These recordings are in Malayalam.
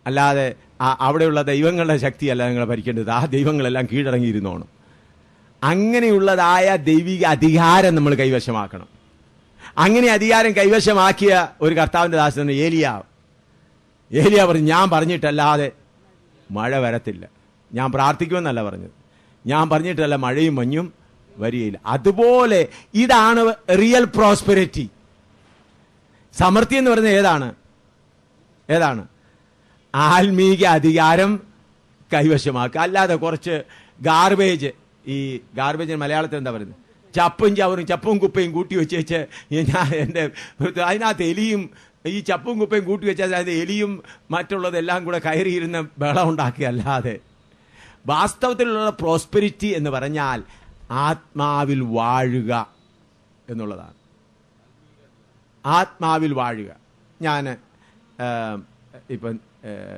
അല്ലാതെ ആ- അവിടെയുള്ള ദൈവങ്ങളുടെ ശക്തിയല്ല നിങ്ങളെ ഭരിക്കേണ്ടത് ആ ദൈവങ്ങളെല്ലാം കീഴടങ്ങിയിരുന്നോണം അങ്ങനെയുള്ളതായ ദൈവിക അധികാരം നമ്മൾ കൈവശമാക്കണം അങ്ങനെ അധികാരം കൈവശമാക്കിയ ഒരു കർത്താവിന്റെ ദാസനാണ് ഏലിയാവ് ഏലിയ പറഞ്ഞു ഞാൻ പറഞ്ഞിട്ടല്ലാതെ മഴ വരത്തില്ല ഞാൻ പ്രാർത്ഥിക്കുമെന്നല്ല പറഞ്ഞത് ഞാൻ പറഞ്ഞിട്ടല്ല മഴയും മഞ്ഞും വരികയില്ല അതുപോലെ ഇതാണ് റിയൽ പ്രോസ്പെരിറ്റി സമൃദ്ധി എന്ന് പറയുന്നത് ഏതാണ് ഏതാണ് ആത്മീക അധികാരം കൈവശമാക്കുക അല്ലാതെ കുറച്ച് ഗാർബേജ് ഈ ഗാർബേജ് മലയാളത്തിൽ എന്താ പറയുന്നത് ചപ്പും ചവറും ചപ്പും കുപ്പയും കൂട്ടി വെച്ചേച്ച് ഈ ഞാൻ എൻ്റെ അതിനകത്ത് എലിയും ഈ ചപ്പും കുപ്പയും കൂട്ടി വെച്ചാൽ അതിനകത്ത് എലിയും മറ്റുള്ളതെല്ലാം കൂടെ കയറിയിരുന്ന് ബഹളം ഉണ്ടാക്കിയല്ലാതെ വാസ്തവത്തിലുള്ള പ്രോസ്പെരിറ്റി എന്ന് പറഞ്ഞാൽ ആത്മാവിൽ വാഴുക എന്നുള്ളതാണ് ആത്മാവിൽ വാഴുക ഞാൻ ഇപ്പം ഏഹ്,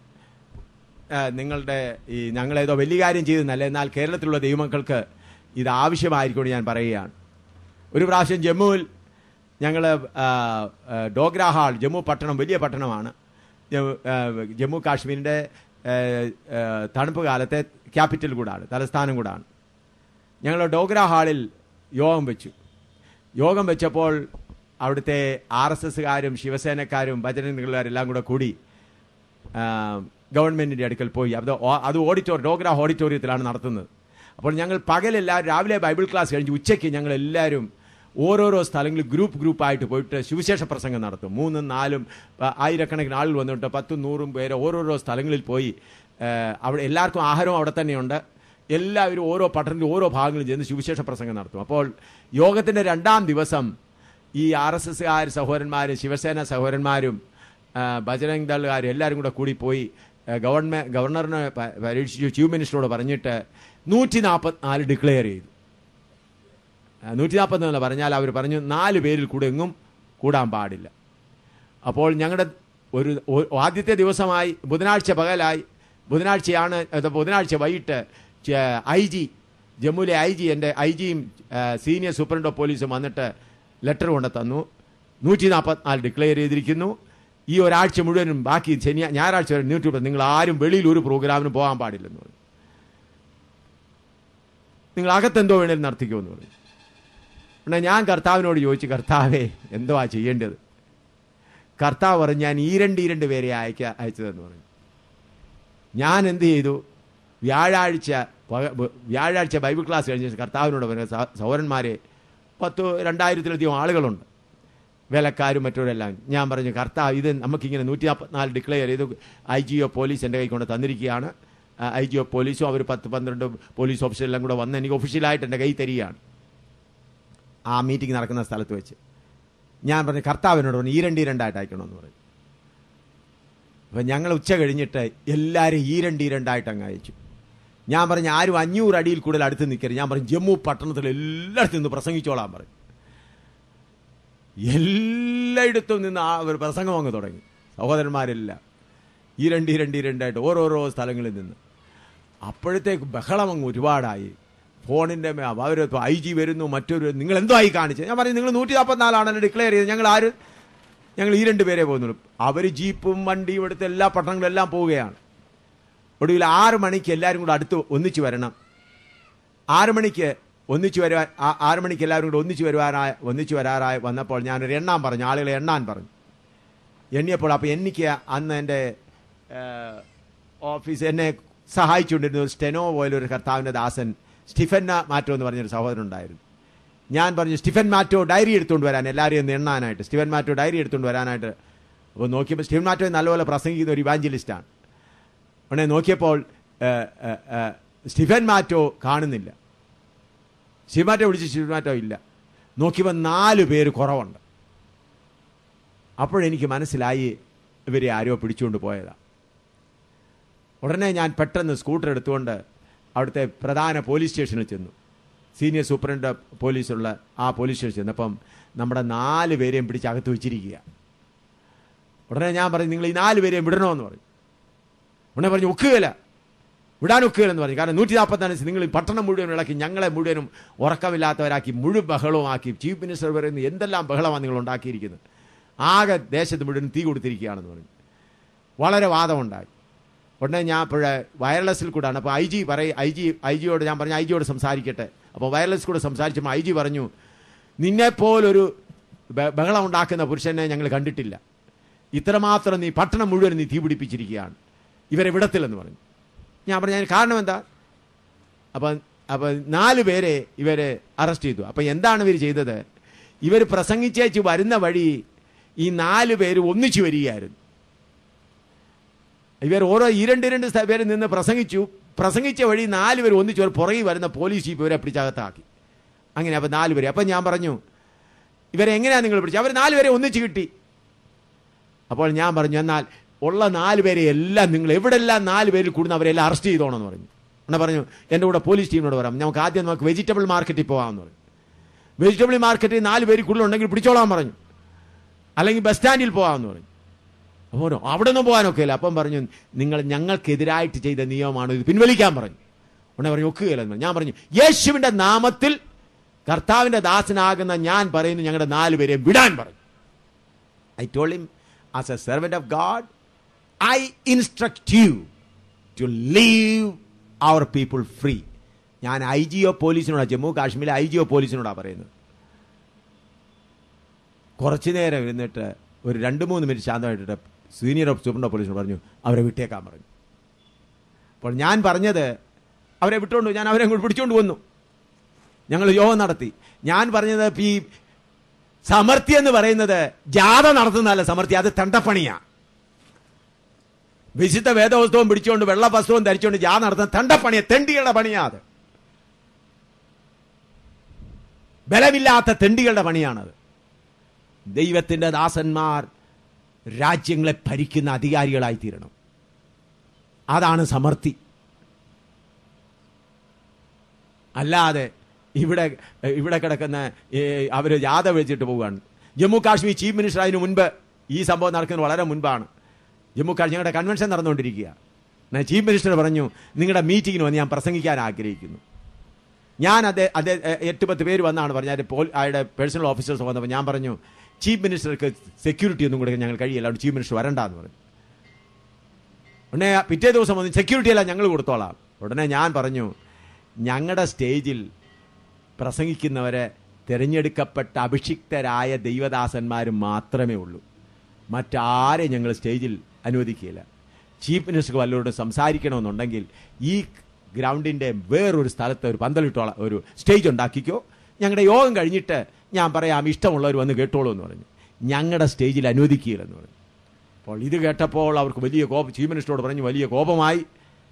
ഏഹ്, നിങ്ങളുടെ ഈ ഞങ്ങളേതോ വലിയ കാര്യം ചെയ്തെന്നല്ല എന്നാൽ കേരളത്തിലുള്ള ദൈവമക്കൾക്ക് ഇത് ആവശ്യമായിരിക്കും ഞാൻ പറയുകയാണ് ഒരു പ്രാവശ്യം ജമ്മുവിൽ ഞങ്ങൾ ഡോഗ്ര ഹാൾ ജമ്മു പട്ടണം വലിയ പട്ടണമാണ് ജമ്മു- ആ, ജമ്മു കാശ്മീരിൻ്റെ ഏഹ്, ഏഹ്, തണുപ്പ് കാലത്തെ ക്യാപിറ്റൽ കൂടാണ് തലസ്ഥാനം കൂടാണ് ഞങ്ങൾ ഡോഗ്ര ഹാളിൽ യോഗം വെച്ചു യോഗം വെച്ചപ്പോൾ അവിടുത്തെ ആർ എസ് എസ്സുകാരും ശിവസേനക്കാരും ഭജനക്കാരെല്ലാം കൂടെ കൂടി ആ, ഗവൺമെന്റിന്റെ അടുക്കൽ പോയി അത് ഓ- അത് ഓഡിറ്റോറിയം ഡോഗ്ര ഓഡിറ്റോറിയത്തിലാണ് നടത്തുന്നത് അപ്പോൾ ഞങ്ങൾ പകലെല്ലാവരും രാവിലെ ബൈബിൾ ക്ലാസ് കഴിഞ്ഞ് ഉച്ചയ്ക്ക് ഞങ്ങൾ എല്ലാവരും ഓരോരോ സ്ഥലങ്ങളിൽ ഗ്രൂപ്പ് ഗ്രൂപ്പായിട്ട് പോയിട്ട് സുവിശേഷ പ്രസംഗം നടത്തും മൂന്നും നാലും ആ, ആയിരക്കണക്കിന് ആളുകൾ വന്നിട്ട് പത്തും നൂറും പേര് ഓരോരോ സ്ഥലങ്ങളിൽ പോയി ആ, അവിടെ എല്ലാവർക്കും ആഹാരവും അവിടെ തന്നെയുണ്ട് എല്ലാവരും ഓരോ പട്ടണത്തിൽ ഓരോ ഭാഗങ്ങളിൽ ചെന്ന് സുവിശേഷ പ്രസംഗം നടത്തും അപ്പോൾ യോഗത്തിന്റെ രണ്ടാം ദിവസം ഈ ആർ എസ് എസ്സുകാർ സഹോദരന്മാരും ശിവസേന സഹോദരന്മാരും ആ, ബജരംഗ് ദളുകാരും എല്ലാവരും കൂടെ കൂടി പോയി ഗവൺമെന്റ് ഗവർണറിനെ പ- പരീക്ഷിച്ചു ചീഫ് മിനിസ്റ്ററോട് പറഞ്ഞിട്ട് നൂറ്റി നാൽപ്പത്തിനാല് ഡിക്ലെയർ ചെയ്തു നൂറ്റി നാൽപ്പത്തിനാല് പറഞ്ഞാൽ അവർ പറഞ്ഞു നാല് പേരിൽ കൂടെ എങ്ങും കൂടാൻ പാടില്ല അപ്പോൾ ഞങ്ങളുടെ ഒരു ഒ- ആദ്യത്തെ ദിവസമായി ബുധനാഴ്ച പകലായി ബുധനാഴ്ചയാണ് അത് ബുധനാഴ്ച വൈകിട്ട് ഐ ജി ജമ്മുവിലെ ഐ ജി എൻ്റെ ഐ ജിയും സീനിയർ സൂപ്രണ്ട് ഓഫ് പോലീസും വന്നിട്ട് ലെറ്റർ കൊണ്ട് തന്നു നൂറ്റി നാൽപ്പത്തിനാല് ഡിക്ലെയർ ചെയ്തിരിക്കുന്നു ഈ ഒരാഴ്ച മുഴുവനും ബാക്കി ശനി ഞായറാഴ്ച വരെ നൂറ്റി മുപ്പത് നിങ്ങൾ ആരും വെളിയിൽ ഒരു പ്രോഗ്രാമിന് പോകാൻ പാടില്ലെന്ന് പറഞ്ഞു നിങ്ങൾ അകത്തെന്തോ വേണേലും നടത്തിക്കുമെന്ന് പറഞ്ഞു ഉടനെ ഞാൻ കർത്താവിനോട് ചോദിച്ചു കർത്താവേ എന്തുവാ ചെയ്യേണ്ടത് കർത്താവ് പറഞ്ഞു ഞാൻ ഈ രണ്ട് ഈ രണ്ട് പേരെ അയക്ക അയച്ചതെന്ന് പറഞ്ഞു ഞാൻ എന്ത് ചെയ്തു വ്യാഴാഴ്ച പക- ബ- വ്യാഴാഴ്ച ബൈബിൾ ക്ലാസ് കഴിഞ്ഞ ശേഷം കർത്താവിനോട് പറഞ്ഞു "സഹ- സഹോദരന്മാരെ പത്ത് രണ്ടായിരത്തിലധികം ആളുകളുണ്ട് വേലക്കാരും മറ്റവരെല്ലാം ഞാൻ പറഞ്ഞു കർത്താവ് ഇത് നമുക്കിങ്ങനെ നൂറ്റി നാൽപ്പത്തിനാല് ഡിക്ലെയർ ചെയ്തു ഐ ജി ഒ പോലീസ് എൻ്റെ കൈ കൊണ്ട് തന്നിരിക്കുകയാണ് ഐ ജി ഒ പോലീസും അവർ പത്ത് പന്ത്രണ്ട് പോലീസ് ഓഫീസറെല്ലാം കൂടെ വന്ന് എനിക്ക് ഒഫീഷ്യലായിട്ട് എൻ്റെ കൈ തരികയാണ് ആ മീറ്റിംഗ് നടക്കുന്ന സ്ഥലത്ത് വെച്ച് ഞാൻ പറഞ്ഞു കർത്താവിനോട് പറഞ്ഞു ഈ രണ്ട് ഈ രണ്ടായിട്ട് അയക്കണമെന്ന് പറഞ്ഞു അപ്പം ഞങ്ങൾ ഉച്ച കഴിഞ്ഞിട്ട് എല്ലാവരും ഈ രണ്ട് ഈ രണ്ടായിട്ട് അങ്ങ് അയച്ചു ഞാൻ പറഞ്ഞു ആരും അഞ്ഞൂറ് അടിയിൽ കൂടുതൽ അടുത്ത് നിൽക്കരുത് ഞാൻ പറഞ്ഞു ജമ്മു പട്ടണത്തിൽ എല്ലായിടത്തും നിന്ന് പ്രസംഗിച്ചോളാൻ പറഞ്ഞു എല്ലായിടത്തും നിന്ന് ആ ഒരു പ്രസംഗം അങ്ങ് തുടങ്ങി സഹോദരന്മാരെല്ലാം ഈ രണ്ട് ഈ രണ്ട് ഈ രണ്ടായിട്ട് ഓരോരോ സ്ഥലങ്ങളിൽ നിന്ന് അപ്പോഴത്തേക്ക് ബഹളം അങ്ങ് ഒരുപാടായി ഫോണിൻ്റെ അവർ ഐ ജി വരുന്നു മറ്റൊരു നിങ്ങൾ എന്തോ ആയി കാണിച്ചത് ഞാൻ പറഞ്ഞു നിങ്ങൾ നൂറ്റി നാൽപ്പത്തിനാലാണെന്ന് ഡിക്ലെയർ ചെയ്ത് ഞങ്ങൾ ആര് ഞങ്ങൾ ഈ രണ്ട് പേരെ പോകുന്നുള്ളൂ അവർ ജീപ്പും വണ്ടിയും എടുത്ത് എല്ലാ പട്ടണങ്ങളെല്ലാം പോവുകയാണ് ഒടുവിൽ ആറ് മണിക്ക് എല്ലാവരും കൂടെ അടുത്ത് ഒന്നിച്ചു വരണം ആറ് മണിക്ക് ഒന്നിച്ചു വരുവാൻ ആ- ആറ് മണിക്ക് എല്ലാവരും കൂടെ ഒന്നിച്ചു വരുവാനായി ഒന്നിച്ചു വരാറായി വന്നപ്പോൾ ഞാനൊരു എണ്ണാൻ പറഞ്ഞു ആളുകളെ എണ്ണാൻ പറഞ്ഞു എണ്ണിയപ്പോൾ അപ്പോൾ എനിക്ക് അന്ന് എൻ്റെ ഓഫീസ് എന്നെ സഹായിച്ചുകൊണ്ടിരുന്ന ഒരു സ്റ്റെനോ പോലൊരു കർത്താവിൻ്റെ ദാസൻ സ്റ്റീഫൻ മാറ്റോ എന്ന് പറഞ്ഞൊരു സഹോദരൻ ഉണ്ടായിരുന്നു ഞാൻ പറഞ്ഞു സ്റ്റീഫൻ മാറ്റോ ഡയറി എടുത്തുകൊണ്ട് വരാൻ എല്ലാവരെയും ഒന്ന് എണ്ണാനായിട്ട് സ്റ്റീഫൻ മാറ്റോ ഡയറി എടുത്തുകൊണ്ട് വരാനായിട്ട് അപ്പോൾ നോക്കിയപ്പോൾ സ്റ്റീഫൻ മാറ്റോ നല്ലപോലെ പ്രസംഗിക്കുന്ന ഒരു ഇവാഞ്ചലിസ്റ്റാണ് ഉടനെ നോക്കിയപ്പോൾ ഏഹ്, ഏഹ്, ഏഹ്, സ്റ്റീഫൻ മാറ്റോ കാണുന്നില്ല സ്റ്റീഫൻ മാറ്റോ വിളിച്ച് സ്റ്റീഫൻ മാറ്റോ ഇല്ല നോക്കിയപ്പോൾ നാല് പേര് കുറവുണ്ട് അപ്പോഴെനിക്ക് മനസ്സിലായി ഇവരെ ആരോ പിടിച്ചുകൊണ്ട് പോയതാ ഉടനെ ഞാൻ പെട്ടെന്ന് സ്കൂട്ടർ എടുത്തുകൊണ്ട് അവിടുത്തെ പ്രധാന പോലീസ് സ്റ്റേഷനിൽ ചെന്നു സീനിയർ സൂപ്രണ്ട് പോലീസുള്ള ആ പോലീസ് സ്റ്റേഷൻ ചെന്നപ്പം നമ്മുടെ നാല് പേരെയും പിടിച്ച് അകത്ത് വെച്ചിരിക്കുക ഉടനെ ഞാൻ പറഞ്ഞു നിങ്ങൾ ഈ നാല് പേരെയും വിടണമെന്ന് പറഞ്ഞു ഉടനെ പറഞ്ഞു ഒക്കുകയില്ല വിടാൻ ഒക്കുകയില്ലെന്ന് പറഞ്ഞു കാരണം നൂറ്റി നാൽപ്പത്തഞ്ച് നിങ്ങൾ ഈ പട്ടണം മുഴുവൻ ഇളക്കി ഞങ്ങളെ മുഴുവനും ഉറക്കമില്ലാത്തവരാക്കി മുഴു ബഹളവുമാക്കി ചീഫ് മിനിസ്റ്റർ പറയുന്നത് എന്തെല്ലാം ബഹളമാണ് നിങ്ങൾ ഉണ്ടാക്കിയിരിക്കുന്നത് ആകെ ദേശത്ത് മുഴുവൻ തീ കൊടുത്തിരിക്കുകയാണെന്ന് പറഞ്ഞു വളരെ വാദമുണ്ടായി ഉടനെ ഞാൻ ഇപ്പോഴേ വയർലെസ്സിൽ കൂടാണ് അപ്പോൾ ഐ ജി പറയും ഐ ജി ഐ ജിയോട് ഞാൻ പറഞ്ഞു ഐ ജിയോട് സംസാരിക്കട്ടെ അപ്പോൾ വയർലെസ് കൂടെ സംസാരിച്ചപ്പോൾ ഐ ജി പറഞ്ഞു നിന്നെപ്പോലൊരു ബ- ബഹളം ഉണ്ടാക്കുന്ന പുരുഷനെ ഞങ്ങൾ കണ്ടിട്ടില്ല ഇത്രമാത്രം നീ പട്ടണം മുഴുവൻ നീ തീപിടിപ്പിച്ചിരിക്കുകയാണ് ഇവരെ വിടത്തില്ലെന്ന് പറഞ്ഞു ഞാൻ പറഞ്ഞു അതിന് കാരണം എന്താ അപ്പം അപ്പം നാല് പേരെ ഇവരെ അറസ്റ്റ് ചെയ്തു അപ്പം എന്താണ് ഇവർ ചെയ്തത് ഇവർ പ്രസംഗിച്ചേച്ച് വരുന്ന വഴി ഈ നാല് പേര് ഒന്നിച്ചു വരികയായിരുന്നു ഇവർ ഓരോ ഈ രണ്ട് രണ്ട് സ്ഥ- പേര് നിന്ന് പ്രസംഗിച്ചു പ്രസംഗിച്ച വഴി നാല് പേര് ഒന്നിച്ചു ഒരു പുറകിൽ വരുന്ന പോലീസ് ജീപ്പ് ഇവരെ പിടിച്ചകത്താക്കി അങ്ങനെ അപ്പം നാല് പേര് അപ്പം ഞാൻ പറഞ്ഞു ഇവരെ എങ്ങനെയാണ് നിങ്ങൾ പിടിച്ചത് അവർ നാല് പേരെ ഒന്നിച്ച് കിട്ടി അപ്പോൾ ഞാൻ പറഞ്ഞു എന്നാൽ ഉള്ള നാല് പേരെ എല്ലാം നിങ്ങൾ എവിടെല്ലാം നാല് പേരിൽ കൂടുന്ന അവരെല്ലാം അറസ്റ്റ് ചെയ്തോണമെന്ന് പറഞ്ഞു എന്നാ പറഞ്ഞു എൻ്റെ കൂടെ പോലീസ് ടീമിനോട് പറയാം നമുക്ക് ആദ്യം നമുക്ക് വെജിറ്റബിൾ മാർക്കറ്റിൽ പോകാമെന്ന് പറഞ്ഞു വെജിറ്റബിൾ മാർക്കറ്റിൽ നാല് പേര് കൂടുതലുണ്ടെങ്കിൽ പിടിച്ചോളാൻ പറഞ്ഞു അല്ലെങ്കിൽ ബസ് സ്റ്റാൻഡിൽ പോകാമെന്ന് പറഞ്ഞു അപ്പോൾ അവിടെ നിന്ന് പോകാനൊക്കെ ഇല്ല അപ്പം പറഞ്ഞു നിങ്ങൾ ഞങ്ങൾക്കെതിരായിട്ട് ചെയ്ത നിയമമാണ് ഇത് പിൻവലിക്കാൻ പറഞ്ഞു ഉടനെ പറഞ്ഞു ഒക്കുകയില്ലെന്ന് പറഞ്ഞു ഞാൻ പറഞ്ഞു യേശുവിൻ്റെ നാമത്തിൽ കർത്താവിൻ്റെ ദാസനാകുന്ന ഞാൻ പറയുന്നു ഞങ്ങളുടെ നാല് പേരെ വിടാൻ പറഞ്ഞു I told him, as a servant of God, I instruct you to leave our people free. ഞാൻ ഐ ജി ഒ പോലീസിനോടാണ് ജമ്മു കാശ്മീരിലെ ഐ ജി ഒ പോലീസിനോടാണ് പറയുന്നത് കുറച്ചു നേരം ഇരുന്നിട്ട് ഒരു രണ്ട് മൂന്ന് മിനിറ്റ് ശാന്തമായിട്ടിട്ട് സീനിയർ സൂപ്രണ്ട് ഓഫ് പോലീസിനോട് പറഞ്ഞു അവരെ വിട്ടേക്കാൻ പറഞ്ഞു അപ്പോൾ ഞാൻ പറഞ്ഞത് അവരെ വിട്ടുകൊണ്ട് ഞാൻ അവരെ അങ്ങോട്ട് പിടിച്ചുകൊണ്ട് വന്നു ഞങ്ങൾ യോഗം നടത്തി ഞാൻ പറഞ്ഞത് ഇപ്പം ഈ സമർത്ഥി എന്ന് പറയുന്നത് ജാഥ നടത്തുന്നതല്ല സമർത്ഥി അത് തണ്ടപ്പണിയാ വിശുദ്ധ വേദവസ്തവും പിടിച്ചുകൊണ്ട് വെള്ള വസ്ത്രവും ധരിച്ചുകൊണ്ട് ജാഥ നടത്തുന്ന തണ്ടപ്പണിയ തെണ്ടികളുടെ പണിയാ അത് ബലമില്ലാത്ത തെണ്ടികളുടെ പണിയാണത് ദൈവത്തിന്റെ ദാസന്മാർ രാജ്യങ്ങളെ ഭരിക്കുന്ന അധികാരികളായി തീരണം അതാണ് സമർത്ഥി അല്ലാതെ ഇവിടെ ഇവിടെ കിടക്കുന്ന അവർ ജാഥ വിളിച്ചിട്ട് പോവുകയാണ് ജമ്മു കാശ്മീർ ചീഫ് മിനിസ്റ്റർ അതിന് മുൻപ് ഈ സംഭവം നടക്കുന്നത് വളരെ മുൻപാണ് ജമ്മു കാശ്മീർ ഞങ്ങളുടെ കൺവെൻഷൻ നടന്നുകൊണ്ടിരിക്കുക ഞാൻ ചീഫ് മിനിസ്റ്റർ പറഞ്ഞു നിങ്ങളുടെ മീറ്റിങ്ങിന് വന്ന് ഞാൻ പ്രസംഗിക്കാൻ ആഗ്രഹിക്കുന്നു ഞാൻ അതേ അതേ എട്ട് പത്ത് പേര് വന്നാണ് പറഞ്ഞത് പോൾ അയാളുടെ പേഴ്സണൽ ഓഫീസേഴ്സ് വന്നപ്പോൾ ഞാൻ പറഞ്ഞു ചീഫ് മിനിസ്റ്റർക്ക് സെക്യൂരിറ്റി ഒന്നും കൊടുക്കാൻ ഞങ്ങൾ കഴിയില്ല അതുകൊണ്ട് ചീഫ് മിനിസ്റ്റർ വരണ്ടെന്ന് പറഞ്ഞു ഉടനെ പിറ്റേ ദിവസം വന്ന് സെക്യൂരിറ്റി എല്ലാം ഞങ്ങൾ കൊടുത്തോളാം ഉടനെ ഞാൻ പറഞ്ഞു ഞങ്ങളുടെ സ്റ്റേജിൽ പ്രസംഗിക്കുന്നവരെ തിരഞ്ഞെടുക്കപ്പെട്ട അഭിഷിക്തരായ ദൈവദാസന്മാർ മാത്രമേ ഉള്ളൂ മറ്റാരെ ഞങ്ങൾ സ്റ്റേജിൽ അനുവദിക്കുകയില്ല ചീഫ് മിനിസ്റ്റർക്ക് വല്ലവരോട് സംസാരിക്കണമെന്നുണ്ടെങ്കിൽ ഈ ഗ്രൗണ്ടിൻ്റെ വേറൊരു സ്ഥലത്ത് ഒരു പന്തലിട്ടോളാം ഒരു സ്റ്റേജ് ഉണ്ടാക്കിക്കോ ഞങ്ങളുടെ യോഗം കഴിഞ്ഞിട്ട് ഞാൻ പറയാം ഇഷ്ടമുള്ളവർ വന്ന് കേട്ടോളൂ എന്ന് പറഞ്ഞു ഞങ്ങളുടെ സ്റ്റേജിൽ അനുവദിക്കുകയില്ലെന്ന് പറഞ്ഞു അപ്പോൾ ഇത് കേട്ടപ്പോൾ അവർക്ക് വലിയ കോപം ചീഫ് മിനിസ്റ്ററോട് പറഞ്ഞു വലിയ കോപമായി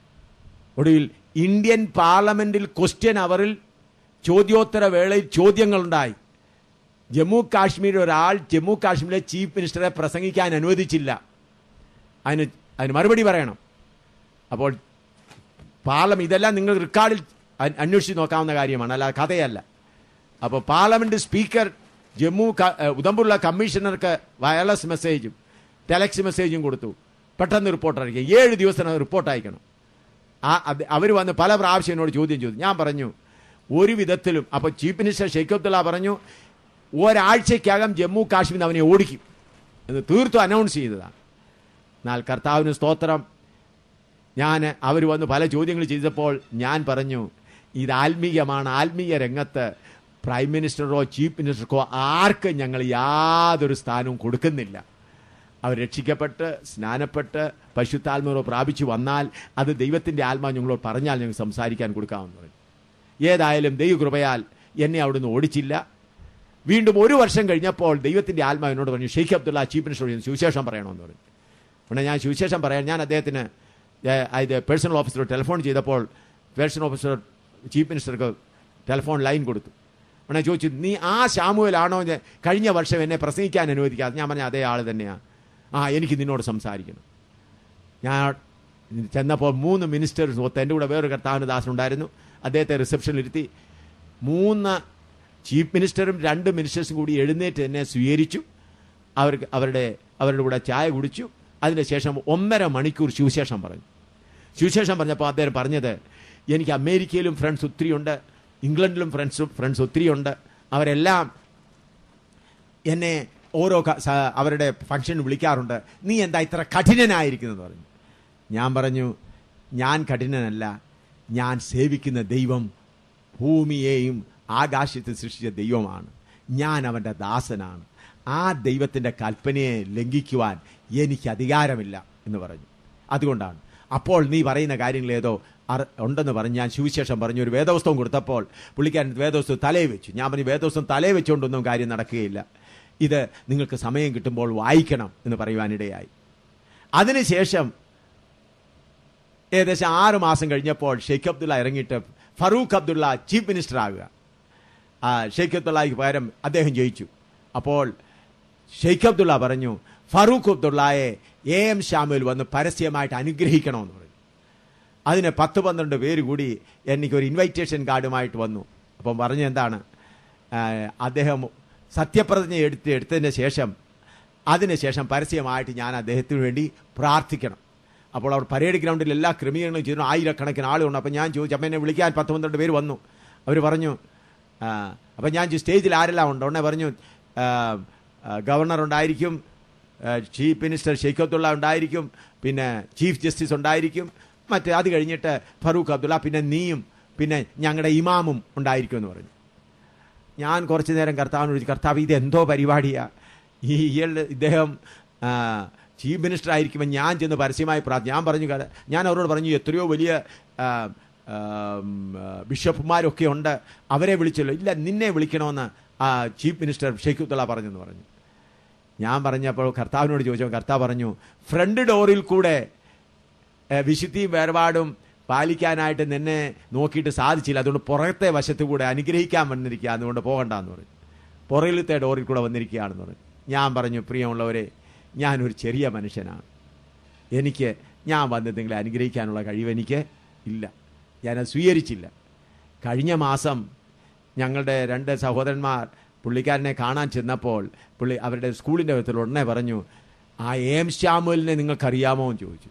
ഒടുവിൽ ഇന്ത്യൻ പാർലമെന്റിൽ ക്വസ്റ്റ്യൻ അവറിൽ ചോദ്യോത്തര വേളയിൽ ചോദ്യങ്ങളുണ്ടായി ജമ്മു കാശ്മീർ ഒരാൾ ജമ്മു കാശ്മീരിലെ ചീഫ് മിനിസ്റ്ററെ പ്രസംഗിക്കാൻ അനുവദിച്ചില്ല അതിന് അതിന് മറുപടി പറയണം അപ്പോൾ പാർലമെന്റ് ഇതെല്ലാം നിങ്ങൾ റെക്കോർഡിൽ അ- അന്വേഷിച്ച് നോക്കാവുന്ന കാര്യമാണ് അല്ല കഥയല്ല അപ്പോൾ പാർലമെന്റ് സ്പീക്കർ ജമ്മു ക- ഏഹ് ഉധംപൂരിലെ കമ്മീഷണർക്ക് വയർലെസ് മെസ്സേജും ടെലക്സ് മെസ്സേജും കൊടുത്തു പെട്ടെന്ന് റിപ്പോർട്ട് അയക്കുക ഏഴ് ദിവസത്തിനകം റിപ്പോർട്ട് അയക്കണം ആ അവർ വന്ന് പല പ്രാവശ്യം എന്നോട് ചോദ്യം ചോദിച്ചു ഞാൻ പറഞ്ഞു ഒരു വിധത്തിലും അപ്പോൾ ചീഫ് മിനിസ്റ്റർ ഷെയ്ഖ് അബ്ദുള്ള പറഞ്ഞു ഒരാഴ്ചയ്ക്കകം ജമ്മു കാശ്മീർ അവനെ ഓടിക്കും എന്ന് തീർത്തും അനൗൺസ് ചെയ്തതാണ് എന്നാൽ കർത്താവിന് സ്തോത്രം ഞാൻ അവർ വന്ന് പല ചോദ്യങ്ങൾ ചെയ്തപ്പോൾ ഞാൻ പറഞ്ഞു ഇത് ആത്മീയമാണ് ആത്മീയ രംഗത്ത് പ്രൈം മിനിസ്റ്ററോ ചീഫ് മിനിസ്റ്റർക്കോ ആർക്കും ഞങ്ങൾ യാതൊരു സ്ഥാനവും കൊടുക്കുന്നില്ല അവർ രക്ഷിക്കപ്പെട്ട് സ്നാനപ്പെട്ട് പശുത്താത്മാവോ പ്രാപിച്ചു വന്നാൽ അത് ദൈവത്തിൻ്റെ ആത്മാവ് ഞങ്ങളോട് പറഞ്ഞാൽ ഞങ്ങൾ സംസാരിക്കാൻ കൊടുക്കാമെന്ന് പറഞ്ഞു ഏതായാലും ദൈവകൃപയാൽ എന്നെ അവിടുന്ന് ഓടിച്ചില്ല വീണ്ടും ഒരു വർഷം കഴിഞ്ഞപ്പോൾ ദൈവത്തിൻ്റെ ആത്മാവ് എന്നോട് പറഞ്ഞു ഷെയ്ഖ് അബ്ദുള്ള ചീഫ് മിനിസ്റ്റർ സുവിശേഷം പറയണമെന്ന് പറഞ്ഞു ഉടനെ ഞാൻ സുവിശേഷം പറയാൻ ഞാൻ അദ്ദേഹത്തിന് ഏഹ്, ഇത് പേഴ്സണൽ ഓഫീസറോട് ടെലിഫോൺ ചെയ്തപ്പോൾ പേഴ്സണൽ ഓഫീസർ ചീഫ് മിനിസ്റ്റർക്ക് ടെലിഫോൺ ലൈൻ കൊടുത്തു ഉടനെ ചോദിച്ചു നീ ആ ശാമുവലാണോ ഞാൻ കഴിഞ്ഞ വർഷം എന്നെ പ്രസംഗിക്കാൻ അനുവദിക്കാതെ ഞാൻ പറഞ്ഞ അതേ ആൾ തന്നെയാണ് ആ എനിക്ക് നിന്നോട് സംസാരിക്കണം ഞാൻ ചെന്നപ്പോൾ മൂന്ന് മിനിസ്റ്റേഴ്സ് ഒത്ത് എൻ്റെ കൂടെ വേറൊരു കർത്താവിന് ദാസനുണ്ടായിരുന്നു അദ്ദേഹത്തെ റിസപ്ഷനിലിരുത്തി മൂന്ന് ചീഫ് മിനിസ്റ്ററും രണ്ട് മിനിസ്റ്റേഴ്സും കൂടി എഴുന്നേറ്റ് എന്നെ സ്വീകരിച്ചു അവർക്ക് അവരുടെ അവരുടെ കൂടെ ചായ കുടിച്ചു അതിനുശേഷം ഒന്നര മണിക്കൂർ സുവിശേഷം പറഞ്ഞു സുവിശേഷം പറഞ്ഞപ്പോൾ അദ്ദേഹം പറഞ്ഞത് എനിക്ക് അമേരിക്കയിലും ഫ്രണ്ട്സ് ഒത്തിരിയുണ്ട് ഇംഗ്ലണ്ടിലും ഫ്രണ്ട്സ് ഫ്രണ്ട്സ് ഒത്തിരിയുണ്ട് അവരെല്ലാം എന്നെ ഓരോ ക- സ- അവരുടെ ഫംഗ്ഷൻ വിളിക്കാറുണ്ട് നീ എന്താ ഇത്ര കഠിനനായിരിക്കുന്നത് പറഞ്ഞു ഞാൻ പറഞ്ഞു ഞാൻ കഠിനനല്ല ഞാൻ സേവിക്കുന്ന ദൈവം ഭൂമിയെയും ആകാശത്തെ സൃഷ്ടിച്ച ദൈവമാണ് ഞാൻ അവൻ്റെ ദാസനാണ് ആ ദൈവത്തിൻ്റെ കൽപ്പനയെ ലംഘിക്കുവാൻ എനിക്ക് അധികാരമില്ല എന്ന് പറഞ്ഞു അതുകൊണ്ടാണ് അപ്പോൾ നീ പറയുന്ന കാര്യങ്ങൾ ഏതോ അറ ഉണ്ടെന്ന് പറഞ്ഞ് ഞാൻ സുവിശേഷം പറഞ്ഞു ഒരു വേദവസ്തവം കൊടുത്തപ്പോൾ പുള്ളിക്കാരൻ വേദവസ്തം തലയെ വെച്ചു ഞാൻ പറഞ്ഞു വേദവസ്തം തലയെ വെച്ചുകൊണ്ടൊന്നും കാര്യം നടക്കുകയില്ല ഇത് നിങ്ങൾക്ക് സമയം കിട്ടുമ്പോൾ വായിക്കണം എന്ന് പറയുവാനിടയായി അതിനുശേഷം ഏകദേശം ആറ് മാസം കഴിഞ്ഞപ്പോൾ ഷെയ്ഖ് അബ്ദുള്ള ഇറങ്ങിയിട്ട് ഫറൂഖ് അബ്ദുള്ള ചീഫ് മിനിസ്റ്റർ ആകുക ആ ഷെയ്ഖ് അബ്ദുള്ളയ്ക്ക് പകരം അദ്ദേഹം ജയിച്ചു അപ്പോൾ ഷെയ്ഖ് അബ്ദുള്ള പറഞ്ഞു ഫറൂഖ് അബ്ദുള്ളയെ എ എം ഷാമുൽ വന്ന് പരസ്യമായിട്ട് അനുഗ്രഹിക്കണമെന്ന് പറഞ്ഞു അതിന് പത്ത് പന്ത്രണ്ട് പേര് കൂടി എനിക്കൊരു ഇൻവൈറ്റേഷൻ കാർഡുമായിട്ട് വന്നു അപ്പം പറഞ്ഞ എന്താണ് ആ, അദ്ദേഹം സത്യപ്രതിജ്ഞ എടുത്ത് എടുത്തതിന് ശേഷം അതിനുശേഷം പരസ്യമായിട്ട് ഞാൻ അദ്ദേഹത്തിന് വേണ്ടി പ്രാർത്ഥിക്കണം അപ്പോൾ അവർ പരേഡ് ഗ്രൗണ്ടിൽ എല്ലാ ക്രമീകരണവും ചെയ്തു ആയിരക്കണക്കിന് ആളുണ്ട് അപ്പം ഞാൻ ചോദിച്ചു അപ്പം എന്നെ വിളിക്കാൻ പത്ത് പന്ത്രണ്ട് പേര് വന്നു അവർ പറഞ്ഞു ആ, അപ്പം ഞാൻ ചോദിച്ചു, സ്റ്റേജിൽ ആരെല്ലാം ഉണ്ട് ഉടനെ പറഞ്ഞു ആ, ആ, ഗവർണർ ഉണ്ടായിരിക്കും ആ, ചീഫ് മിനിസ്റ്റർ ഷെയ്ഖത്തുള്ള ഉണ്ടായിരിക്കും പിന്നെ ചീഫ് ജസ്റ്റിസ് ഉണ്ടായിരിക്കും മറ്റേ അത് കഴിഞ്ഞിട്ട് ഫറൂഖ് അബ്ദുള്ള പിന്നെ നീയും പിന്നെ ഞങ്ങളുടെ ഇമാമും ഉണ്ടായിരിക്കും എന്ന് പറഞ്ഞു ഞാൻ കുറച്ച് നേരം കർത്താവിനോട് ചോദിച്ചു കർത്താവ് ഇത് എന്തോ പരിപാടിയാ ഈ ഇയാൾ ഇദ്ദേഹം ആ, ചീഫ് മിനിസ്റ്റർ ആയിരിക്കുമ്പോൾ ഞാൻ ചെന്ന് പരസ്യമായി പ്രാർത്ഥന ഞാൻ പറഞ്ഞു "കര- ഞാൻ അവരോട് പറഞ്ഞു എത്രയോ വലിയ ആ, ആ, ഉം, ആ, ബിഷപ്പുമാരൊക്കെ ഉണ്ട് അവരെ വിളിച്ചല്ലോ ഇല്ല നിന്നെ വിളിക്കണമെന്ന് ആ ചീഫ് മിനിസ്റ്റർ ഷെയ്ഖുദ്ദുള്ള പറഞ്ഞെന്ന് പറഞ്ഞു ഞാൻ പറഞ്ഞപ്പോൾ കർത്താവിനോട് ചോദിച്ചപ്പോൾ കർത്താവ് പറഞ്ഞു ഫ്രണ്ട് ഡോറിൽ കൂടെ ഏഹ്, വിശുദ്ധിയും വേർപാടും പാലിക്കാനായിട്ട് നിന്നെ നോക്കിയിട്ട് സാധിച്ചില്ല അതുകൊണ്ട് പുറത്തെ വശത്തു കൂടെ അനുഗ്രഹിക്കാൻ വന്നിരിക്കുക അതുകൊണ്ട് പോകണ്ടെന്ന് പറഞ്ഞു പുറകിലത്തെ ഡോറിൽ കൂടെ വന്നിരിക്കുകയാണെന്ന് പറഞ്ഞു ഞാൻ പറഞ്ഞു പ്രിയമുള്ളവരെ ഞാനൊരു ചെറിയ മനുഷ്യനാണ് എനിക്ക് ഞാൻ വന്ന് നിങ്ങളെ അനുഗ്രഹിക്കാനുള്ള കഴിവ് എനിക്ക് ഇല്ല ഞാനത് സ്വീകരിച്ചില്ല കഴിഞ്ഞ മാസം ഞങ്ങളുടെ രണ്ട് സഹോദരന്മാർ പുള്ളിക്കാരനെ കാണാൻ ചെന്നപ്പോൾ പുള്ളി അവരുടെ സ്കൂളിൻ്റെ വിധത്തിൽ ഉടനെ പറഞ്ഞു ആ എം ശ്യാമുലിനെ നിങ്ങൾക്കറിയാമോ എന്ന് ചോദിച്ചു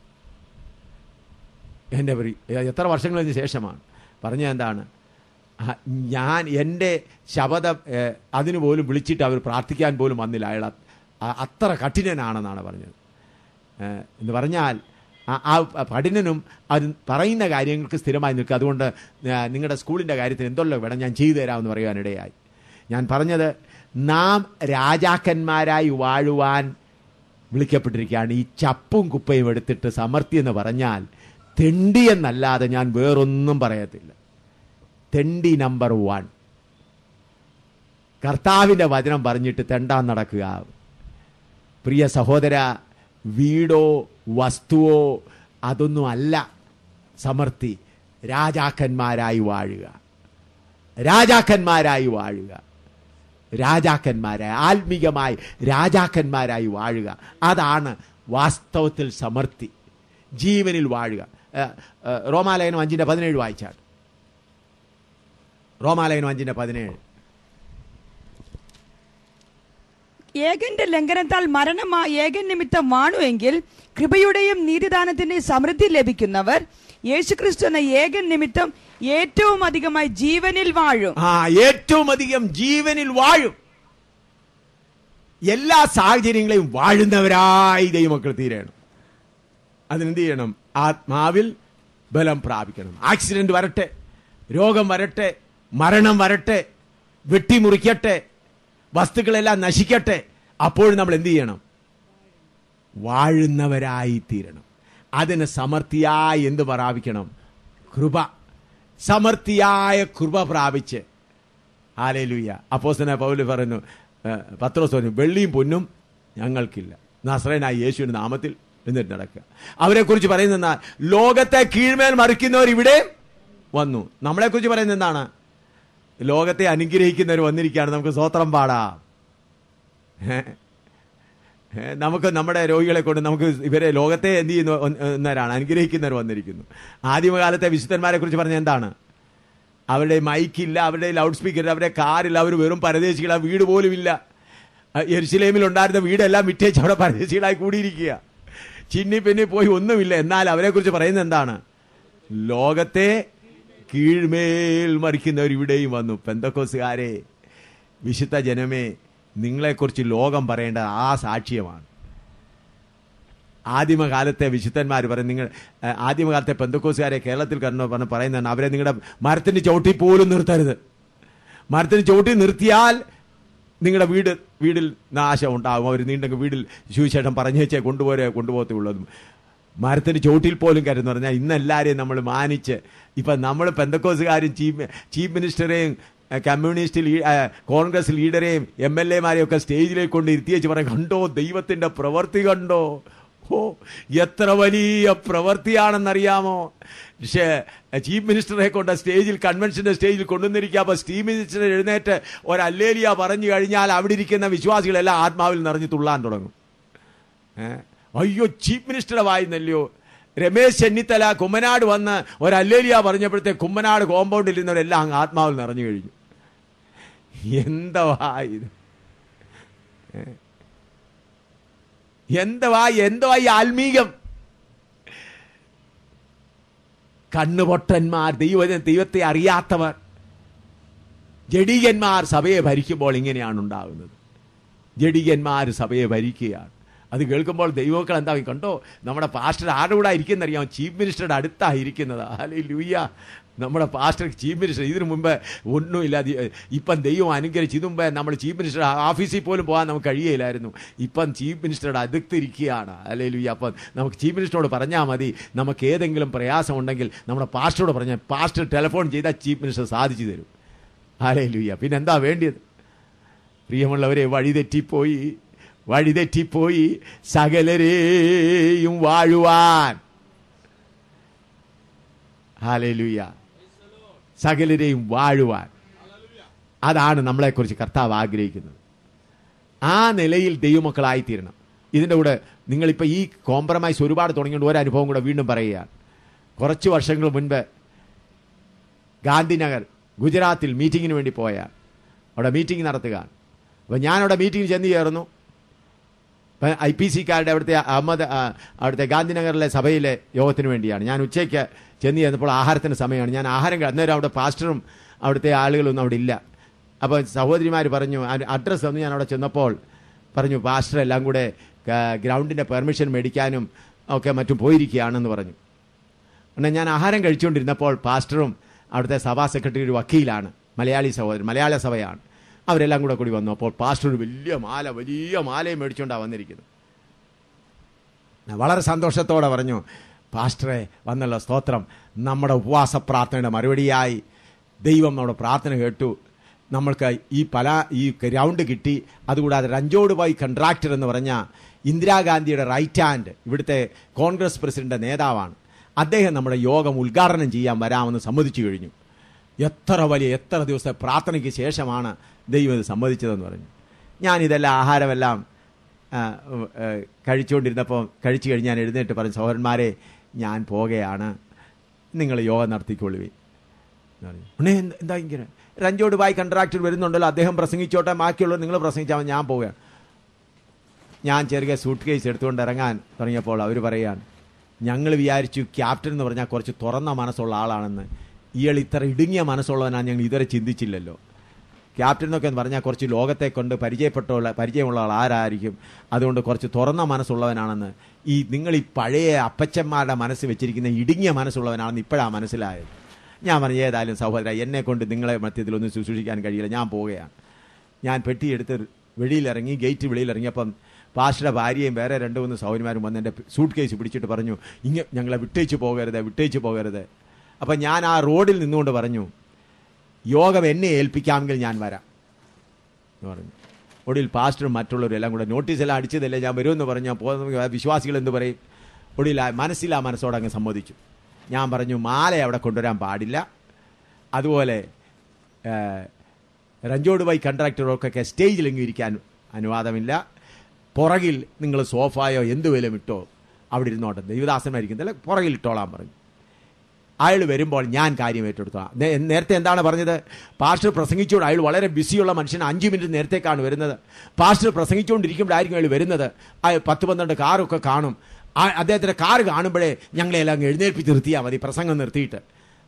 എൻ്റെ പ്രി എത്ര വർഷങ്ങൾക്ക് ശേഷമാണ് പറഞ്ഞ എന്താണ് ആ, ഞാൻ എൻ്റെ ശബദം ഏഹ്, അതിന് പോലും വിളിച്ചിട്ട് അവർ പ്രാർത്ഥിക്കാൻ പോലും വന്നില്ല അയാൾ അത്- ആ- അത്ര കഠിനനാണെന്നാണ് പറഞ്ഞത് ഏഹ്, എന്ന് പറഞ്ഞാൽ ആ- ആ പഠിനനും അത് പറയുന്ന കാര്യങ്ങൾക്ക് സ്ഥിരമായി നിൽക്കുക അതുകൊണ്ട് ഏഹ്, നിങ്ങളുടെ സ്കൂളിൻ്റെ കാര്യത്തിൽ എന്തെല്ലോ വേണം ഞാൻ ചെയ്തു തരാമെന്ന് പറയുവാനിടയായി ഞാൻ പറഞ്ഞത് നാം രാജാക്കന്മാരായി വാഴുവാൻ വിളിക്കപ്പെട്ടിരിക്കുകയാണ് ഈ ചപ്പും കുപ്പയും എടുത്തിട്ട് സമർത്ഥി എന്ന് പറഞ്ഞാൽ തെണ്ടി എന്നല്ലാതെ ഞാൻ വേറൊന്നും പറയത്തില്ല തെണ്ടി നമ്പർ വൺ കർത്താവിൻ്റെ വചനം പറഞ്ഞിട്ട് തെണ്ടാൻ നടക്കുക പ്രിയ സഹോദര വീടോ വസ്തുവോ അതൊന്നും അല്ല സമർത്ഥി രാജാക്കന്മാരായി വാഴുക രാജാക്കന്മാരായി വാഴുക രാജാക്കന്മാരായി ആത്മീകമായി രാജാക്കന്മാരായി വാഴുക അതാണ് വാസ്തവത്തിൽ സമർത്ഥി ജീവനിൽ വാഴുക ഏഹ്, ഏഹ്, റോമാലയനം അഞ്ചിൻ്റെ പതിനേഴ് വായിച്ചാണ് റോമാലയനം അഞ്ചിൻ്റെ പതിനേഴ് ഏകന്റെ ലംഘനത്താൽ മരണം ആ ഏകൻ നിമിത്തം വാണുവെങ്കിൽ കൃപയുടെയും നീതിദാനത്തിന്റെയും സമൃദ്ധി ലഭിക്കുന്നവർ യേശുക്രിസ്തു എന്ന ഏകൻ നിമിത്തം ഏറ്റവും അധികമായി ജീവനിൽ വാഴും ആ ഏറ്റവും അധികം ജീവനിൽ വാഴും എല്ലാ സാഹചര്യങ്ങളെയും വാഴുന്നവരായി ദൈവമക്കൾ തീരണം അതിനെന്ത് ചെയ്യണം ആത്മാവിൽ ബലം പ്രാപിക്കണം ആക്സിഡന്റ് വരട്ടെ രോഗം വരട്ടെ മരണം വരട്ടെ വെട്ടിമുറിക്കട്ടെ വസ്തുക്കളെല്ലാം നശിക്കട്ടെ അപ്പോൾ നമ്മൾ എന്ത് ചെയ്യണം വാഴുന്നവരായി തീരണം അതിന് സമർത്ഥിയായി എന്ത് പ്രാപിക്കണം കൃപ സമർത്ഥിയായ കൃപ പ്രാപിച്ച് ആലേലുയ്യ അപ്പോസ്തന പൗല് പറയുന്നു ഏഹ്, പത്രോസ് പറഞ്ഞു വെള്ളിയും പൊന്നും ഞങ്ങൾക്കില്ല നസ്രനായ യേശുവിന്റെ നാമത്തിൽ എന്നിട്ട് നടക്കുക അവരെക്കുറിച്ച് പറയുന്ന ലോകത്തെ കീഴ്മേൽ മറിക്കുന്നവർ ഇവിടെ വന്നു നമ്മളെക്കുറിച്ച് പറയുന്നത് എന്താണ് ലോകത്തെ അനുഗ്രഹിക്കുന്നവർ വന്നിരിക്കുകയാണ് നമുക്ക് സ്വോത്രം പാടാം ഏ? ഏ, നമുക്ക് നമ്മുടെ രോഗികളെ കൊണ്ട് നമുക്ക് ഇവരെ ലോകത്തെ എന്ത് ചെയ്യുന്നു എന്നവരാണ് അനുഗ്രഹിക്കുന്നവർ വന്നിരിക്കുന്നു ആദ്യമകാലത്തെ വിശുദ്ധന്മാരെ കുറിച്ച് പറഞ്ഞ എന്താണ് അവരുടെ മൈക്കില്ല അവരുടെ ലൗഡ് സ്പീക്കർ ഇല്ല, അവരുടെ കാറില്ല അവർ വെറും പരദേശികൾ ആ വീട് പോലും ഇല്ല എരുസലേമിൽ ഉണ്ടായിരുന്ന വീടെല്ലാം വിറ്റേച്ച് അവിടെ പരദേശികളായി കൂടിയിരിക്കുക ചിന്നി പിന്നി പോയി ഒന്നുമില്ല എന്നാൽ അവരെക്കുറിച്ച് പറയുന്നത് എന്താണ് ലോകത്തെ കീഴ്മേൽ മറിക്കുന്നവർ ഇവിടെയും വന്നു പെന്തക്കോസുകാരെ വിശുദ്ധ ജനമേ നിങ്ങളെക്കുറിച്ച് ലോകം പറയേണ്ട ആ സാക്ഷ്യമാണ് ആദിമകാലത്തെ വിശുദ്ധന്മാർ പറയും നിങ്ങൾ ഏഹ്, ആദിമകാലത്തെ പെന്തക്കോസുകാരെ കേരളത്തിൽ കണ്ടു പറഞ്ഞ് പറയുന്നതാണ് അവരെ നിങ്ങളുടെ മരത്തിന്റെ ചവിട്ടി പോലും നിർത്തരുത് മരത്തിന് ചവിട്ടി നിർത്തിയാൽ നിങ്ങളുടെ വീട് വീടിൽ നാശം ഉണ്ടാകും അവർ നീണ്ടെങ്കിൽ വീടിൽ സുവിശേഷം പറഞ്ഞേച്ചേ കൊണ്ടുപോരേ കൊണ്ടുപോകത്തുള്ളതും മരത്തിന് ചോട്ടിൽ പോലും കരുന്ന് പറഞ്ഞാൽ ഇന്ന് എല്ലാവരെയും നമ്മൾ മാനിച്ച് ഇപ്പം നമ്മൾ പെന്തക്കോസുകാരും ചീഫ് ചീഫ് മിനിസ്റ്ററെയും ഏഹ്, കമ്മ്യൂണിസ്റ്റ് ലീ ഏഹ്, കോൺഗ്രസ് ലീഡറെയും എം എൽ എമാരെയും ഒക്കെ സ്റ്റേജിലേക്ക് കൊണ്ട് ഇരുത്തിയേച്ച് പറയും കണ്ടോ ദൈവത്തിൻ്റെ പ്രവൃത്തി കണ്ടോ ഓ എത്ര വലിയ പ്രവൃത്തിയാണെന്നറിയാമോ പക്ഷേ ചീഫ് മിനിസ്റ്ററെ കൊണ്ട് സ്റ്റേജിൽ കൺവെൻഷന്റെ സ്റ്റേജിൽ കൊണ്ടുവന്നിരിക്കുക അപ്പോൾ ചീഫ് മിനിസ്റ്റർ എഴുന്നേറ്റ് ഒരു അല്ലേലിയ പറഞ്ഞു കഴിഞ്ഞാൽ അവിടെ ഇരിക്കുന്ന വിശ്വാസികളെല്ലാം ആത്മാവിൽ നിറഞ്ഞു തുള്ളാൻ തുടങ്ങും ഏ? അയ്യോ ചീഫ് മിനിസ്റ്ററുടെ വായിന്നല്ലയോ രമേശ് ചെന്നിത്തല കുമ്മനാട് വന്ന് ഒരു അല്ലേലിയ പറഞ്ഞപ്പോഴത്തെ കുമ്മനാട് കോമ്പൗണ്ടിൽ ഇരുന്നവരെല്ലാം അങ്ങ് ആത്മാവിൽ നിറഞ്ഞു കഴിഞ്ഞു എന്തവാ ഇത് ഏ? എന്തവാ എന്തവാ ഈ ആത്മീകം കണ്ണുപൊട്ടന്മാർ ദൈവ ദൈവത്തെ അറിയാത്തവർ ജഡികന്മാർ സഭയെ ഭരിക്കുമ്പോൾ ഇങ്ങനെയാണ് ഉണ്ടാകുന്നത് ജഡികന്മാർ സഭയെ ഭരിക്കുകയാണ് അത് കേൾക്കുമ്പോൾ ദൈവമക്കൾ എന്താ കണ്ടോ നമ്മുടെ പാസ്റ്റർ ആരുടെ കൂടെ ഇരിക്കുന്നറിയാം ചീഫ് മിനിസ്റ്ററുടെ അടുത്താണ് ഇരിക്കുന്നത് അല്ലെ ലൂയ്യ നമ്മുടെ പാസ്റ്റർ ചീഫ് മിനിസ്റ്റർ ഇതിനു മുമ്പ് ഒന്നുമില്ല ദി- ഇപ്പം ദൈവം അനുഗ്രഹിച്ച് ഇതിനു മുമ്പേ നമ്മൾ ചീഫ് മിനിസ്റ്റർ ഓഫീസിൽ പോലും പോകാൻ നമുക്ക് കഴിയില്ലായിരുന്നു ഇപ്പം ചീഫ് മിനിസ്റ്ററുടെ അടുത്തിരിക്കുകയാണ് അല്ലെ ലൂയ്യ അപ്പം നമുക്ക് ചീഫ് മിനിസ്റ്ററോട് പറഞ്ഞാൽ മതി നമുക്ക് ഏതെങ്കിലും പ്രയാസം ഉണ്ടെങ്കിൽ നമ്മുടെ പാസ്റ്ററോട് പറഞ്ഞാൽ പാസ്റ്റർ ടെലിഫോൺ ചെയ്താൽ ചീഫ് മിനിസ്റ്റർ സാധിച്ചു തരും അല്ലെ ലൂയ്യ പിന്നെ എന്താ വേണ്ടിയത് പ്രിയമുള്ളവരെ വഴിതെറ്റിപ്പോയി വഴിതെറ്റിപ്പോയി സകലരെയും വാഴുവാൻ ഹാലലുയ സകലരെയും വാഴുവാൻ അതാണ് നമ്മളെക്കുറിച്ച് കർത്താവ് ആഗ്രഹിക്കുന്നത് ആ നിലയിൽ ദൈവമക്കളായിത്തീരണം ഇതിൻ്റെ കൂടെ നിങ്ങളിപ്പോൾ ഈ കോംപ്രമൈസ് ഒരുപാട് തുടങ്ങിയിട്ട് ഒരു അനുഭവം കൂടെ വീണ്ടും പറയുകയാണ് കുറച്ച് വർഷങ്ങൾ മുൻപ് ഗാന്ധിനഗർ ഗുജറാത്തിൽ മീറ്റിങ്ങിന് വേണ്ടി പോയാൽ അവിടെ മീറ്റിംഗ് നടത്തുകയാണ് അപ്പോൾ ഞാനവിടെ മീറ്റിംഗ് ചെന്ന് ചേർന്നു ഐ പി സിക്കാരുടെ അവിടുത്തെ അഹമ്മദ് ആ, അവിടുത്തെ ഗാന്ധിനഗറിലെ സഭയിലെ യോഗത്തിന് വേണ്ടിയാണ് ഞാൻ ഉച്ചയ്ക്ക് ചെന്ന് ചേർന്നപ്പോൾ ആഹാരത്തിന് സമയമാണ് ഞാൻ ആഹാരം കഴി- അന്നേരം അവിടെ പാസ്റ്ററും അവിടുത്തെ ആളുകളൊന്നും അവിടെ ഇല്ല അപ്പോൾ സഹോദരിമാർ പറഞ്ഞു അഡ്രസ്സ് തന്നു ഞാൻ അവിടെ ചെന്നപ്പോൾ പറഞ്ഞു പാസ്റ്റർ എല്ലാം കൂടെ ഗ്രൗണ്ടിൻ്റെ പെർമിഷൻ മേടിക്കാനും ഒക്കെ മറ്റും പോയിരിക്കുകയാണെന്ന് പറഞ്ഞു എന്നാൽ ഞാൻ ആഹാരം കഴിച്ചുകൊണ്ടിരുന്നപ്പോൾ പാസ്റ്ററും അവിടുത്തെ സഭാ സെക്രട്ടറി ഒരു വക്കീലാണ് മലയാളി സഹോദരൻ മലയാള സഭയാണ് അവരെല്ലാം കൂടെ കൂടി വന്നു അപ്പോൾ പാസ്റ്റർ ഒരു വലിയ മാല വലിയ മാലയും മേടിച്ചുകൊണ്ടാണ് വന്നിരിക്കുന്നത് ഞാൻ വളരെ സന്തോഷത്തോടെ പറഞ്ഞു പാസ്റ്ററെ വന്നുള്ള സ്തോത്രം നമ്മുടെ ഉപവാസ പ്രാർത്ഥനയുടെ മറുപടിയായി ദൈവം നമ്മുടെ പ്രാർത്ഥന കേട്ടു നമ്മൾക്ക് ഈ പല ഈ ഗ്രൗണ്ട് കിട്ടി അതുകൂടാതെ രഞ്ജോട് ബൈ കൺട്രാക്ടർ എന്ന് പറഞ്ഞ ഇന്ദിരാഗാന്ധിയുടെ റൈറ്റ് ഹാൻഡ് ഇവിടുത്തെ കോൺഗ്രസ് പ്രസിഡന്റ് നേതാവാണ് അദ്ദേഹം നമ്മുടെ യോഗം ഉദ്ഘാടനം ചെയ്യാൻ വരാമെന്ന് സമ്മതിച്ചു കഴിഞ്ഞു എത്ര വലിയ എത്ര ദിവസത്തെ പ്രാർത്ഥനയ്ക്ക് ശേഷമാണ് ദൈവം ഇത് സമ്മതിച്ചതെന്ന് പറഞ്ഞു ഞാനിതെല്ലാം ആഹാരമെല്ലാം ആ, ഉം, ഏ, കഴിച്ചുകൊണ്ടിരുന്നപ്പോൾ കഴിച്ചു കഴിഞ്ഞ് ഞാൻ എഴുന്നേറ്റ് പറഞ്ഞു സഹോദരന്മാരെ ഞാൻ പോകുകയാണ് നിങ്ങൾ യോഗം നടത്തിക്കൊള്ളുവേ എന്ന് പറഞ്ഞു ഉടനെ എന്ത്- എന്താ ഇങ്ങനെ രഞ്ജോട് ബായ് കൺട്രാക്ടർ വരുന്നുണ്ടല്ലോ അദ്ദേഹം പ്രസംഗിച്ചോട്ടെ ബാക്കിയുള്ളത് നിങ്ങൾ പ്രസംഗിച്ചാൽ മതി, ഞാൻ പോവുകയാണ് ഞാൻ ചെറിയ സൂട്ട് കേസ് എടുത്തുകൊണ്ട് ഇറങ്ങാൻ തുടങ്ങിയപ്പോൾ അവർ പറയുകയാണ് ഞങ്ങൾ വിചാരിച്ചു ക്യാപ്റ്റൻ എന്ന് പറഞ്ഞാൽ കുറച്ച് തുറന്ന മനസ്സുള്ള ആളാണെന്ന് ഇയാൾ ഇത്ര ഇടുങ്ങിയ മനസ്സുള്ളവനാണ് ഞങ്ങൾ ഇതുവരെ ചിന്തിച്ചില്ലല്ലോ ക്യാപ്റ്റൻ എന്നൊക്കെ എന്ന് പറഞ്ഞാൽ കുറച്ച് ലോകത്തെ കൊണ്ട് പരിചയപ്പെട്ടുള്ള പരിചയമുള്ള ആൾ ആരായിരിക്കും അതുകൊണ്ട് കുറച്ച് തുറന്ന മനസ്സുള്ളവനാണെന്ന് ഈ നിങ്ങൾ ഈ പഴയ അപ്പച്ചന്മാരുടെ മനസ്സ് വെച്ചിരിക്കുന്ന ഇടുങ്ങിയ മനസ്സുള്ളവനാണെന്ന് ഇപ്പോഴാണ് മനസ്സിലായത് ഞാൻ പറഞ്ഞു ഏതായാലും സഹോദര എന്നെ കൊണ്ട് നിങ്ങളെ മധ്യത്തിലൊന്നും ശുശ്രൂഷിക്കാൻ കഴിയില്ല ഞാൻ പോവുകയാണ് ഞാൻ പെട്ടിയെടുത്ത് വെളിയിലിറങ്ങി ഗേറ്റ് വെളിയിലിറങ്ങിയപ്പം പാസ്റ്ററുടെ ഭാര്യയും വേറെ രണ്ട് മൂന്ന് സൗകര്യമാരും വന്ന് എൻ്റെ സൂട്ട് കേസ് പിടിച്ചിട്ട് പറഞ്ഞു ഇങ്ങ ഞങ്ങളെ വിട്ടേച്ച് പോകരുത് വിട്ടേച്ച് പോകരുത് അപ്പം ഞാൻ ആ റോഡിൽ നിന്നുകൊണ്ട് പറഞ്ഞു യോഗം എന്നെ ഏൽപ്പിക്കാമെങ്കിൽ ഞാൻ വരാം എന്ന് പറഞ്ഞു ഒടുവിൽ പാസ്റ്ററും മറ്റുള്ളവരും എല്ലാം കൂടെ നോട്ടീസ് എല്ലാം അടിച്ചതല്ലേ ഞാൻ വരുമെന്ന് പറഞ്ഞു ഞാൻ പോകുന്ന വിശ്വാസികൾ എന്ത് പറയും ഒടുവിൽ ആ മനസ്സിലാ മനസ്സോടെ അങ്ങ് സമ്മതിച്ചു ഞാൻ പറഞ്ഞു മാല അവിടെ കൊണ്ടുവരാൻ പാടില്ല അതുപോലെ ഏഹ്, രഞ്ജോട് ബൈ കൺട്രാക്ടർക്കൊക്കെ സ്റ്റേജിലെങ്കിലും ഇരിക്കാൻ അനുവാദമില്ല പുറകിൽ നിങ്ങൾ സോഫായോ എന്ത് വിലം ഇട്ടോ അവിടെ ഇരുന്നോട്ടെ ദൈവദാസനായിരിക്കുന്നല്ല പുറകിൽ ഇട്ടോളാൻ പറഞ്ഞു അയാൾ വരുമ്പോൾ ഞാൻ കാര്യം ഏറ്റെടുത്തോളാം നേ- നേരത്തെ എന്താണ് പറഞ്ഞത് പാസ്റ്റർ പ്രസംഗിച്ചുകൊണ്ട് അയാൾ വളരെ ബിസിയുള്ള മനുഷ്യൻ അഞ്ച് മിനിറ്റ് നേരത്തേക്കാണ് വരുന്നത് പാസ്റ്റർ പ്രസംഗിച്ചുകൊണ്ടിരിക്കുമ്പോഴായിരിക്കും അയാൾ വരുന്നത് അയാൾ പത്ത് പന്ത്രണ്ട് കാറൊക്കെ കാണും ആ അദ്ദേഹത്തിൻ്റെ കാറ് കാണുമ്പോഴേ ഞങ്ങളെല്ലാം അങ്ങ് എഴുന്നേൽപ്പിച്ച് നിർത്തിയാൽ മതി പ്രസംഗം നിർത്തിയിട്ട്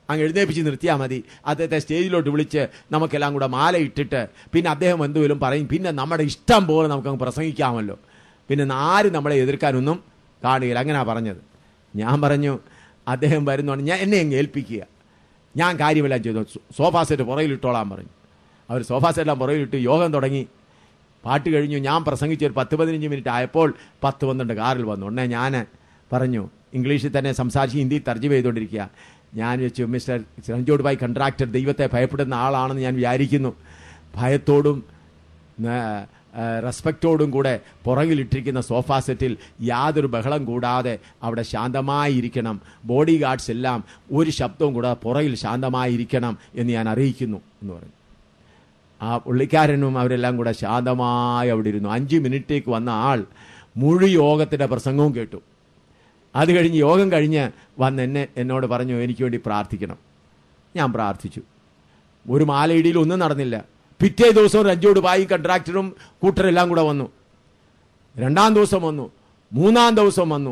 അങ്ങ് എഴുന്നേപ്പിച്ച് നിർത്തിയാൽ മതി അദ്ദേഹത്തെ സ്റ്റേജിലോട്ട് വിളിച്ച് നമുക്കെല്ലാം കൂടെ മാല ഇട്ടിട്ട് പിന്നെ അദ്ദേഹം എന്തെങ്കിലും പറയും പിന്നെ നമ്മുടെ ഇഷ്ടം പോലെ നമുക്കങ്ങ് പ്രസംഗിക്കാമല്ലോ പിന്നെ ആരും നമ്മളെ എതിർക്കാനൊന്നും കാണുകയില്ല അങ്ങനെയാ പറഞ്ഞത് ഞാൻ പറഞ്ഞു അദ്ദേഹം വരുന്നോണ്ട് ഞാൻ എന്നെ അങ്ങ് ഏൽപ്പിക്കുക ഞാൻ കാര്യമെല്ലാം ചെയ്തു സോ- സോഫാ സെറ്റ് പുറകിലിട്ടോളാൻ പറഞ്ഞു അവർ സോഫാ സെറ്റെല്ലാം പുറകിലിട്ട് യോഗം തുടങ്ങി പാട്ട് കഴിഞ്ഞു ഞാൻ പ്രസംഗിച്ച് ഒരു പത്ത് പതിനഞ്ച് മിനിറ്റ് ആയപ്പോൾ പത്ത് പന്ത്രണ്ട് കാറിൽ വന്നു ഉടനെ ഞാൻ പറഞ്ഞു ഇംഗ്ലീഷിൽ തന്നെ സംസാരിച്ച് ഹിന്ദി തർജ്ജമ ചെയ്തുകൊണ്ടിരിക്കുക ഞാൻ വെച്ചു മിസ്റ്റർ രഞ്ജോട് ഭായ് കൺട്രാക്ടർ ദൈവത്തെ ഭയപ്പെടുന്ന ആളാണെന്ന് ഞാൻ വിചാരിക്കുന്നു ഭയത്തോടും ന- ആ, റെസ്പെക്റ്റോടും കൂടെ പുറകിലിട്ടിരിക്കുന്ന സോഫാ സെറ്റിൽ യാതൊരു ബഹളം കൂടാതെ അവിടെ ശാന്തമായിരിക്കണം ബോഡി ഗാർഡ്സ് എല്ലാം ഒരു ശബ്ദവും കൂടാതെ പുറകിൽ ശാന്തമായിരിക്കണം എന്ന് ഞാൻ അറിയിക്കുന്നു എന്ന് പറഞ്ഞു ആ പുള്ളിക്കാരനും അവരെല്ലാം കൂടെ ശാന്തമായി അവിടെ ഇരുന്നു അഞ്ച് മിനിറ്റേക്ക് വന്ന ആൾ മുഴു യോഗത്തിൻ്റെ പ്രസംഗവും കേട്ടു അത് കഴിഞ്ഞ് യോഗം കഴിഞ്ഞ് വന്ന് എന്നെ എന്നോട് പറഞ്ഞു എനിക്ക് വേണ്ടി പ്രാർത്ഥിക്കണം ഞാൻ പ്രാർത്ഥിച്ചു ഒരു മാലയിടിയിൽ ഒന്നും നടന്നില്ല പിറ്റേ ദിവസം രഞ്ജോട് ബായി കൺട്രാക്ടറും കൂട്ടരെല്ലാം കൂടെ വന്നു രണ്ടാം ദിവസം വന്നു മൂന്നാം ദിവസം വന്നു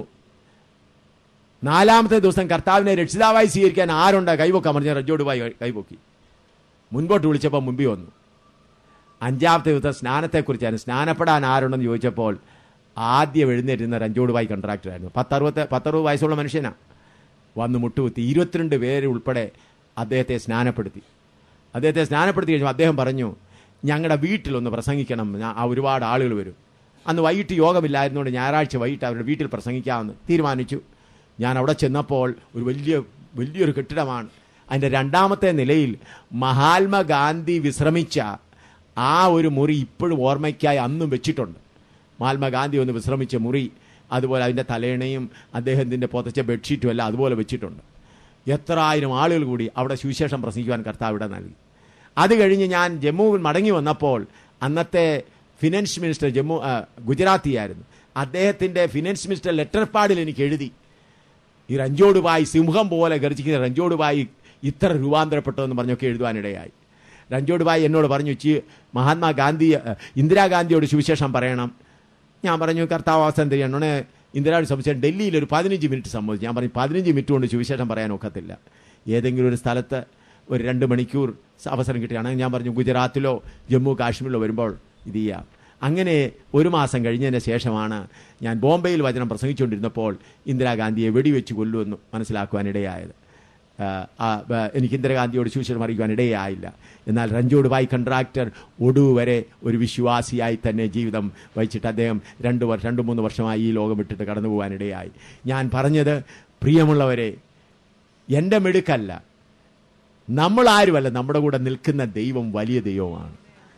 നാലാമത്തെ ദിവസം കർത്താവിനെ രക്ഷിതാവായി സ്വീകരിക്കാൻ ആരുണ്ട് കൈവൊക്കാൻ പറഞ്ഞ രഞ്ജോട് ബായി കൈവൊക്കി മുൻപോട്ട് വിളിച്ചപ്പോൾ മുമ്പിൽ വന്നു അഞ്ചാമത്തെ ദിവസം സ്നാനത്തെക്കുറിച്ചാണ് സ്നാനപ്പെടാൻ ആരുണ്ടെന്ന് ചോദിച്ചപ്പോൾ ആദ്യം എഴുന്നേറ്റുന്ന രഞ്ജോടുബായി കൺട്രാക്ടറായിരുന്നു പത്തറുപത്തെ പത്തറുപത് വയസ്സുള്ള മനുഷ്യനാണ് വന്ന് മുട്ടുകുത്തി ഇരുപത്തിരണ്ട് പേര് ഉൾപ്പെടെ അദ്ദേഹത്തെ സ്നാനപ്പെടുത്തി അദ്ദേഹത്തെ സ്നാനപ്പെടുത്തി കഴിഞ്ഞപ്പോൾ അദ്ദേഹം പറഞ്ഞു ഞങ്ങളുടെ വീട്ടിലൊന്ന് പ്രസംഗിക്കണം ഞാ- ആ ഒരുപാട് ആളുകൾ വരും അന്ന് വൈകിട്ട് യോഗമില്ലായിരുന്നുകൊണ്ട് ഞായറാഴ്ച വൈകിട്ട് അവരുടെ വീട്ടിൽ പ്രസംഗിക്കാമെന്ന് തീരുമാനിച്ചു ഞാൻ അവിടെ ചെന്നപ്പോൾ ഒരു വലിയ വലിയൊരു കെട്ടിടമാണ് അതിൻ്റെ രണ്ടാമത്തെ നിലയിൽ മഹാത്മാഗാന്ധി വിശ്രമിച്ച ആ ഒരു മുറി ഇപ്പോഴും ഓർമ്മയ്ക്കായി അന്നും വെച്ചിട്ടുണ്ട് മഹാത്മാഗാന്ധി ഒന്ന് വിശ്രമിച്ച മുറി അതുപോലെ അതിൻ്റെ തലേണയും അദ്ദേഹത്തിൻ്റെ പുതച്ച ബെഡ്ഷീറ്റും എല്ലാം അതുപോലെ വെച്ചിട്ടുണ്ട് എത്ര ആയിരം ആളുകൾ കൂടി അവിടെ സുവിശേഷം പ്രസംഗിക്കുവാൻ കർത്താവ് ഇവിടെ നൽകി അത് കഴിഞ്ഞ് ഞാൻ ജമ്മുവിൽ മടങ്ങി വന്നപ്പോൾ അന്നത്തെ ഫിനാൻസ് മിനിസ്റ്റർ ജമ്മു ആ, ഗുജറാത്തിയായിരുന്നു അദ്ദേഹത്തിൻ്റെ ഫിനാൻസ് മിനിസ്റ്റർ ലെറ്റർ പാഡിൽ എനിക്ക് എഴുതി ഈ രഞ്ജോടുബായി സിംഹം പോലെ ഗർജിക്കുന്ന രഞ്ജോടുബായി ഇത്ര രൂപാന്തരപ്പെട്ടതെന്ന് പറഞ്ഞൊക്കെ എഴുതുവാനിടയായി രഞ്ജോടുബായി എന്നോട് പറഞ്ഞു ചി മഹാത്മാഗാന്ധി അഹ്, ഇന്ദിരാഗാന്ധിയോട് സുവിശേഷം പറയണം ഞാൻ പറഞ്ഞു കർത്താവ് അവസാനം തരികയാണ് ഉടനെ ഇന്ദിരാഗാന്ധി സംബന്ധിച്ച ഡൽഹിയിൽ ഒരു പതിനഞ്ച് മിനിറ്റ് സംബന്ധിച്ചു ഞാൻ പറഞ്ഞു പതിനഞ്ച് മിനിറ്റ് കൊണ്ട് സുവിശേഷം പറയാൻ ഒക്കത്തില്ല ഏതെങ്കിലും ഒരു സ്ഥലത്ത് ഒരു രണ്ട് മണിക്കൂർ സ- അവസരം കിട്ടുകയാണെങ്കിൽ ഞാൻ പറഞ്ഞു ഗുജറാത്തിലോ ജമ്മു കാശ്മീരിലോ വരുമ്പോൾ ഇത് ചെയ്യാം അങ്ങനെ ഒരു മാസം കഴിഞ്ഞതിന് ശേഷമാണ് ഞാൻ ബോംബെയിൽ വചനം പ്രസംഗിച്ചുകൊണ്ടിരുന്നപ്പോൾ ഇന്ദിരാഗാന്ധിയെ വെടിവെച്ച് കൊല്ലുമെന്ന് മനസ്സിലാക്കുവാനിടയായത് ആ, ആ, ബ- എനിക്ക് ഇന്ദിരാഗാന്ധിയോട് സുവിശേഷം അറിയിക്കുവാൻ ഇടയായില്ല എന്നാൽ രഞ്ജോട് ബായ് കൺട്രാക്ടർ ഒടുവ് വരെ ഒരു വിശ്വാസിയായി തന്നെ ജീവിതം വഹിച്ചിട്ട് അദ്ദേഹം രണ്ട് വർഷം രണ്ട് മൂന്ന് വർഷമായി ഈ ലോകം വിട്ടിട്ട് കടന്നു പോകാനിടയായി ഞാൻ പറഞ്ഞത് പ്രിയമുള്ളവരെ എൻ്റെ മിടുക്കല്ല നമ്മൾ ആരുമല്ല നമ്മുടെ കൂടെ നിൽക്കുന്ന ദൈവം വലിയ ദൈവമാണ്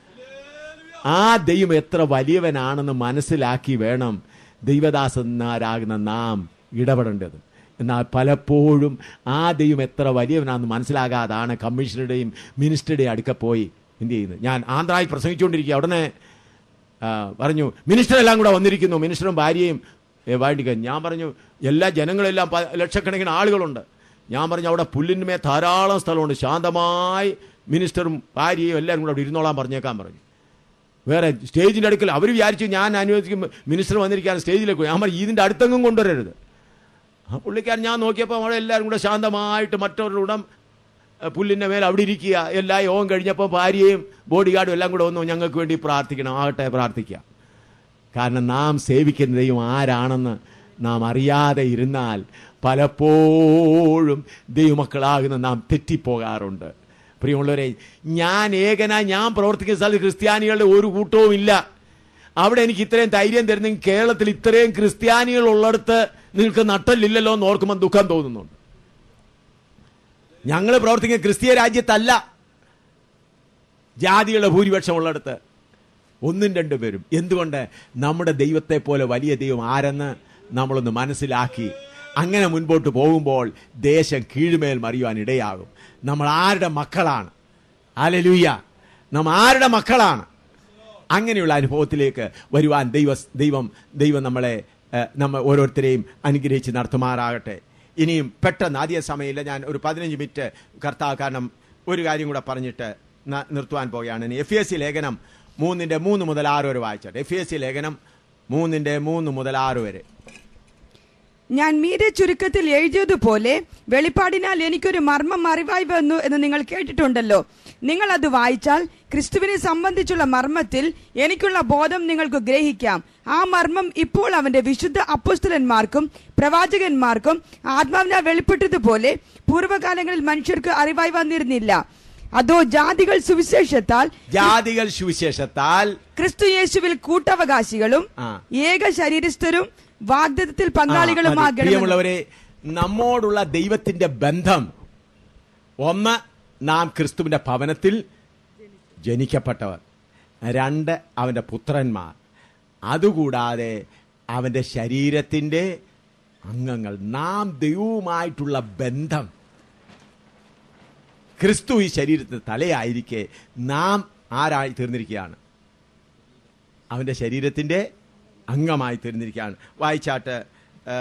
ആ ദൈവം എത്ര വലിയവനാണെന്ന് മനസ്സിലാക്കി വേണം ദൈവദാസന്മാരാകുന്ന നാം ഇടപെടേണ്ടത് എന്നാൽ പലപ്പോഴും ആ ദൈവം എത്ര വലിയവനാണെന്ന് മനസ്സിലാകാതാണ് കമ്മീഷണറുടെയും മിനിസ്റ്ററുടെയും അടുക്ക പോയി എന്ത് ചെയ്യുന്നത് ഞാൻ ആന്ധ്രായി പ്രസംഗിച്ചുകൊണ്ടിരിക്കുക ഉടനെ ആ, പറഞ്ഞു മിനിസ്റ്റർ എല്ലാം കൂടെ വന്നിരിക്കുന്നു മിനിസ്റ്ററും ഭാര്യയും ഏ, വാണ്ടിക്ക ഞാൻ പറഞ്ഞു എല്ലാ ജനങ്ങളെല്ലാം പ- ലക്ഷക്കണക്കിന് ആളുകളുണ്ട് ഞാൻ പറഞ്ഞു അവിടെ പുല്ലിന്മേ ധാരാളം സ്ഥലമുണ്ട് ശാന്തമായി മിനിസ്റ്ററും ഭാര്യയും എല്ലാവരും കൂടെ അവിടെ ഇരുന്നോളാൻ പറഞ്ഞേക്കാൻ പറഞ്ഞു വേറെ സ്റ്റേജിൻ്റെ അടുക്കൽ അവർ വിചാരിച്ചു ഞാൻ അനുവദിക്കും മിനിസ്റ്റർ വന്നിരിക്കാൻ സ്റ്റേജിലേക്ക് പോയി ഞാൻ പറഞ്ഞു ഇതിൻ്റെ അടുത്തെങ്ങും കൊണ്ടുവരരുത് ആ പുള്ളിക്കാരൻ ഞാൻ നോക്കിയപ്പോൾ അവിടെ എല്ലാവരും കൂടെ ശാന്തമായിട്ട് മറ്റൊരു ഉടം പുല്ലിൻ്റെ മേൽ അവിടെ ഇരിക്കുക എല്ലാ യോഗം കഴിഞ്ഞപ്പോൾ ഭാര്യയും ബോഡി ഗാർഡും എല്ലാം കൂടെ വന്നു ഞങ്ങൾക്ക് വേണ്ടി പ്രാർത്ഥിക്കണം ആകട്ടെ പ്രാർത്ഥിക്കാം കാരണം നാം സേവിക്കുന്ന ദൈവം ആരാണെന്ന് നാം അറിയാതെ ഇരുന്നാൽ പലപ്പോഴും ദൈവമക്കളാകുന്ന നാം തെറ്റിപ്പോകാറുണ്ട് പ്രിയമുള്ളവരെ ഞാൻ ഏകനായി ഞാൻ പ്രവർത്തിക്കുന്ന സ്ഥലത്ത് ക്രിസ്ത്യാനികളുടെ ഒരു കൂട്ടവും ഇല്ല അവിടെ എനിക്ക് ഇത്രയും ധൈര്യം തരുന്നെങ്കിൽ കേരളത്തിൽ ഇത്രയും ക്രിസ്ത്യാനികൾ ഉള്ളിടത്ത് നിങ്ങൾക്ക് നട്ടലില്ലല്ലോ എന്ന് ഓർക്കുമ്പോൾ ദുഃഖം തോന്നുന്നുണ്ട് ഞങ്ങൾ പ്രവർത്തിക്കുന്ന ക്രിസ്തീയ രാജ്യത്തല്ല ജാതികളുടെ ഭൂരിപക്ഷം ഉള്ളിടത്ത് ഒന്നും രണ്ടും പേരും എന്തുകൊണ്ട് നമ്മുടെ ദൈവത്തെ പോലെ വലിയ ദൈവം ആരെന്ന് നമ്മളൊന്ന് മനസ്സിലാക്കി അങ്ങനെ മുൻപോട്ട് പോകുമ്പോൾ ദേശം കീഴ്മേൽ മറിയുവാൻ ഇടയാകും നമ്മൾ ആരുടെ മക്കളാണ് അലലൂയ നാം ആരുടെ മക്കളാണ് അങ്ങനെയുള്ള അനുഭവത്തിലേക്ക് വരുവാൻ ദൈവ ദൈവം ദൈവം നമ്മളെ ഏഹ്, നമ്മ ഓരോരുത്തരെയും അനുഗ്രഹിച്ച് നടത്തുമാറാകട്ടെ ഇനിയും പെട്ടെന്ന് ആദ്യ സമയമില്ല ഞാൻ ഒരു പതിനഞ്ച് മിനിറ്റ് കർത്താവ് കാരണം ഒരു കാര്യം കൂടെ പറഞ്ഞിട്ട് ന- നിർത്തുവാൻ പോവുകയാണ് ഇനി എഫ് എസ് സി ലേഖനം മൂന്നിൻ്റെ മൂന്ന് മുതൽ ആറ് വരെ വായിച്ചോട്ടെ എഫ് എസ് സി ലേഖനം മൂന്നിൻ്റെ മൂന്ന് മുതൽ ആറ് വരെ ഞാൻ മീതെ ചുരുക്കത്തിൽ എഴുതിയതുപോലെ വെളിപ്പാടിനാൽ എനിക്കൊരു മർമ്മം അറിവായി വന്നു എന്ന് നിങ്ങൾ കേട്ടിട്ടുണ്ടല്ലോ നിങ്ങൾ അത് വായിച്ചാൽ ക്രിസ്തുവിനെ സംബന്ധിച്ചുള്ള മർമ്മത്തിൽ എനിക്കുള്ള ബോധം നിങ്ങൾക്ക് ഗ്രഹിക്കാം ആ മർമ്മം ഇപ്പോൾ അവന്റെ വിശുദ്ധ അപ്പോസ്തലന്മാർക്കും പ്രവാചകന്മാർക്കും ആത്മാവിനാൽ വെളിപ്പെട്ടതുപോലെ പൂർവ്വകാലങ്ങളിൽ മനുഷ്യർക്ക് അറിവായി വന്നിരുന്നില്ല അതോ ജാതികൾ സുവിശേഷത്താൽ ജാതികൾ സുവിശേഷത്താൽ ക്രിസ്തു യേശുവിൽ കൂട്ടവകാശികളും ആ. ഏക ശരീരസ്ഥരും വാഗ്ദത്തത്തിൽ ആ, മതി. പങ്കാളികളുമാകണം പ്രിയമുള്ളവരെ നമ്മോടുള്ള ദൈവത്തിന്റെ ബന്ധം ഒന്ന് നാം ക്രിസ്തുവിന്റെ ഭവനത്തിൽ ജനിക്കപ്പെട്ടവർ രണ്ട് അവന്റെ പുത്രന്മാർ അതുകൂടാതെ അവന്റെ ശരീരത്തിന്റെ അംഗങ്ങൾ നാം ദൈവവുമായിട്ടുള്ള ബന്ധം ക്രിസ്തു ഈ ശരീരത്തിന് തലയായിരിക്കെ നാം ആരായി തീർന്നിരിക്കുകയാണ് അവന്റെ ശരീരത്തിന്റെ അംഗമായി തീർന്നിരിക്കുകയാണ് വായിച്ചാട്ട് ആ,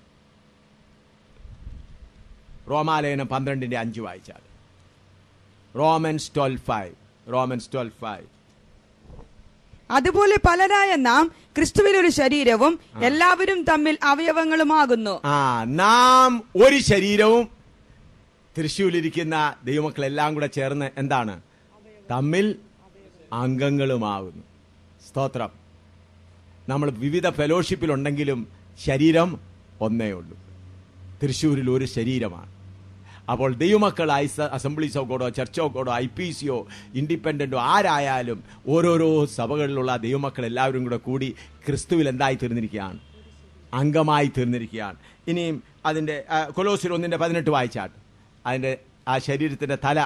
റോമാലയനം പന്ത്രണ്ടിന്റെ അഞ്ച് വായിച്ചാൽ Romans twelve five Romans twelve five അതുപോലെ പലരായ നാം ക്രിസ്തുവിൽ ഒരു ശരീരവും എല്ലാവരും തമ്മിൽ അവയവങ്ങളുമാകുന്നു ആ നാം ഒരു ശരീരവും തൃശ്ശൂരിലിരിക്കുന്ന ദൈവമക്കളെല്ലാം കൂടെ ചേർന്ന് എന്താണ് തമ്മിൽ അംഗങ്ങളുമാകുന്നു സ്തോത്രം നമ്മൾ വിവിധ ഫെലോഷിപ്പിലുണ്ടെങ്കിലും ശരീരം ഒന്നേ ഉള്ളൂ തൃശ്ശൂരിൽ ഒരു ശരീരമാണ് അപ്പോൾ ദൈവമക്കൾ ഐസ അസംബ്ലീസ് ഓഫ് ഗോഡോ ചർച്ച് ഓഫ് ഗോഡോ ഐ പി സിയോ ഇൻഡിപെൻഡന്റോ ആരായാലും ഓരോരോ സഭകളിലുള്ള ദൈവമക്കൾ എല്ലാവരും കൂടെ കൂടി ക്രിസ്തുവിൽ എന്തായി തീർന്നിരിക്കുകയാണ് അംഗമായി തീർന്നിരിക്കുകയാണ് ഇനിയും അതിൻ്റെ കൊലോസിൽ ഒന്നിൻ്റെ പതിനെട്ട് വായിച്ചാട്ട് അതിൻ്റെ ആ ശരീരത്തിൻ്റെ തല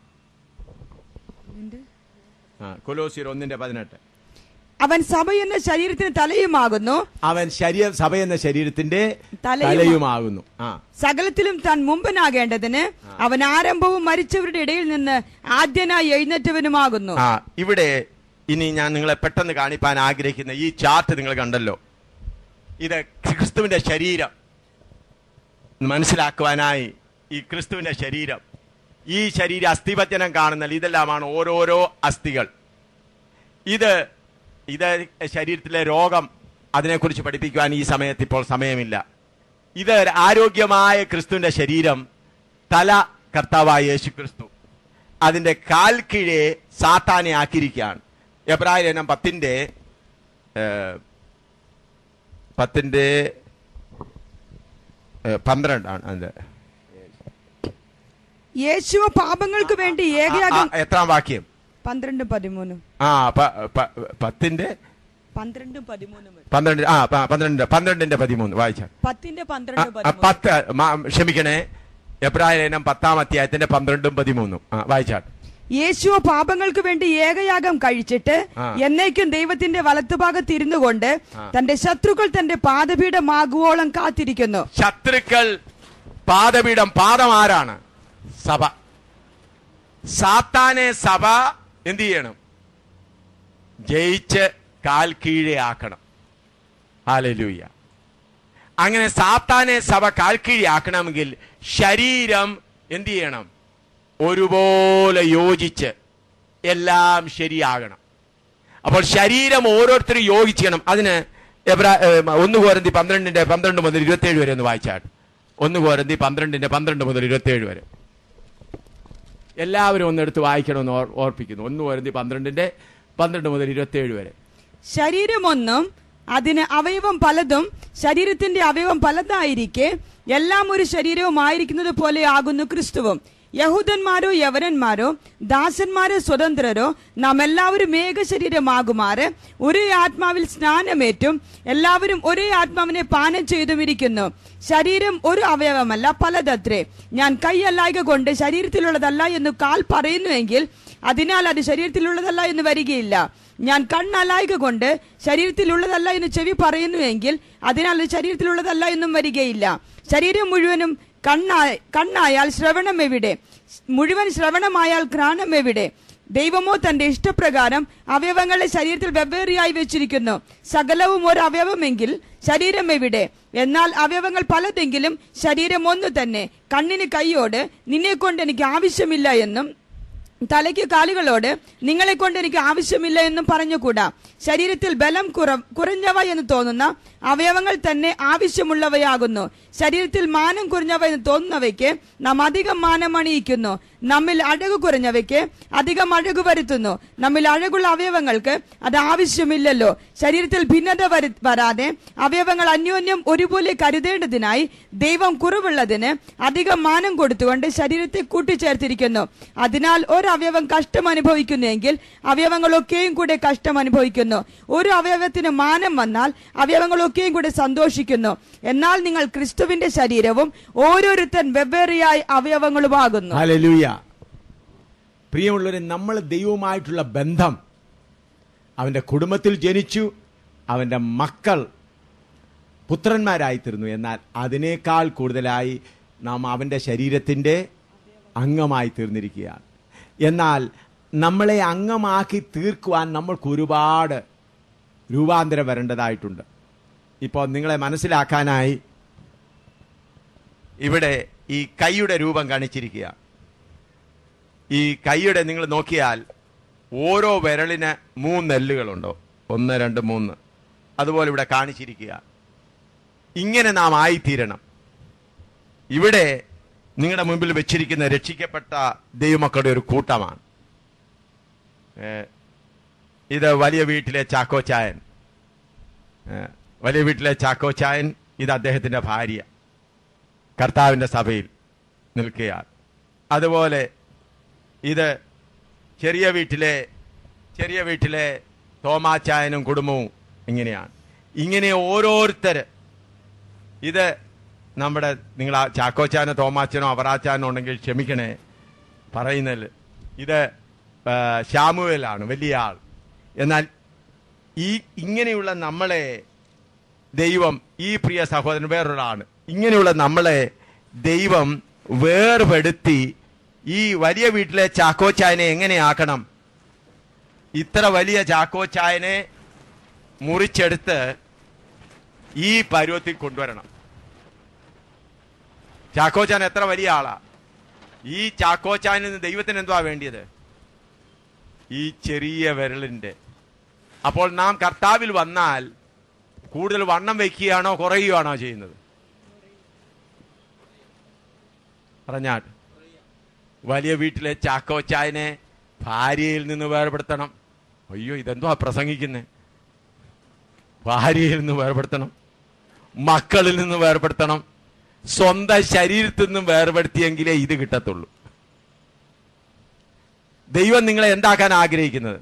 ആ കൊലോസിൽ ഒന്നിൻ്റെ പതിനെട്ട് അവൻ സഭ എന്ന ശരീരത്തിന് തലയുമാകുന്നു അവൻ ശരീര സഭ എന്ന ശരീരത്തിന്റെ തലയുമാ- തലയുമാകുന്നു ആ സകലത്തിലും താൻ മുമ്പനാകേണ്ടതിന് അവൻ ആരംഭവും മരിച്ചവരുടെ ഇടയിൽ നിന്ന് ആദ്യനായി എഴുന്നേറ്റവനുമാകുന്നു ആ ഇവിടെ ഇനി ഞാൻ നിങ്ങളെ പെട്ടെന്ന് കാണിപ്പാൻ ആഗ്രഹിക്കുന്ന ഈ ചാർട്ട് നിങ്ങൾ കണ്ടല്ലോ ഇത് ക്രിസ്തുവിന്റെ ശരീരം മനസ്സിലാക്കുവാനായി ഈ ക്രിസ്തുവിന്റെ ശരീരം ഈ ശരീര അസ്ഥിപത്യനം കാണുന്ന ഇതെല്ലാമാണ് ഓരോരോ അസ്ഥികൾ ഇത് ഇത് ശരീരത്തിലെ രോഗം അതിനെക്കുറിച്ച് പഠിപ്പിക്കുവാൻ ഈ സമയത്ത് ഇപ്പോൾ സമയമില്ല ഇത് ഒരു ആരോഗ്യമായ ക്രിസ്തുവിന്റെ ശരീരം തല കർത്താവായ യേശു ക്രിസ്തു അതിന്റെ കാൽ കീഴെ സാത്താനെ ആക്കിയിരിക്കുകയാണ് എബ്രാഹിം ലേഖനം പത്തിന്റെ ഏഹ്, പത്തിന്റെ ഏഹ്, പന്ത്രണ്ടാണ് അതിന്റെ യേശുവ പാപങ്ങൾക്ക് വേണ്ടി ഏകയാഗം ആ, എത്രാം വാക്യം പന്ത്രണ്ടും പതിമൂന്നും ആ പ- പ- പത്തിന്റെ പന്ത്രണ്ടും പതിമൂന്നും വരെ. പന്ത്രണ്ട് ആ പ- പന്ത്രണ്ട് പന്ത്രണ്ടിന്റെ പതിമൂന്ന് വായിച്ചാൽ പത്തിന്റെ ആ, പന്ത്രണ്ട് ആ, പതിമൂന്ന് പത്ത് മാ- ക്ഷമിക്കണേ എബ്രാഹിം ലേഖനം പത്താം അധ്യായത്തിന്റെ പന്ത്രണ്ടും പതിമൂന്നും ആ വായിച്ചാട്ട് യേശുവ പാപങ്ങൾക്ക് വേണ്ടി ഏകയാഗം കഴിച്ചിട്ട് ആ. എന്നേക്കും ദൈവത്തിന്റെ വലത്തുഭാഗത്ത് ഇരുന്നു കൊണ്ട് തന്റെ ശത്രുക്കൾ തന്റെ പാദപീഠമാകുവോളം കാത്തിരിക്കുന്നു ശത്രുക്കൾ പാദപീഠം പാദം ആരാണ് സഭ സാത്താനെ സഭ എന്ത് ചെയ്യണം ജയിച്ച് കാൽ കീഴെ ആക്കണം ഹാലലൂയ അങ്ങനെ സാത്താനെ സഭ കാൽ കീഴെ ആക്കണമെങ്കിൽ ശരീരം എന്ത് ചെയ്യണം ഒരുപോലെ യോജിച്ച് എല്ലാം ശരിയാകണം അപ്പോൾ ശരീരം ഓരോരുത്തരും യോജിക്കണം അതിന് എബ്രാ ഏ, ഒന്ന് കോരന്തി പന്ത്രണ്ടിന്റെ പന്ത്രണ്ട് മുതൽ ഇരുപത്തേഴ് വരെ ഒന്ന് വായിച്ചാട്ട് ഒന്ന് കോരന്തി പന്ത്രണ്ടിന്റെ പന്ത്രണ്ട് മുതൽ ഇരുപത്തേഴ് വരെ എല്ലാവരും ഒന്നെടുത്ത് വായിക്കണമെന്ന് ഓർ- ഓർപ്പിക്കുന്നു ഒന്ന് കോരന്തി പന്ത്രണ്ടിന്റെ പന്ത്രണ്ട് മുതൽ ഇരുപത്തേഴ് വരെ ശരീരമൊന്നും അതിന് അവയവം പലതും ശരീരത്തിന്റെ അവയവം പലതായിരിക്കെ എല്ലാം ഒരു ശരീരവും ആയിരിക്കുന്നത് പോലെ ആകുന്നു ക്രിസ്തുവും യഹൂദന്മാരോ യവനന്മാരോ ദാസന്മാരോ സ്വതന്ത്രരോ നാം എല്ലാവരും ഏക ശരീരമാകുമാറ് ഒരേ ആത്മാവിൽ സ്നാനമേറ്റും എല്ലാവരും ഒരേ ആത്മാവിനെ പാനം ചെയ്തും ഇരിക്കുന്നു ശരീരം ഒരു അവയവമല്ല പലതത്രേ ഞാൻ കൈയല്ലായക കൊണ്ട് ശരീരത്തിലുള്ളതല്ല എന്ന് കാൽ പറയുന്നുവെങ്കിൽ അതിനാൽ അത് ശരീരത്തിലുള്ളതല്ല എന്ന് വരികയില്ല ഞാൻ കണ്ണലായക കൊണ്ട് ശരീരത്തിലുള്ളതല്ല എന്ന് ചെവി പറയുന്നുവെങ്കിൽ അതിനാൽ അത് ശരീരത്തിലുള്ളതല്ല എന്നും വരികയില്ല ശരീരം മുഴുവനും കണ്ണായ കണ്ണായാൽ ശ്രവണം എവിടെ മുഴുവൻ ശ്രവണമായാൽ ഘ്രാണം എവിടെ ദൈവമോ തന്റെ ഇഷ്ടപ്രകാരം അവയവങ്ങളെ ശരീരത്തിൽ വെവ്വേറെയായി വെച്ചിരിക്കുന്നു സകലവും ഒരു അവയവമെങ്കിൽ ശരീരം എവിടെ എന്നാൽ അവയവങ്ങൾ പലതെങ്കിലും ശരീരം ഒന്നു തന്നെ കണ്ണിന് കൈയോട് നിന്നെ കൊണ്ട് എനിക്ക് ആവശ്യമില്ല എന്നും തലയ്ക്ക് കാലുകളോട് നിങ്ങളെ കൊണ്ട് എനിക്ക് ആവശ്യമില്ല എന്നും പറഞ്ഞുകൂടാ ശരീരത്തിൽ ബലം കുറ കുറഞ്ഞവ എന്ന് തോന്നുന്ന അവയവങ്ങൾ തന്നെ ആവശ്യമുള്ളവയാകുന്നു ശരീരത്തിൽ മാനം കുറഞ്ഞവ എന്ന് തോന്നുന്നവയ്ക്ക് നാം അധികം മാനം അണിയിക്കുന്നു നമ്മിൽ അഴകു കുറഞ്ഞവയ്ക്ക് അധികം അഴകു വരുത്തുന്നു നമ്മിൽ അഴകുള്ള അവയവങ്ങൾക്ക് അത് ആവശ്യമില്ലല്ലോ ശരീരത്തിൽ ഭിന്നത വരു- വരാതെ അവയവങ്ങൾ അന്യോന്യം ഒരുപോലെ കരുതേണ്ടതിനായി ദൈവം കുറവുള്ളതിന് അധികം മാനം കൊടുത്തുകൊണ്ട് ശരീരത്തെ കൂട്ടിച്ചേർത്തിരിക്കുന്നു അതിനാൽ ഒരു അവയവം കഷ്ടം അനുഭവിക്കുന്നുവെങ്കിൽ അവയവങ്ങളൊക്കെയും കൂടെ കഷ്ടം അനുഭവിക്കുന്നു ഒരു അവയവത്തിന് മാനം വന്നാൽ അവയവങ്ങളൊക്കെയും കൂടെ സന്തോഷിക്കുന്നു എന്നാൽ നിങ്ങൾ ക്രിസ്തുവിന്റെ ശരീരവും ഓരോരുത്തൻ വെവ്വേറെയായി അവയവങ്ങളുമാകുന്നു ഹല്ലേലൂയ പ്രിയമുള്ളവരെ നമ്മൾ ദൈവവുമായിട്ടുള്ള ബന്ധം അവന്റെ കുടുംബത്തിൽ ജനിച്ചു അവന്റെ മക്കൾ പുത്രന്മാരായിത്തീർന്നു എന്നാൽ അതിനേക്കാൾ കൂടുതലായി നാം അവന്റെ ശരീരത്തിന്റെ അംഗമായി തീർന്നിരിക്കുകയാണ് എന്നാൽ നമ്മളെ അംഗമാക്കി തീർക്കുവാൻ നമ്മൾക്ക് ഒരുപാട് രൂപാന്തരം വരേണ്ടതായിട്ടുണ്ട് ഇപ്പോൾ നിങ്ങളെ മനസ്സിലാക്കാനായി ഇവിടെ ഈ കൈയുടെ രൂപം കാണിച്ചിരിക്കുക ഈ കൈയുടെ നിങ്ങൾ നോക്കിയാൽ ഓരോ വിരലിന് മൂന്ന് എല്ലുകളുണ്ടോ ഒന്ന് രണ്ട് മൂന്ന് അതുപോലെ ഇവിടെ കാണിച്ചിരിക്കുക ഇങ്ങനെ നാം ആയിത്തീരണം ഇവിടെ നിങ്ങളുടെ മുമ്പിൽ വെച്ചിരിക്കുന്ന രക്ഷിക്കപ്പെട്ട ദൈവമക്കളുടെ ഒരു കൂട്ടമാണ് ഏ, ഇത് വലിയ വീട്ടിലെ ചാക്കോച്ചായൻ ഏ, വലിയ വീട്ടിലെ ചാക്കോച്ചായൻ ഇത് അദ്ദേഹത്തിന്റെ ഭാര്യ കർത്താവിന്റെ സഭയിൽ നിൽക്കുകയാണ് അതുപോലെ ഇത് ചെറിയ വീട്ടിലെ ചെറിയ വീട്ടിലെ തോമാച്ചായനും കുടുംബവും ഇങ്ങനെയാണ് ഇങ്ങനെ ഓരോരുത്തർ ഇത് നമ്മുടെ നിങ്ങൾ ആ ചാക്കോച്ചാനോ തോമാച്ചനോ അവറാച്ചാനോ ഉണ്ടെങ്കിൽ ക്ഷമിക്കണേ പറയുന്നതിൽ ഇത് ആ, ശാമുവേലാണ് വലിയ ആൾ എന്നാൽ ഈ ഇങ്ങനെയുള്ള നമ്മളെ ദൈവം ഈ പ്രിയ സഹോദരൻ വേറൊരാളാണ് ഇങ്ങനെയുള്ള നമ്മളെ ദൈവം വേർപെടുത്തി ഈ വലിയ വീട്ടിലെ ചാക്കോച്ചായനെ എങ്ങനെയാക്കണം ഇത്ര വലിയ ചാക്കോച്ചായനെ മുറിച്ചെടുത്ത് ഈ പരുവത്തിൽ കൊണ്ടുവരണം ചാക്കോച്ചാൻ എത്ര വലിയ ആളാ ഈ ചാക്കോച്ചാനിൽ നിന്ന് ദൈവത്തിന് എന്തുവാ വേണ്ടിയത് ഈ ചെറിയ വിരലിന്റെ അപ്പോൾ നാം കർത്താവിൽ വന്നാൽ കൂടുതൽ വണ്ണം വയ്ക്കുകയാണോ കുറയുകയാണോ ചെയ്യുന്നത് പറഞ്ഞാട്ട് വലിയ വീട്ടിലെ ചാക്കോച്ചായനെ ഭാര്യയിൽ നിന്ന് വേർപെടുത്തണം അയ്യോ ഇതെന്തുവാ പ്രസംഗിക്കുന്നേ ഭാര്യയിൽ നിന്ന് വേർപെടുത്തണം മക്കളിൽ നിന്ന് വേർപെടുത്തണം സ്വന്തം ശരീരത്തിൽ നിന്നും വേർപെടുത്തിയെങ്കിലേ ഇത് കിട്ടത്തുള്ളൂ ദൈവം നിങ്ങളെ എന്താക്കാൻ ആഗ്രഹിക്കുന്നത്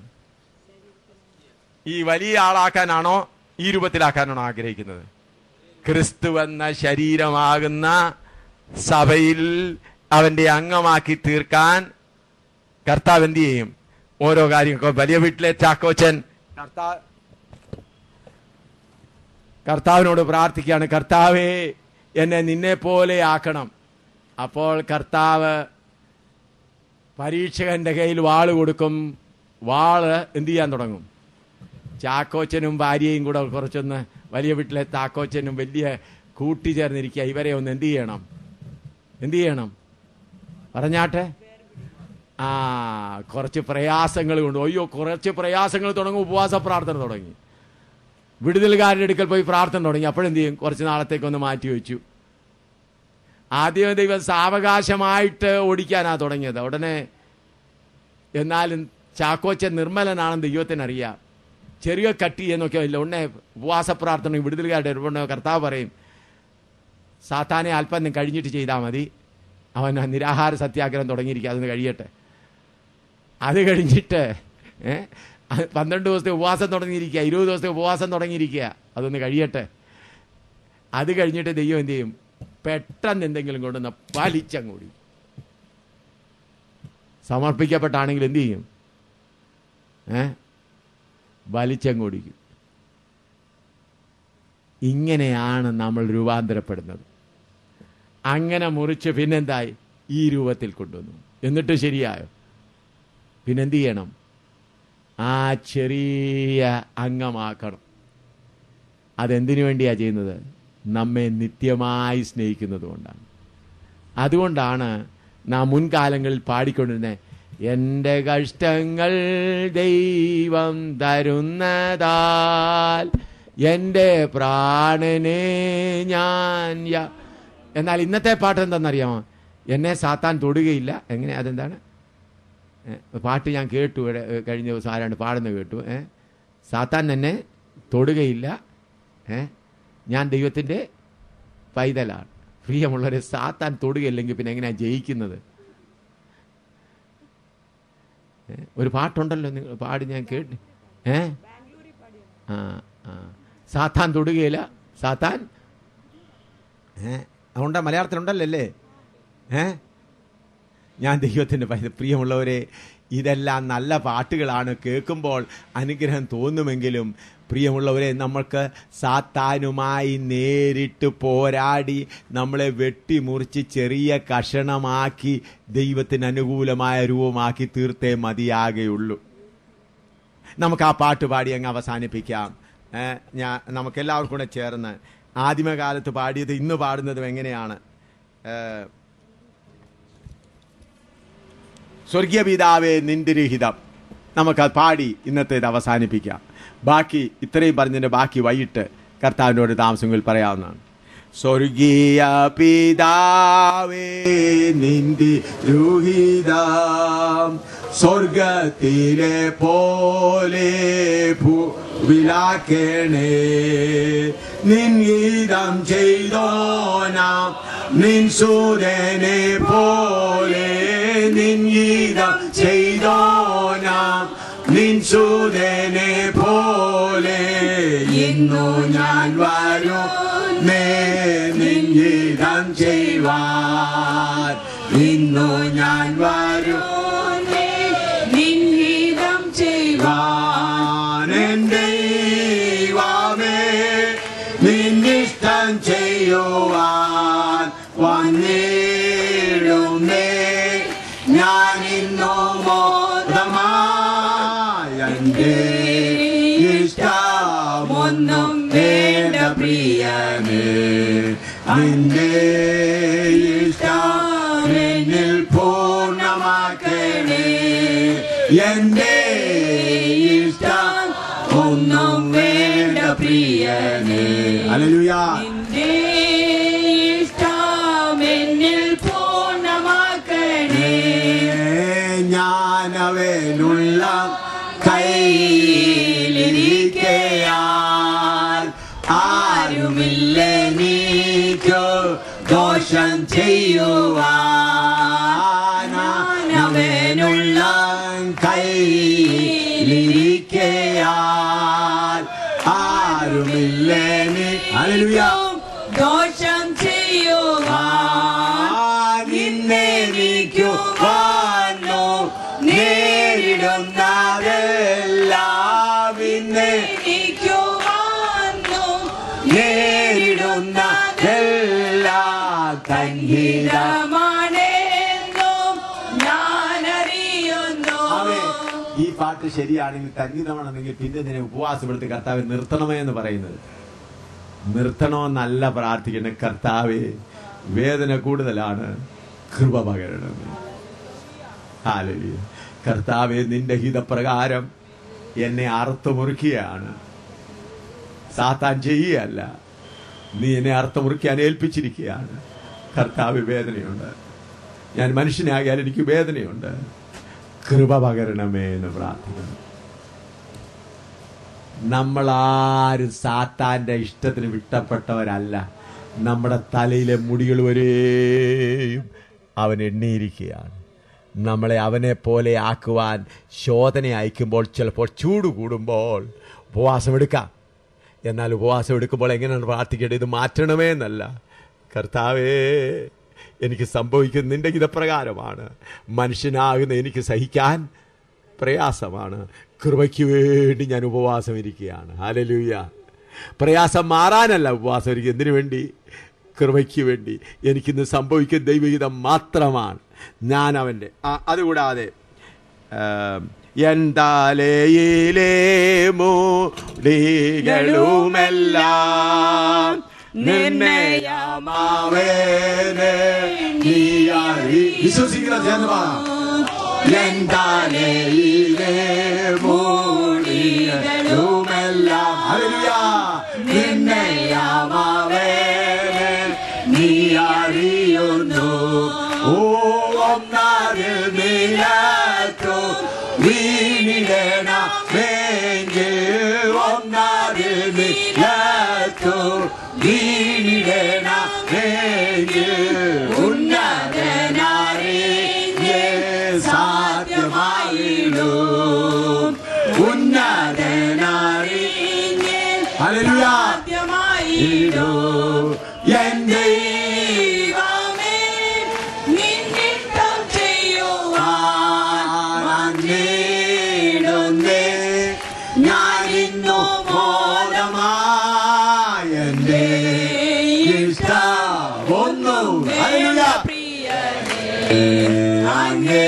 ഈ വലിയ ആളാക്കാനാണോ ഈ രൂപത്തിലാക്കാനാണോ ആഗ്രഹിക്കുന്നത് ക്രിസ്തു എന്ന ശരീരമാകുന്ന സഭയിൽ അവന്റെ അംഗമാക്കി തീർക്കാൻ കർത്താവ് എന്ത് ചെയ്യും ഓരോ കാര്യങ്ങൾ വലിയ വീട്ടിലെ ചാക്കോച്ചൻ കർത്താവ് കർത്താവിനോട് പ്രാർത്ഥിക്കുകയാണ് കർത്താവേ എന്നെ നിന്നെ പോലെ ആക്കണം അപ്പോൾ കർത്താവ് പരീക്ഷകന്റെ കയ്യിൽ വാള് കൊടുക്കും വാള് എന്ത് ചെയ്യാൻ തുടങ്ങും ചാക്കോച്ചനും ഭാര്യയും കൂടെ കുറച്ചൊന്ന് വലിയ വീട്ടിലെ താക്കോച്ചനും വലിയ കൂട്ടിച്ചേർന്നിരിക്കുക ഇവരെ ഒന്ന് എന്ത് ചെയ്യണം എന്ത് ചെയ്യണം പറഞ്ഞാട്ടെ ആ കുറച്ച് പ്രയാസങ്ങൾ കൊണ്ട് അയ്യോ കുറച്ച് പ്രയാസങ്ങൾ തുടങ്ങും ഉപവാസ പ്രാർത്ഥന തുടങ്ങി വിടുതലുകാരുടെ അടുക്കൽ പോയി പ്രാർത്ഥന തുടങ്ങി അപ്പോഴെന്ത് ചെയ്യും കുറച്ച് നാളത്തേക്ക് ഒന്ന് മാറ്റി വെച്ചു ആദ്യം ദൈവം സാവകാശമായിട്ട് ഓടിക്കാനാ തുടങ്ങിയത് ഉടനെ എന്നാലും ചാക്കോച്ചൻ നിർമ്മലനാണെന്ന് ദൈവത്തിനറിയാം ചെറിയ കട്ടി എന്നൊക്കെ ഇല്ല ഉടനെ ഉപവാസ പ്രാർത്ഥന വിടുതലുകാരുടെ ഉടനെ കർത്താവ് പറയും സാത്താനെ അല്പം കഴിഞ്ഞിട്ട് ചെയ്താൽ മതി അവൻ നിരാഹാര സത്യാഗ്രഹം തുടങ്ങിയിരിക്കുക അതൊന്ന് കഴിയട്ടെ അത് കഴിഞ്ഞിട്ട് ഏ, അത് പന്ത്രണ്ട് ദിവസത്തെ ഉപവാസം തുടങ്ങിയിരിക്കുക ഇരുപത് ദിവസത്തെ ഉപവാസം തുടങ്ങിയിരിക്കുക അതൊന്ന് കഴിയട്ടെ അത് കഴിഞ്ഞിട്ട് ദൈവം എന്ത് ചെയ്യും പെട്ടെന്ന് എന്തെങ്കിലും കൊണ്ടുവന്ന് വലിച്ചങ്ങൂടി സമർപ്പിക്കപ്പെട്ടാണെങ്കിൽ എന്ത് ചെയ്യും ഏ വലിച്ചങ്ങോടിക്കും ഇങ്ങനെയാണ് നമ്മൾ രൂപാന്തരപ്പെടുന്നത് അങ്ങനെ മുറിച്ച് പിന്നെന്തായി ഈ രൂപത്തിൽ കൊണ്ടുവന്നു എന്നിട്ട് ശരിയായോ പിന്നെന്ത് ചെയ്യണം ആ ചെറിയ അംഗമാക്കണം അതെന്തിനു വേണ്ടിയാ ചെയ്യുന്നത് നമ്മെ നിത്യമായി സ്നേഹിക്കുന്നത് കൊണ്ടാണ് അതുകൊണ്ടാണ് നാം മുൻകാലങ്ങളിൽ പാടിക്കൊണ്ടിരുന്നത് എൻ്റെ കഷ്ടങ്ങൾ ദൈവം തരുന്നതാൽ എൻ്റെ പ്രാണനെ ഞാൻ യ- എന്നാൽ ഇന്നത്തെ പാട്ട് എന്താണെന്നറിയാമോ എന്നെ സാത്താൻ തൊടുകയില്ല എങ്ങനെ അതെന്താണ് ഏ, പാട്ട് ഞാൻ കേട്ടു ഇവിടെ, ഏ, കഴിഞ്ഞ ദിവസം ആരാണ്ട് പാടുന്നത് കേട്ടു ഏ സാത്താൻ എന്നെ തൊടുകയില്ല ഏ ഞാൻ ദൈവത്തിൻ്റെ പൈതലാണ് പ്രിയമുള്ളവരെ സാത്താൻ തൊടുകയില്ലെങ്കിൽ പിന്നെ എങ്ങനെയാണ് ജയിക്കുന്നത് ഏ, ഒരു പാട്ടുണ്ടല്ലോ നിങ്ങൾ പാടി ഞാൻ കേട്ട് ഏ ആ ആ സാത്താൻ തൊടുകയില്ല സാത്താൻ ഏ അതുകൊണ്ട് മലയാളത്തിലുണ്ടല്ലോ അല്ലേ ഏ ഞാൻ ദൈവത്തിൻ്റെ പൈത പ്രിയമുള്ളവരെ ഇതെല്ലാം നല്ല പാട്ടുകളാണ് കേൾക്കുമ്പോൾ അനുഗ്രഹം തോന്നുമെങ്കിലും പ്രിയമുള്ളവരെ നമ്മൾക്ക് സാത്താനുമായി നേരിട്ട് പോരാടി നമ്മളെ വെട്ടിമുറിച്ച് ചെറിയ കഷണമാക്കി ദൈവത്തിന് അനുകൂലമായ രൂപമാക്കി തീർത്തേ മതിയാകെയുള്ളൂ നമുക്ക് ആ പാട്ട് പാടി അങ്ങ് അവസാനിപ്പിക്കാം ഏ, ഞാൻ നമുക്ക് എല്ലാവർക്കും കൂടെ ചേർന്ന് ആദിമകാലത്ത് പാടിയത് ഇന്ന് പാടുന്നതും എങ്ങനെയാണ് ഏ, സ്വർഗീയ പിതാവേ നിന്ദിരഹിതം നമുക്കത് പാടി ഇന്നത്തേത് അവസാനിപ്പിക്കാം ബാക്കി ഇത്രയും പറഞ്ഞതിൻ്റെ ബാക്കി വൈകിട്ട് കർത്താവിനോട് താമസങ്ങളിൽ പറയാവുന്നതാണ് സ്വർഗീയ പിതാവേ നിന്ദിരുഹിതം സ്വർഗത്തിലെ പോലെ ഭൂവിലാക്കണേ നിൻഗീതം ചെയ്തോനാം നിൻ സൂര്യനെ പോലെ നിൻഗീതം ചെയ്തോനാം നിൻ സൂര്യനെ പോലെ ഇന്നു ഞാൻ വരൂ നേ നിൻഗീതം ചെയ്യുവാൻ ഇന്നു ഞാൻ വരൂ നിൻഹിതം ചെയ്യുവാൻ എൻ്റെ ദൈവമേ നിന്നിഷ്ടം ചെയ്യുവാൻ വന്നിടുന്നേ ഞാൻ ഇന്നു മോദമായ എൻ്റെ ഇഷ്ടമൊന്നും വേണ്ട പ്രിയനേ നിന്റെ ഇഷ്ടം എന്നിൽ പൂർണ്ണമാക്കണേ എന്റെ ഇഷ്ടം ഒന്നും വേണ്ട പ്രിയനേ അലലുയാ നിന്റെ ഇഷ്ടം എന്നിൽ പൂർണ്ണമാക്കണേ ഞാനവനുള്ള കയ്യിലിരിക്കയാൽ ആരുമില്ല നീക്കോ ദോഷം ചെയ്യുവാൻ അവനുള്ള കയ്യിലിരിക്കയാൽ ആരുമില്ല നീ ഹല്ലേലൂയ ദോഷം ചെയ്യുവാൻ നിന്നെ നീക്കുവാനോ നേരിടുന്നതെല്ലാം ഇന്നെ എനിക്കുവാനോ നേരിടുന്നതെല്ലാം തൻഹിത ഹിതമാണെന്നും ഞാൻ അറിയുന്നു അവേ, ഈ പാട്ട് ശരിയാണെങ്കിൽ തങ്കിതമാണെന്നെങ്കിൽ പിന്നെ ഇതിനെ ഉപവാസപ്പെടുത്തി കർത്താവ് നിർത്തണമേ എന്ന് പറയുന്നത് നിർത്തണമെന്നല്ല പ്രാർത്ഥിക്കുന്നത് കർത്താവേ വേദന കൂടുതലാണ് കൃപ പകരണമേ ഹാലലിയ കർത്താവെ നിന്റെ ഹിതപ്രകാരം എന്നെ അറുത്തു മുറുക്കിയാണ് സാത്താൻ ചെയ്യുകയല്ല നീ എന്നെ അറുത്തു മുറുക്കിയാൻ ഏൽപ്പിച്ചിരിക്കുകയാണ് കർത്താവ് വേദനയുണ്ട് ഞാൻ മനുഷ്യനാകിയാൽ എനിക്ക് വേദനയുണ്ട് കൃപ പകരണമേ എന്ന് പ്രാർത്ഥിക്കുന്നു നമ്മളാരും സാത്താന്റെ ഇഷ്ടത്തിന് വിട്ടപ്പെട്ടവരല്ല നമ്മുടെ തലയിലെ മുടികൾ വരെയും അവൻ എണ്ണിയിരിക്കുകയാണ് നമ്മളെ അവനെ പോലെ ആക്കുവാൻ ശോധന അയക്കുമ്പോൾ ചിലപ്പോൾ ചൂട് കൂടുമ്പോൾ ഉപവാസം എടുക്കാം എന്നാൽ ഉപവാസം എടുക്കുമ്പോൾ എങ്ങനെയാണ് പ്രാർത്ഥിക്കേണ്ടത് ഇത് മാറ്റണമേ എന്നല്ല കർത്താവേ എനിക്ക് സംഭവിക്കുന്ന നിന്റെ ഹിതപ്രകാരമാണ് മനുഷ്യനാകുന്ന എനിക്ക് സഹിക്കാൻ പ്രയാസമാണ് കൃപയ്ക്ക് വേണ്ടി ഞാൻ ഉപവാസം ഇരിക്കുകയാണ് ഹാലലൂയ പ്രയാസം മാറാനല്ല ഉപവാസം ഇരിക്കുക എന്തിനു വേണ്ടി കൃപയ്ക്ക് വേണ്ടി എനിക്കിന്ന് സംഭവിക്കുന്ന ദൈവഹിതം മാത്രമാണ് ഞാൻ അവൻ്റെ ആ, അതുകൂടാതെ ആം, എൻ തലയിലെ മൂടികളുമെല്ലാം നിർണയമാവേനെ നീ അറി- വിശ്വസിക്കുന്ന ജനമാ എൻ തലയിലെ മൂടികളുമെല്ലാം ഹല്ലേലൂയ നിന്നെയാമവേ നീ അറിയുന്നു ഓ ഒന്നാതിൽ നിലത്തു വീണിടണമെങ്കിൽ ഒന്നാതിൽ നിലത്തു വീണിടണമെങ്കിൽ ഉന്നതനാരേ സാധ്യമായിടൂ ഉന്നതനാരേ ഹല്ലേലൂയ ഇടൂ എൻ ദൈവമേ, നിന്നിഷ്ടം ചെയ്യുവാൻ വന്നിടുന്നേ ഞാനിന്നു ബോധമായ എന്റെ ഇഷ്ടമൊന്നും ഹല്ലേലൂയ അങ്ങേ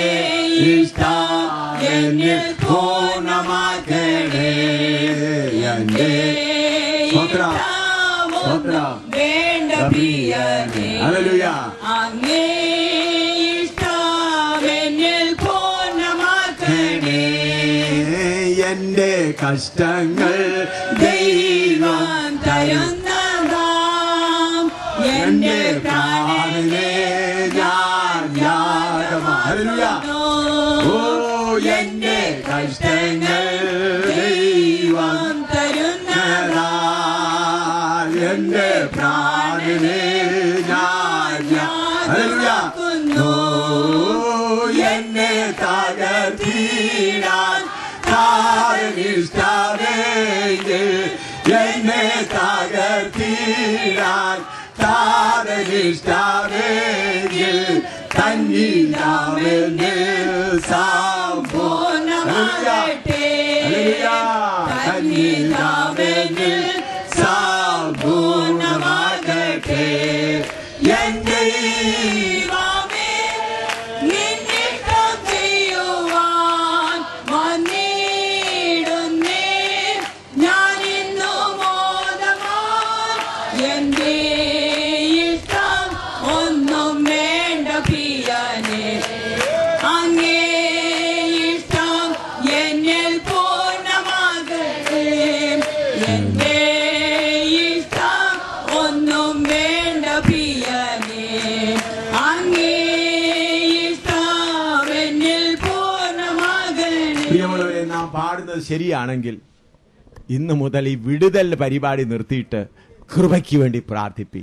ഇഷ്ടം എന്നിൽ പൂർണ്ണമാക്കണേ എന്റെ സ്തോത്രം സ്തോത്രം വേണ്ട പ്രിയനേ ഹല്ലേലൂയ അങ്ങേ ഇഷ്ടമെന്നിൽ പൂർണ്ണമാക്കണേ എന്റെ കഷ്ടങ്ങൾ ദൈവം ദൈവം തരുന്നതാം എന്റെ പ്രാണനെ ഞാൻ യാഗമാ ഓ എന്റെ കഷ്ടങ്ങൾ ദൈവം തരുന്നതാം എന്റെ പ്രാണനെ ഞാൻ ഹല്ലേലൂയ. ഓ എന്നെ തകർത്തിടാൻ താരനിഷ്ഠമെങ്കിൽ എന്നെ തകർത്തിടാൻ താരനിഷ്ഠമെങ്കിൽ തന്നില്ലാമെന്ന് പൂർണ്ണമാകട്ടെ തന്നില്ലാമെന്ന് സമ്പൂർണ്ണമാകട്ടെ എന്റെ ദൈവമേ, നിന്നിഷ്ടം ചെയ്യുവാൻ വന്നിടുന്നേ. ഞാനിന്നു മോദമായി എന്റെ ഇഷ്ടം ഒന്നും വേണ്ട പ്രിയനേ അങ്ങേ ഇഷ്ടം എന്നിൽ പൂർണ്ണമാകട്ടെ എന്റെ ഇഷ്ടം ഒന്നും വേണ്ട പ്രിയനേ അങ്ങേ ഇഷ്ടം എന്നിൽ പൂർണ്ണമാകണേ പ്രിയമുള്ളവരെ നാം പാടുന്നത് ശരിയാണെങ്കിൽ ഇന്ന് മുതൽ ഈ വിടുതൽ പരിപാടി നിർത്തിയിട്ട് കൃപയ്ക്ക് വേണ്ടി പ്രാർത്ഥിപ്പി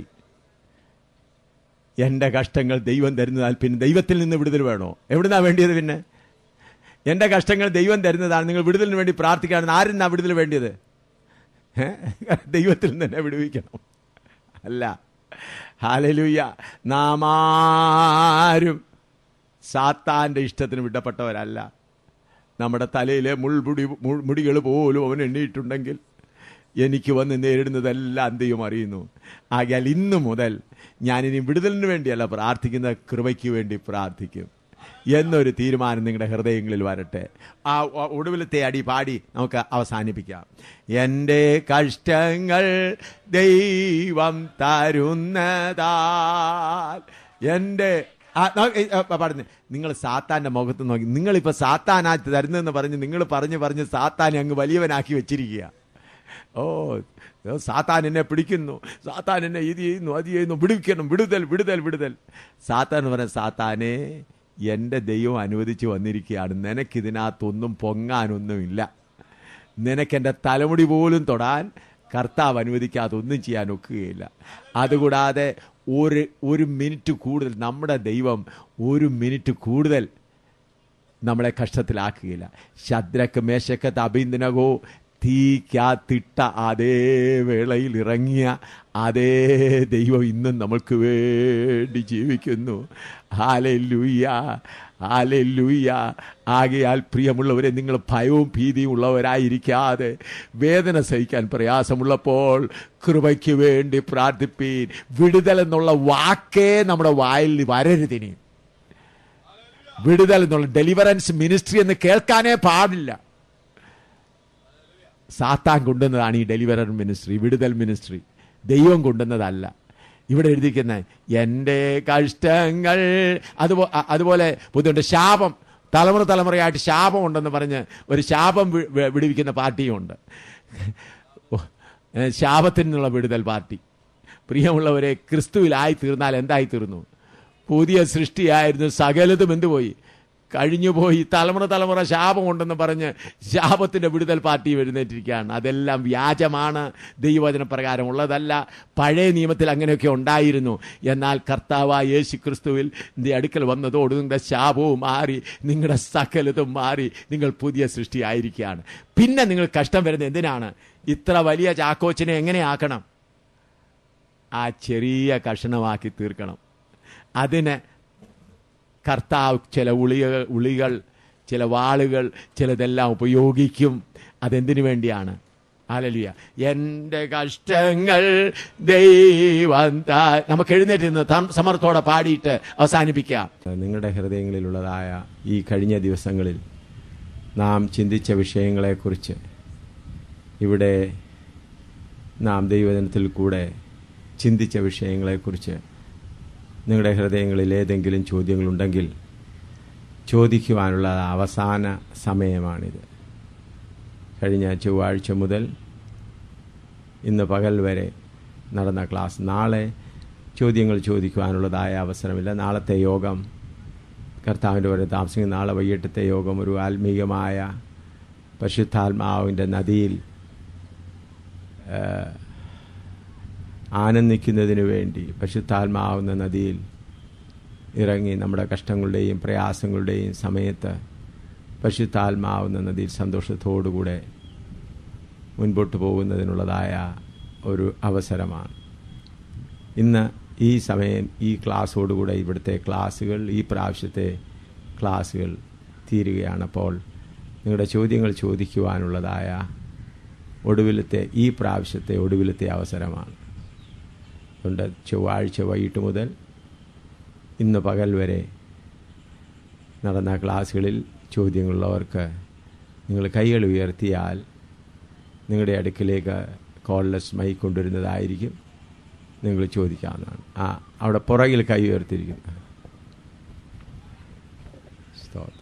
എന്റെ കഷ്ടങ്ങൾ ദൈവം തരുന്നതാൽ പിന്നെ ദൈവത്തിൽ നിന്ന് വിടുതൽ വേണോ എവിടുന്നാ വേണ്ടിയത് പിന്നെ എന്റെ കഷ്ടങ്ങൾ ദൈവം തരുന്നതാണ് നിങ്ങൾ വിടുതലിന് വേണ്ടി പ്രാർത്ഥിക്കുകയാണെന്ന് ആരെന്നാ വിടുതൽ വേണ്ടിയത് ഏ? ദൈവത്തിൽ നിന്ന് തന്നെ വിടുവിക്കണം അല്ല ഹാലലൂയ നാം ആരും സാത്താന്റെ ഇഷ്ടത്തിന് വിടപ്പെട്ടവരല്ല നമ്മുടെ തലയിലെ മുൾമുടി മുടികൾ പോലും അവൻ എണ്ണിയിട്ടുണ്ടെങ്കിൽ എനിക്ക് വന്ന് നേരിടുന്നതെല്ലാം ദൈവം അറിയുന്നു ആകയാൽ ഇന്നു മുതൽ ഞാനിനി വിടുതലിന് വേണ്ടിയല്ല പ്രാർത്ഥിക്കുന്ന കൃപയ്ക്ക് വേണ്ടി പ്രാർത്ഥിക്കും എന്നൊരു തീരുമാനം നിങ്ങളുടെ ഹൃദയങ്ങളിൽ വരട്ടെ ആ ഒ- ഒടുവിലത്തെ അടി പാടി നമുക്ക് അവസാനിപ്പിക്കാം എൻ്റെ കഷ്ടങ്ങൾ ദൈവം തരുന്നതാൽ എൻ്റെ ആ, നോ- ഏ, ആ, പറഞ്ഞു നിങ്ങൾ സാത്താന്റെ മുഖത്ത് നോക്കി നിങ്ങളിപ്പോൾ സാത്താനായിട്ട് തരുന്നതെന്ന് പറഞ്ഞ് നിങ്ങൾ പറഞ്ഞ് പറഞ്ഞ് സാത്താനെ അങ്ങ് വലിയവനാക്കി വെച്ചിരിക്കുക ഓ ഓ, സാത്താൻ എന്നെ പിടിക്കുന്നു സാത്താൻ എന്നെ ഇത് ചെയ്യുന്നു അത് ചെയ്യുന്നു വിടുവിക്കണം വിടുതൽ വിടുതൽ വിടുതൽ സാത്താൻ എന്ന് പറഞ്ഞ സാത്താനെ എൻ്റെ ദൈവം അനുവദിച്ച് വന്നിരിക്കുകയാണ് നിനക്കിതിനകത്തൊന്നും പൊങ്ങാനൊന്നുമില്ല നിനക്കെൻ്റെ തലമുടി പോലും തൊടാൻ കർത്താവ് അനുവദിക്കാതെ ഒന്നും ചെയ്യാൻ ഒക്കുകയില്ല അതുകൂടാതെ ഒരു ഒരു മിനിറ്റ് കൂടുതൽ നമ്മുടെ ദൈവം ഒരു മിനിറ്റ് കൂടുതൽ നമ്മളെ കഷ്ടത്തിലാക്കുകയില്ല ശദ്രക്ക് മേശക്കത്ത് അഭിന്ദനകോ തീക്കാത്തിട്ട അതേ വേളയിൽ ഇറങ്ങിയ അതേ ദൈവം ഇന്നും നമ്മൾക്ക് വേണ്ടി ജീവിക്കുന്നു ഹാലൂയ്യ ഹാലൂയ്യ ആകയാൽ പ്രിയമുള്ളവരെ നിങ്ങൾ ഭയവും ഭീതിയും ഉള്ളവരായിരിക്കാതെ വേദന സഹിക്കാൻ പ്രയാസമുള്ളപ്പോൾ കൃപയ്ക്ക് വേണ്ടി പ്രാർത്ഥിപ്പീൻ വിടുതൽ എന്നുള്ള വാക്കേ നമ്മുടെ വായിൽ വരരുതിനി വിടുതൽ എന്നുള്ള ഡെലിവറൻസ് മിനിസ്ട്രി എന്ന് കേൾക്കാനേ പാടില്ല സാത്താൻ കൊണ്ടുവന്നതാണ് ഈ ഡെലിവറർ മിനിസ്ട്രി വിടുതൽ മിനിസ്ട്രി ദൈവം കൊണ്ടുവന്നതല്ല ഇവിടെ എഴുതിക്കുന്ന എൻ്റെ കഷ്ടങ്ങൾ അതുപോ അ- അതുപോലെ ബുദ്ധിമുട്ട് ശാപം തലമുറ തലമുറയായിട്ട് ശാപമുണ്ടെന്ന് പറഞ്ഞ് ഒരു ശാപം വി- വി- വിടുവിക്കുന്ന പാർട്ടിയുമുണ്ട് ഓ, ഏ, ശാപത്തിൽ നിന്നുള്ള വിടുതൽ പാർട്ടി പ്രിയമുള്ളവരെ ക്രിസ്തുവിലായി തീർന്നാൽ എന്തായി തീർന്നു പുതിയ സൃഷ്ടിയായിരുന്നു സകലതും എന്തുപോയി കഴിഞ്ഞുപോയി തലമുറ തലമുറ ശാപമുണ്ടെന്ന് പറഞ്ഞ് ശാപത്തിന്റെ വിടുതൽ പാർട്ടി എഴുന്നേറ്റിരിക്കുകയാണ് അതെല്ലാം വ്യാജമാണ് ദൈവവചന പ്രകാരം ഉള്ളതല്ല പഴയ നിയമത്തിൽ അങ്ങനെയൊക്കെ ഉണ്ടായിരുന്നു എന്നാൽ കർത്താവായ യേശു ക്രിസ്തുവിൽ നിന്റെ അടുക്കൽ വന്നതോട് നിങ്ങളുടെ ശാപവും മാറി നിങ്ങളുടെ സകലതും മാറി നിങ്ങൾ പുതിയ സൃഷ്ടിയായിരിക്കുകയാണ് പിന്നെ നിങ്ങൾ കഷ്ടം വരുന്നത് എന്തിനാണ് ഇത്ര വലിയ ചാക്കോച്ചിനെ എങ്ങനെയാക്കണം ആ ചെറിയ കഷണമാക്കി തീർക്കണം അതിന് കർത്താവ് ചില ഉളികൾ ഉളികൾ ചില വാളുകൾ ചിലതെല്ലാം ഉപയോഗിക്കും അതെന്തിനു വേണ്ടിയാണ് ആലലിയ എൻ്റെ കഷ്ടങ്ങൾ ദൈവം താ- നമുക്ക് എഴുന്നേറ്റ് നിന്ന് തം- സമർത്ഥത്തോടെ പാടിയിട്ട് അവസാനിപ്പിക്കാം നിങ്ങളുടെ ഹൃദയങ്ങളിലുള്ളതായ ഈ കഴിഞ്ഞ ദിവസങ്ങളിൽ നാം ചിന്തിച്ച വിഷയങ്ങളെക്കുറിച്ച് ഇവിടെ നാം ദൈവജനത്തിൽ കൂടെ ചിന്തിച്ച വിഷയങ്ങളെക്കുറിച്ച് നിങ്ങളുടെ ഹൃദയങ്ങളിൽ ഏതെങ്കിലും ചോദ്യങ്ങളുണ്ടെങ്കിൽ ചോദിക്കുവാനുള്ള അവസാന സമയമാണിത് കഴിഞ്ഞ ചൊവ്വാഴ്ച മുതൽ ഇന്ന് പകൽ വരെ നടന്ന ക്ലാസ് നാളെ ചോദ്യങ്ങൾ ചോദിക്കുവാനുള്ളതായ അവസരമില്ല നാളത്തെ യോഗം കർത്താവിൻ്റെ വരെ താമസിക്കുന്ന നാളെ വൈകിട്ടത്തെ യോഗം ഒരു ആത്മീയമായ പരിശുദ്ധാത്മാവിൻ്റെ നദിയിൽ ആ, ആനന്ദിക്കുന്നതിന് വേണ്ടി പരിശുദ്ധാത്മാവുന്ന നദിയിൽ ഇറങ്ങി നമ്മുടെ കഷ്ടങ്ങളുടെയും പ്രയാസങ്ങളുടെയും സമയത്ത് പരിശുദ്ധാത്മാവുന്ന നദിയിൽ സന്തോഷത്തോടുകൂടെ മുൻപോട്ട് പോകുന്നതിനുള്ളതായ ഒരു അവസരമാണ് ഇന്ന് ഈ സമയം ഈ ക്ലാസ്സോടുകൂടെ ഇവിടുത്തെ ക്ലാസ്സുകൾ ഈ പ്രാവശ്യത്തെ ക്ലാസ്സുകൾ തീരുകയാണ് അപ്പോൾ നിങ്ങളുടെ ചോദ്യങ്ങൾ ചോദിക്കുവാനുള്ളതായ ഒടുവിലത്തെ ഈ പ്രാവശ്യത്തെ ഒടുവിലത്തെ അവസരമാണ് അതുകൊണ്ട് ചൊവ്വാഴ്ച വൈകിട്ട് മുതൽ ഇന്ന് പകൽ വരെ നടന്ന ക്ലാസ്സുകളിൽ ചോദ്യങ്ങളുള്ളവർക്ക് നിങ്ങൾ കൈകൾ ഉയർത്തിയാൽ നിങ്ങളുടെ അടുക്കിലേക്ക് കോൾലെസ് മൈ കൊണ്ടുവരുന്നതായിരിക്കും നിങ്ങൾ ചോദിക്കാവുന്നതാണ് ആ അവിടെ പുറകിൽ കൈ ഉയർത്തിയിരിക്കുന്നു സ്തോത്രം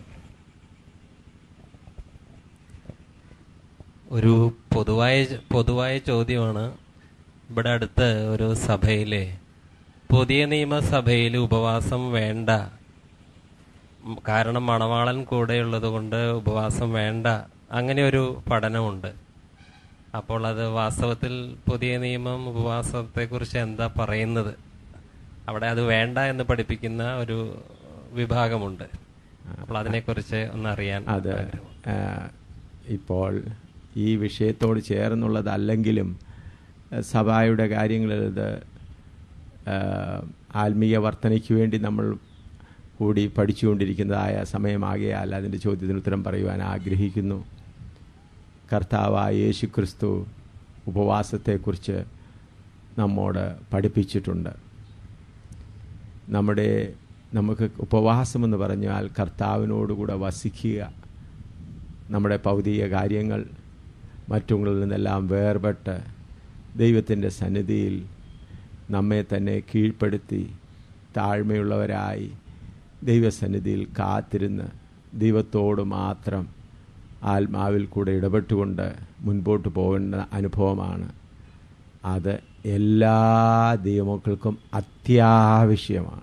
ഒരു പൊതുവായ പൊതുവായ ചോദ്യമാണ് ഇവിടെ അടുത്ത് ഒരു സഭയിലെ പുതിയ നിയമസഭയിൽ ഉപവാസം വേണ്ട ഉം, കാരണം മണവാളൻ കൂടെയുള്ളത് കൊണ്ട് ഉപവാസം വേണ്ട അങ്ങനെ ഒരു പഠനമുണ്ട് അപ്പോൾ അത് വാസ്തവത്തിൽ പുതിയ നിയമം ഉപവാസത്തെക്കുറിച്ച് എന്താ പറയുന്നത് അവിടെ അത് വേണ്ട എന്ന് പഠിപ്പിക്കുന്ന ഒരു വിഭാഗമുണ്ട് അപ്പോൾ അതിനെക്കുറിച്ച് ഒന്നറിയാൻ അത് ആഗ്രഹമുണ്ട്. ആ, ഇപ്പോൾ ഈ വിഷയത്തോട് ചേർന്നുള്ളതല്ലെങ്കിലും ആ, സഭയുടെ കാര്യങ്ങളിൽ ഇത് ആ, ആത്മീയ വർധനയ്ക്ക് വേണ്ടി നമ്മൾ കൂടി പഠിച്ചുകൊണ്ടിരിക്കുന്നതായ സമയമാകിയാൽ അതിൻ്റെ ചോദ്യത്തിന് ഉത്തരം പറയുവാൻ ആഗ്രഹിക്കുന്നു കർത്താവായ യേശു ക്രിസ്തു ഉപവാസത്തെക്കുറിച്ച് നമ്മോട് പഠിപ്പിച്ചിട്ടുണ്ട് നമ്മുടെ നമുക്ക് ഉപവാസമെന്ന് പറഞ്ഞാൽ കർത്താവിനോടുകൂടെ വസിക്കുക നമ്മുടെ ഭൗതിക കാര്യങ്ങൾ മറ്റുങ്ങളിൽ നിന്നെല്ലാം വേർപെട്ട് ദൈവത്തിൻ്റെ സന്നിധിയിൽ നമ്മെ തന്നെ കീഴ്പ്പെടുത്തി താഴ്മയുള്ളവരായി ദൈവസന്നിധിയിൽ കാത്തിരുന്ന് ദൈവത്തോട് മാത്രം ആത്മാവിൽ കൂടെ ഇടപെട്ടുകൊണ്ട് മുൻപോട്ട് പോകേണ്ട അനുഭവമാണ് അത് എല്ലാ ദൈവമക്കൾക്കും അത്യാവശ്യമാണ്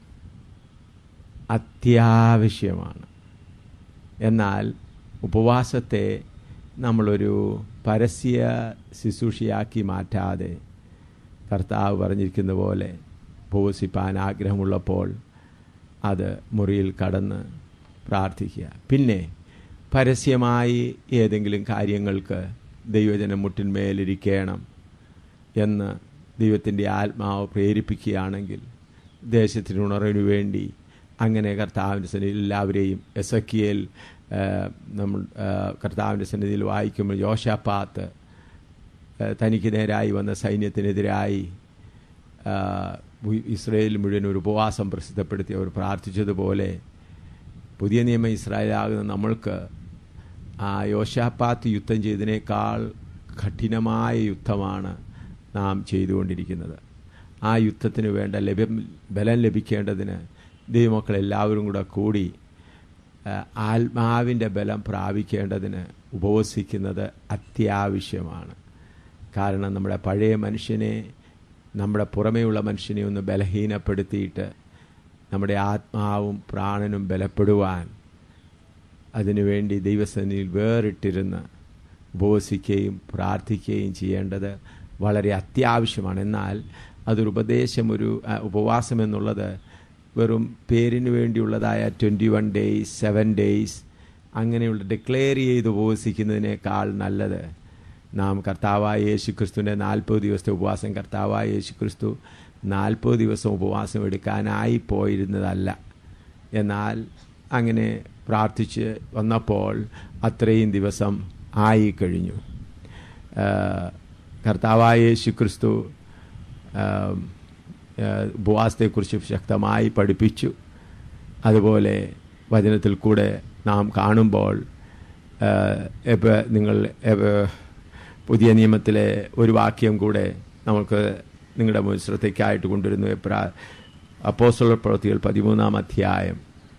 അത്യാവശ്യമാണ് എന്നാൽ ഉപവാസത്തെ നമ്മളൊരു പരസ്യ ശുശ്രൂഷയാക്കി മാറ്റാതെ കർത്താവ് പറഞ്ഞിരിക്കുന്ന പോലെ ഉപവസിപ്പാൻ ആഗ്രഹമുള്ളപ്പോൾ അത് മുറിയിൽ കടന്ന് പ്രാർത്ഥിക്കുക പിന്നെ പരസ്യമായി ഏതെങ്കിലും കാര്യങ്ങൾക്ക് ദൈവജനം മുട്ടിന്മേലിരിക്കണം എന്ന് ദൈവത്തിൻ്റെ ആത്മാവ് പ്രേരിപ്പിക്കുകയാണെങ്കിൽ ദേശത്തിന് ഉണർവിനു വേണ്ടി അങ്ങനെ കർത്താവിൻ്റെ സന്നിധിയിൽ എല്ലാവരെയും എസക്കിയേൽ നമ്മൾ ആ, കർത്താവിൻ്റെ സന്നിധിയിൽ വായിക്കുമ്പോൾ യോശാപ്പാത്ത് ആ, തനിക്ക് നേരായി വന്ന സൈന്യത്തിനെതിരായി ആ, ഉ- ഇസ്രയേൽ മുഴുവൻ ഒരു ഉപവാസം പ്രസിദ്ധപ്പെടുത്തി അവർ പ്രാർത്ഥിച്ചതുപോലെ പുതിയ നിയമ ഇസ്രായേലാകുന്ന നമ്മൾക്ക് ആ യോശാപ്പാത്ത് യുദ്ധം ചെയ്തതിനേക്കാൾ കഠിനമായ യുദ്ധമാണ് നാം ചെയ്തുകൊണ്ടിരിക്കുന്നത് ആ യുദ്ധത്തിന് വേണ്ട ലഭ്യം ബലം ലഭിക്കേണ്ടതിന് ദൈവമക്കൾ എല്ലാവരും കൂടെ കൂടി ആ, ആത്മാവിൻ്റെ ബലം പ്രാപിക്കേണ്ടതിന് ഉപവസിക്കുന്നത് അത്യാവശ്യമാണ് കാരണം നമ്മുടെ പഴയ മനുഷ്യനെ നമ്മുടെ പുറമേയുള്ള മനുഷ്യനെ ഒന്ന് ബലഹീനപ്പെടുത്തിയിട്ട് നമ്മുടെ ആത്മാവും പ്രാണനും ബലപ്പെടുവാൻ അതിനുവേണ്ടി ദൈവസന്നിധിയിൽ വേറിട്ടിരുന്ന് ഉപവസിക്കുകയും പ്രാർത്ഥിക്കുകയും ചെയ്യേണ്ടത് വളരെ അത്യാവശ്യമാണ് എന്നാൽ അതൊരു ഉപദേശം ഒരു ആ, ഉപവാസം എന്നുള്ളത് വെറും പേരിന് വേണ്ടിയുള്ളതായ twenty one days seven days അങ്ങനെയുള്ള ഡിക്ലെയർ ചെയ്ത് ഉപവസിക്കുന്നതിനേക്കാൾ നല്ലത് നാം കർത്താവായ യേശു ക്രിസ്തുവിൻ്റെ നാൽപ്പത് ദിവസത്തെ ഉപവാസം കർത്താവായ യേശു ക്രിസ്തു നാൽപ്പത് ദിവസം ഉപവാസം എടുക്കാനായി പോയിരുന്നതല്ല എന്നാൽ അങ്ങനെ പ്രാർത്ഥിച്ച് വന്നപ്പോൾ അത്രയും ദിവസം ആയി കഴിഞ്ഞു ആ, കർത്താവായ യേശു ക്രിസ്തു ആ, ആ, ഉപവാസത്തെക്കുറിച്ച് ശക്തമായി പഠിപ്പിച്ചു അതുപോലെ വചനത്തിൽ കൂടെ നാം കാണുമ്പോൾ ആ, എപ്പ നിങ്ങൾ എപ്പ- പുതിയ നിയമത്തിലെ ഒരു വാക്യം കൂടെ നമുക്ക് നിങ്ങളുടെ മുൻ ശ്രദ്ധയ്ക്കായിട്ട് കൊണ്ടുവരുന്നു എപ്രാ അപ്പോസ്തല പ്രവൃത്തികൾ പതിമൂന്നാം അധ്യായം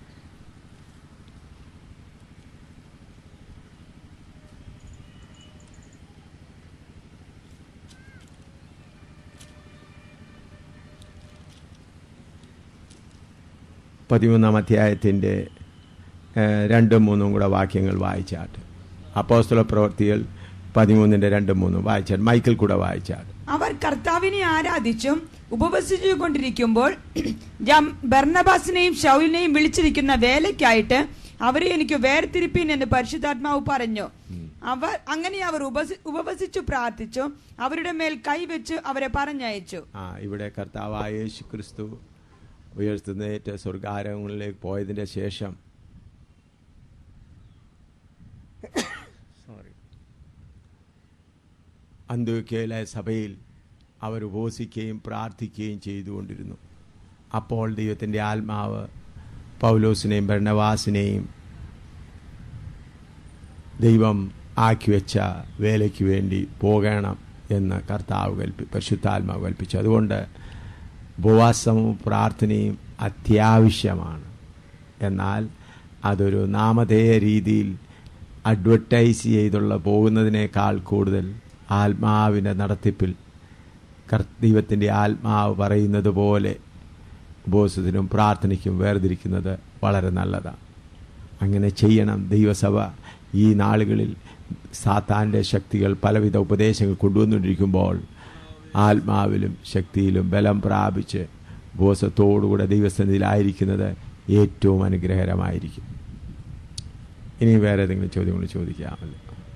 പതിമൂന്നാം അധ്യായത്തിൻ്റെ ഏഹ്, രണ്ടും മൂന്നും കൂടെ വാക്യങ്ങൾ വായിച്ചാട്ട് അപ്പോസ്തല പ്രവൃത്തികൾ പതിമൂന്നിൻ്റെ രണ്ടും മൂന്നും വായിച്ചാട്ട് മൈക്കിൾ കൂടെ വായിച്ചാട്ട് അവർ കർത്താവിനെ ആരാധിച്ചും ഉപവസിച്ചു കൊണ്ടിരിക്കുമ്പോൾ ജം- ബർന്നബാസിനെയും ഷൗലിനെയും വിളിച്ചിരിക്കുന്ന വേലയ്ക്കായിട്ട് അവരെ എനിക്ക് വേർതിരിപ്പീൻ എന്ന് പരിശുദ്ധാത്മാവ് പറഞ്ഞു അവർ അങ്ങനെ അവർ ഉപസി- ഉപവസിച്ചു പ്രാർത്ഥിച്ചു അവരുടെ മേൽ കൈവച്ച് അവരെ പറഞ്ഞയച്ചു ആ ഇവിടെ കർത്താവായ യേശു ക്രിസ്തു ഉയർത്തുന്നേറ്റ് സ്വർഗാരങ്ങളിലേക്ക് പോയതിൻ്റെ ശേഷം സോറി അന്ത്യോക്യയിലെ സഭയിൽ അവർ ഉപവസിക്കുകയും പ്രാർത്ഥിക്കുകയും ചെയ്തുകൊണ്ടിരുന്നു അപ്പോൾ ദൈവത്തിൻ്റെ ആത്മാവ് പൗലോസിനെയും ഭരണവാസിനെയും ദൈവം ആക്കി വെച്ച വേലയ്ക്ക് വേണ്ടി പോകണം എന്ന് കർത്താവ് കൽപ്പി പരിശുദ്ധാത്മാവ് കൽപ്പിച്ചു അതുകൊണ്ട് ഉപവാസവും പ്രാർത്ഥനയും അത്യാവശ്യമാണ് എന്നാൽ അതൊരു നാമധേയ രീതിയിൽ അഡ്വർട്ടൈസ് ചെയ്തുള്ള പോകുന്നതിനേക്കാൾ കൂടുതൽ ആത്മാവിൻ്റെ നടത്തിപ്പിൽ കർ ദൈവത്തിൻ്റെ ആത്മാവ് പറയുന്നത് പോലെ ഉപവാസത്തിനും പ്രാർത്ഥനയ്ക്കും വേർതിരിക്കുന്നത് വളരെ നല്ലതാണ് അങ്ങനെ ചെയ്യണം ദൈവസഭ ഈ നാളുകളിൽ സാത്താൻ്റെ ശക്തികൾ പലവിധ ഉപദേശങ്ങൾ കൊണ്ടുവന്നുകൊണ്ടിരിക്കുമ്പോൾ ആത്മാവിലും ശക്തിയിലും ബലം പ്രാപിച്ച് ഉപവാസത്തോടുകൂടെ ദൈവസന്നിധിയിലായിരിക്കുന്നത് ഏറ്റവും അനുഗ്രഹകരമായിരിക്കും ഇനി വേറെ ഏതെങ്കിലും ചോദ്യങ്ങൾ ചോദിക്കാമല്ലോ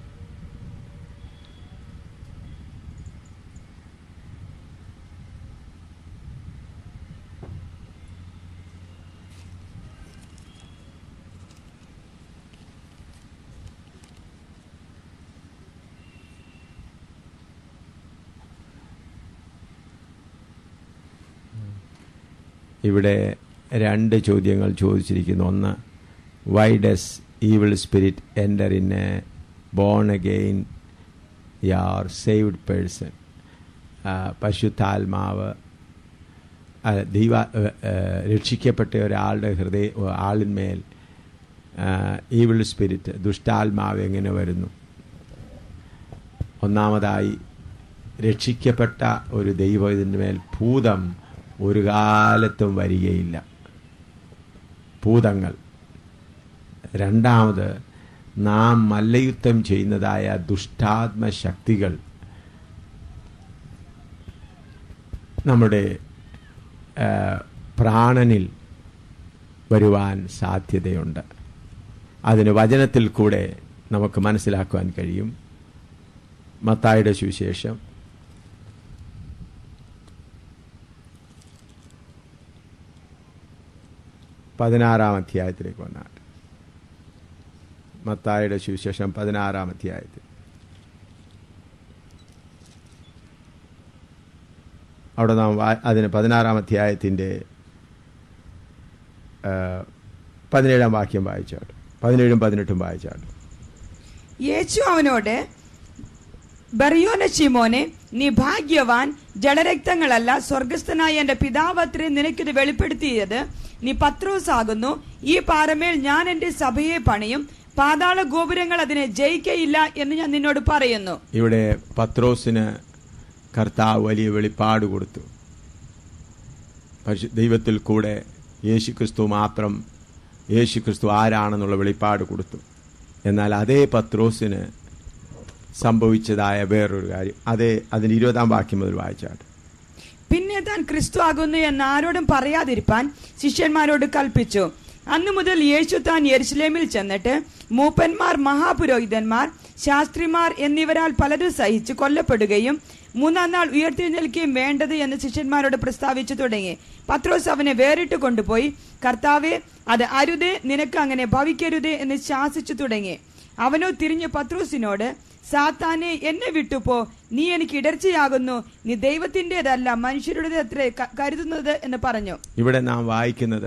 ഇവിടെ രണ്ട് ചോദ്യങ്ങൾ ചോദിച്ചിരിക്കുന്നു ഒന്ന് why does evil spirit enter in a born again or saved person പശുത്താത്മാവ് ആ, ദൈവ ആ, ആ, രക്ഷിക്കപ്പെട്ട ഒരാളുടെ ഹൃദയ ആളിന്മേൽ ഈവിൾ സ്പിരിറ്റ് ദുഷ്ടാത്മാവ് എങ്ങനെ വരുന്നു ഒന്നാമതായി രക്ഷിക്കപ്പെട്ട ഒരു ദൈവത്തിൻ്റെ മേൽ ഭൂതം ഒരു കാലത്തും വരികയില്ല ഭൂതങ്ങൾ രണ്ടാമത് നാം മല്ലയുദ്ധം ചെയ്യുന്നതായ ദുഷ്ടാത്മ ശക്തികൾ നമ്മുടെ ആ, പ്രാണനിൽ വരുവാൻ സാധ്യതയുണ്ട് അതിന് വചനത്തിൽ കൂടെ നമുക്ക് മനസ്സിലാക്കുവാൻ കഴിയും മത്തായുടെ സുവിശേഷം പതിനാറാം അധ്യായത്തിലേക്ക് വന്നാട്ട് മത്തായുടെ സുവിശേഷം പതിനാറാം അധ്യായത്തിൽ അവിടെ നാം വാ- അതിന് പതിനാറാം അധ്യായത്തിൻ്റെ ആ, പതിനേഴാം വാക്യം വായിച്ചാട്ട് പതിനേഴും പതിനെട്ടും വായിച്ചാട്ട് യേശു അവനോട് ബറിയോന ശിമോനെ നീ ഭാഗ്യവാൻ ജഡരക്തങ്ങളല്ല സ്വർഗസ്ഥനായ എന്റെ പിതാവ് അത്രേ നിനക്കിത് വെളിപ്പെടുത്തിയത് നീ പത്രോസ് ആകുന്നു ഈ പാറമേൽ ഞാൻ എന്റെ സഭയെ പണിയും പാതാള ഗോപുരങ്ങൾ അതിനെ ജയിക്കയില്ല എന്ന് ഞാൻ നിന്നോട് പറയുന്നു ഇവിടെ പത്രോസിന് കർത്താവ് വലിയ വെളിപ്പാട് കൊടുത്തു പരിശു ദൈവത്തിൽ കൂടെ യേശുക്രിസ്തു മാത്രം യേശുക്രിസ്തു ആരാണെന്നുള്ള വെളിപ്പാട് കൊടുത്തു എന്നാൽ അതേ പത്രോസിന് സംഭവിച്ചതായ വേറൊരു കാര്യം അതേ അതിന് ഇരുപതാം വാക്യം മുതൽ വായിച്ചാട്ട് പിന്നെ താൻ ക്രിസ്തു ആകുന്നു എന്ന് ആരോടും പറയാതിരിപ്പാൻ ശിഷ്യന്മാരോട് കൽപ്പിച്ചു അന്നു മുതൽ യേശു താൻ യെരുശലേമിൽ ചെന്നിട്ട് മൂപ്പന്മാർ മഹാപുരോഹിതന്മാർ ശാസ്ത്രിമാർ എന്നിവരാൽ പലരും സഹിച്ച് കൊല്ലപ്പെടുകയും മൂന്നാം നാൾ ഉയർത്തെഴുന്നേൽക്കുകയും വേണ്ടത് എന്ന് ശിഷ്യന്മാരോട് പ്രസ്താവിച്ചു തുടങ്ങി പത്രോസ് അവനെ വേറിട്ട് കൊണ്ടുപോയി കർത്താവെ അത് അരുതേ നിനക്ക് അങ്ങനെ ഭവിക്കരുതേ എന്ന് ശാസിച്ചു തുടങ്ങി അവനോ തിരിഞ്ഞ് പത്രോസിനോട് സാത്താനെ എന്നെ വിട്ടുപോ നീ എനിക്ക് ഇടർച്ചയാകുന്നു നീ ദൈവത്തിൻ്റെതല്ല മനുഷ്യരുടെ അത്രേ ക- കരുതുന്നത് എന്ന് പറഞ്ഞു ഇവിടെ നാം വായിക്കുന്നത്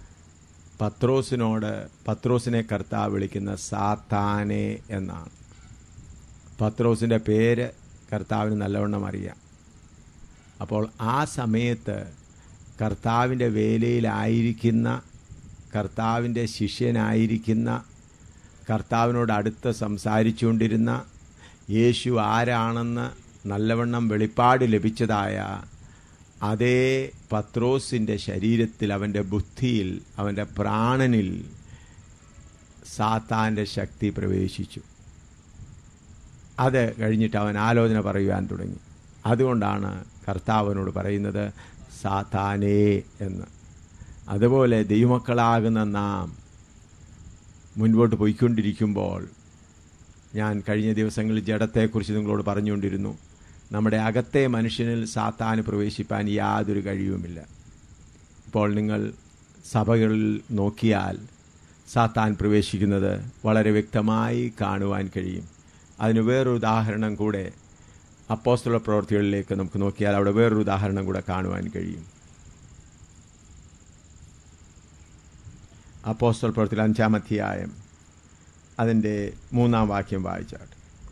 പത്രോസിനോട് പത്രോസിനെ കർത്താവ് വിളിക്കുന്ന സാത്താനെ എന്നാണ് പത്രോസിന്റെ പേര് കർത്താവിന് നല്ലവണ്ണം അറിയാം അപ്പോൾ ആ സമയത്ത് കർത്താവിൻ്റെ വേലയിലായിരിക്കുന്ന കർത്താവിൻ്റെ ശിഷ്യനായിരിക്കുന്ന കർത്താവിനോട് അടുത്ത് സംസാരിച്ചുകൊണ്ടിരുന്ന യേശു ആരാണെന്ന് നല്ലവണ്ണം വെളിപ്പാട് ലഭിച്ചതായ അതേ പത്രോസിൻ്റെ ശരീരത്തിൽ അവൻ്റെ ബുദ്ധിയിൽ അവൻ്റെ പ്രാണനിൽ സാത്താൻ്റെ ശക്തി പ്രവേശിച്ചു അത് കഴിഞ്ഞിട്ട് അവൻ ആലോചന പറയുവാൻ തുടങ്ങി അതുകൊണ്ടാണ് കർത്താവിനോട് പറയുന്നത് സാത്താനേ എന്ന് അതുപോലെ ദൈവമക്കളാകുന്ന നാം മുൻപോട്ട് പോയിക്കൊണ്ടിരിക്കുമ്പോൾ ഞാൻ കഴിഞ്ഞ ദിവസങ്ങളിൽ ജഡത്തെക്കുറിച്ച് നിങ്ങളോട് പറഞ്ഞുകൊണ്ടിരുന്നു നമ്മുടെ അകത്തെ മനുഷ്യനിൽ സാത്താന് പ്രവേശിപ്പാൻ യാതൊരു കഴിവുമില്ല ഇപ്പോൾ നിങ്ങൾ സഭകളിൽ നോക്കിയാൽ സാത്താൻ പ്രവേശിക്കുന്നത് വളരെ വ്യക്തമായി കാണുവാൻ കഴിയും അതിന് വേറൊരു ഉദാഹരണം കൂടെ അപ്പോസ്തല പ്രവർത്തികളിലേക്ക് നമുക്ക് നോക്കിയാൽ അവിടെ വേറൊരു ഉദാഹരണം കൂടെ കാണുവാൻ കഴിയും അപ്പോസ്തല പ്രവർത്തികൾ അഞ്ചാം അധ്യായം അതിൻ്റെ മൂന്നാം വാക്യം വായിച്ചാട്ട്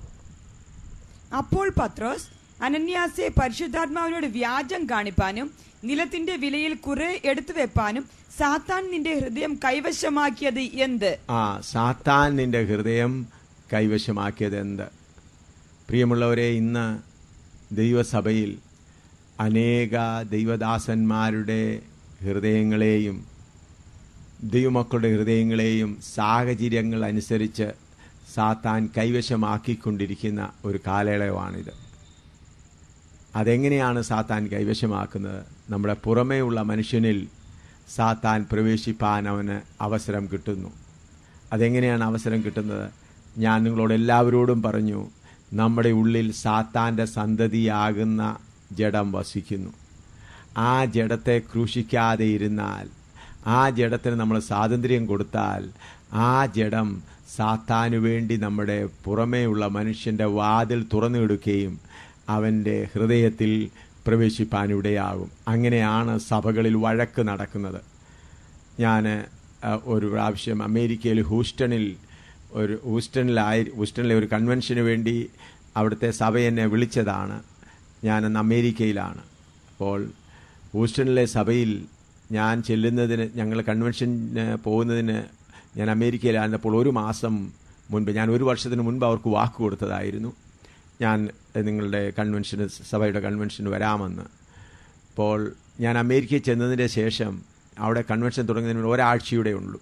അപ്പോൾ പത്രോസ് അനന്യാസെ പരിശുദ്ധാത്മാവിനോട് വ്യാജം കാണിപ്പാനും നിലത്തിന്റെ വിലയിൽ കുറെ എടുത്തു വെപ്പാനും സാത്താൻ നിന്റെ ഹൃദയം കൈവശമാക്കിയത് എന്ത് ആ സാത്താൻ നിന്റെ ഹൃദയം കൈവശമാക്കിയത് എന്ത് പ്രിയമുള്ളവരെ ഇന്ന് ദൈവസഭയിൽ അനേക ദൈവദാസന്മാരുടെ ഹൃദയങ്ങളെയും ദൈവമക്കളുടെ ഹൃദയങ്ങളെയും സാഹചര്യങ്ങൾ അനുസരിച്ച് സാത്താൻ കൈവശമാക്കിക്കൊണ്ടിരിക്കുന്ന ഒരു കാലയളവാണിത് അതെങ്ങനെയാണ് സാത്താൻ കൈവശമാക്കുന്നത് നമ്മുടെ പുറമേയുള്ള മനുഷ്യനിൽ സാത്താൻ പ്രവേശിപ്പാൻ അവന് അവസരം കിട്ടുന്നു അതെങ്ങനെയാണ് അവസരം കിട്ടുന്നത് ഞാൻ നിങ്ങളോട് എല്ലാവരോടും പറഞ്ഞു നമ്മുടെ ഉള്ളിൽ സാത്താൻ്റെ സന്തതിയാകുന്ന ജഡം വസിക്കുന്നു ആ ജഡത്തെ ക്രൂശിക്കാതെ ഇരുന്നാൽ ആ ജഡത്തിന് നമ്മൾ സ്വാതന്ത്ര്യം കൊടുത്താൽ ആ ജഡം സാത്താനു വേണ്ടി നമ്മുടെ പുറമേയുള്ള മനുഷ്യൻ്റെ വാതിൽ തുറന്നിടുകയും അവൻ്റെ ഹൃദയത്തിൽ പ്രവേശിപ്പാനിടയാകും അങ്ങനെയാണ് സഭകളിൽ വഴക്ക് നടക്കുന്നത് ഞാൻ ഒരു പ്രാവശ്യം അമേരിക്കയിൽ ഹൂസ്റ്റണിൽ ഒരു ഹൂസ്റ്റണിലായി ഹൂസ്റ്റണിലെ ഒരു കൺവെൻഷന് വേണ്ടി അവിടുത്തെ സഭ എന്നെ വിളിച്ചതാണ് ഞാനന്ന് അമേരിക്കയിലാണ് അപ്പോൾ ഹൂസ്റ്റണിലെ സഭയിൽ ഞാൻ ചെല്ലുന്നതിന് ഞങ്ങൾ കൺവെൻഷന് പോകുന്നതിന് ഞാൻ അമേരിക്കയിലായിരുന്നപ്പോൾ ഒരു മാസം മുൻപ് ഞാൻ ഒരു വർഷത്തിന് മുൻപ് അവർക്ക് വാക്ക് കൊടുത്തതായിരുന്നു ഞാൻ നിങ്ങളുടെ കൺവെൻഷന് സഭയുടെ കൺവെൻഷന് വരാമെന്ന് അപ്പോൾ ഞാൻ അമേരിക്കയിൽ ചെന്നതിൻ്റെ ശേഷം അവിടെ കൺവെൻഷൻ തുടങ്ങുന്നതിന് ഒരാഴ്ചയുടെ ഉള്ളൂ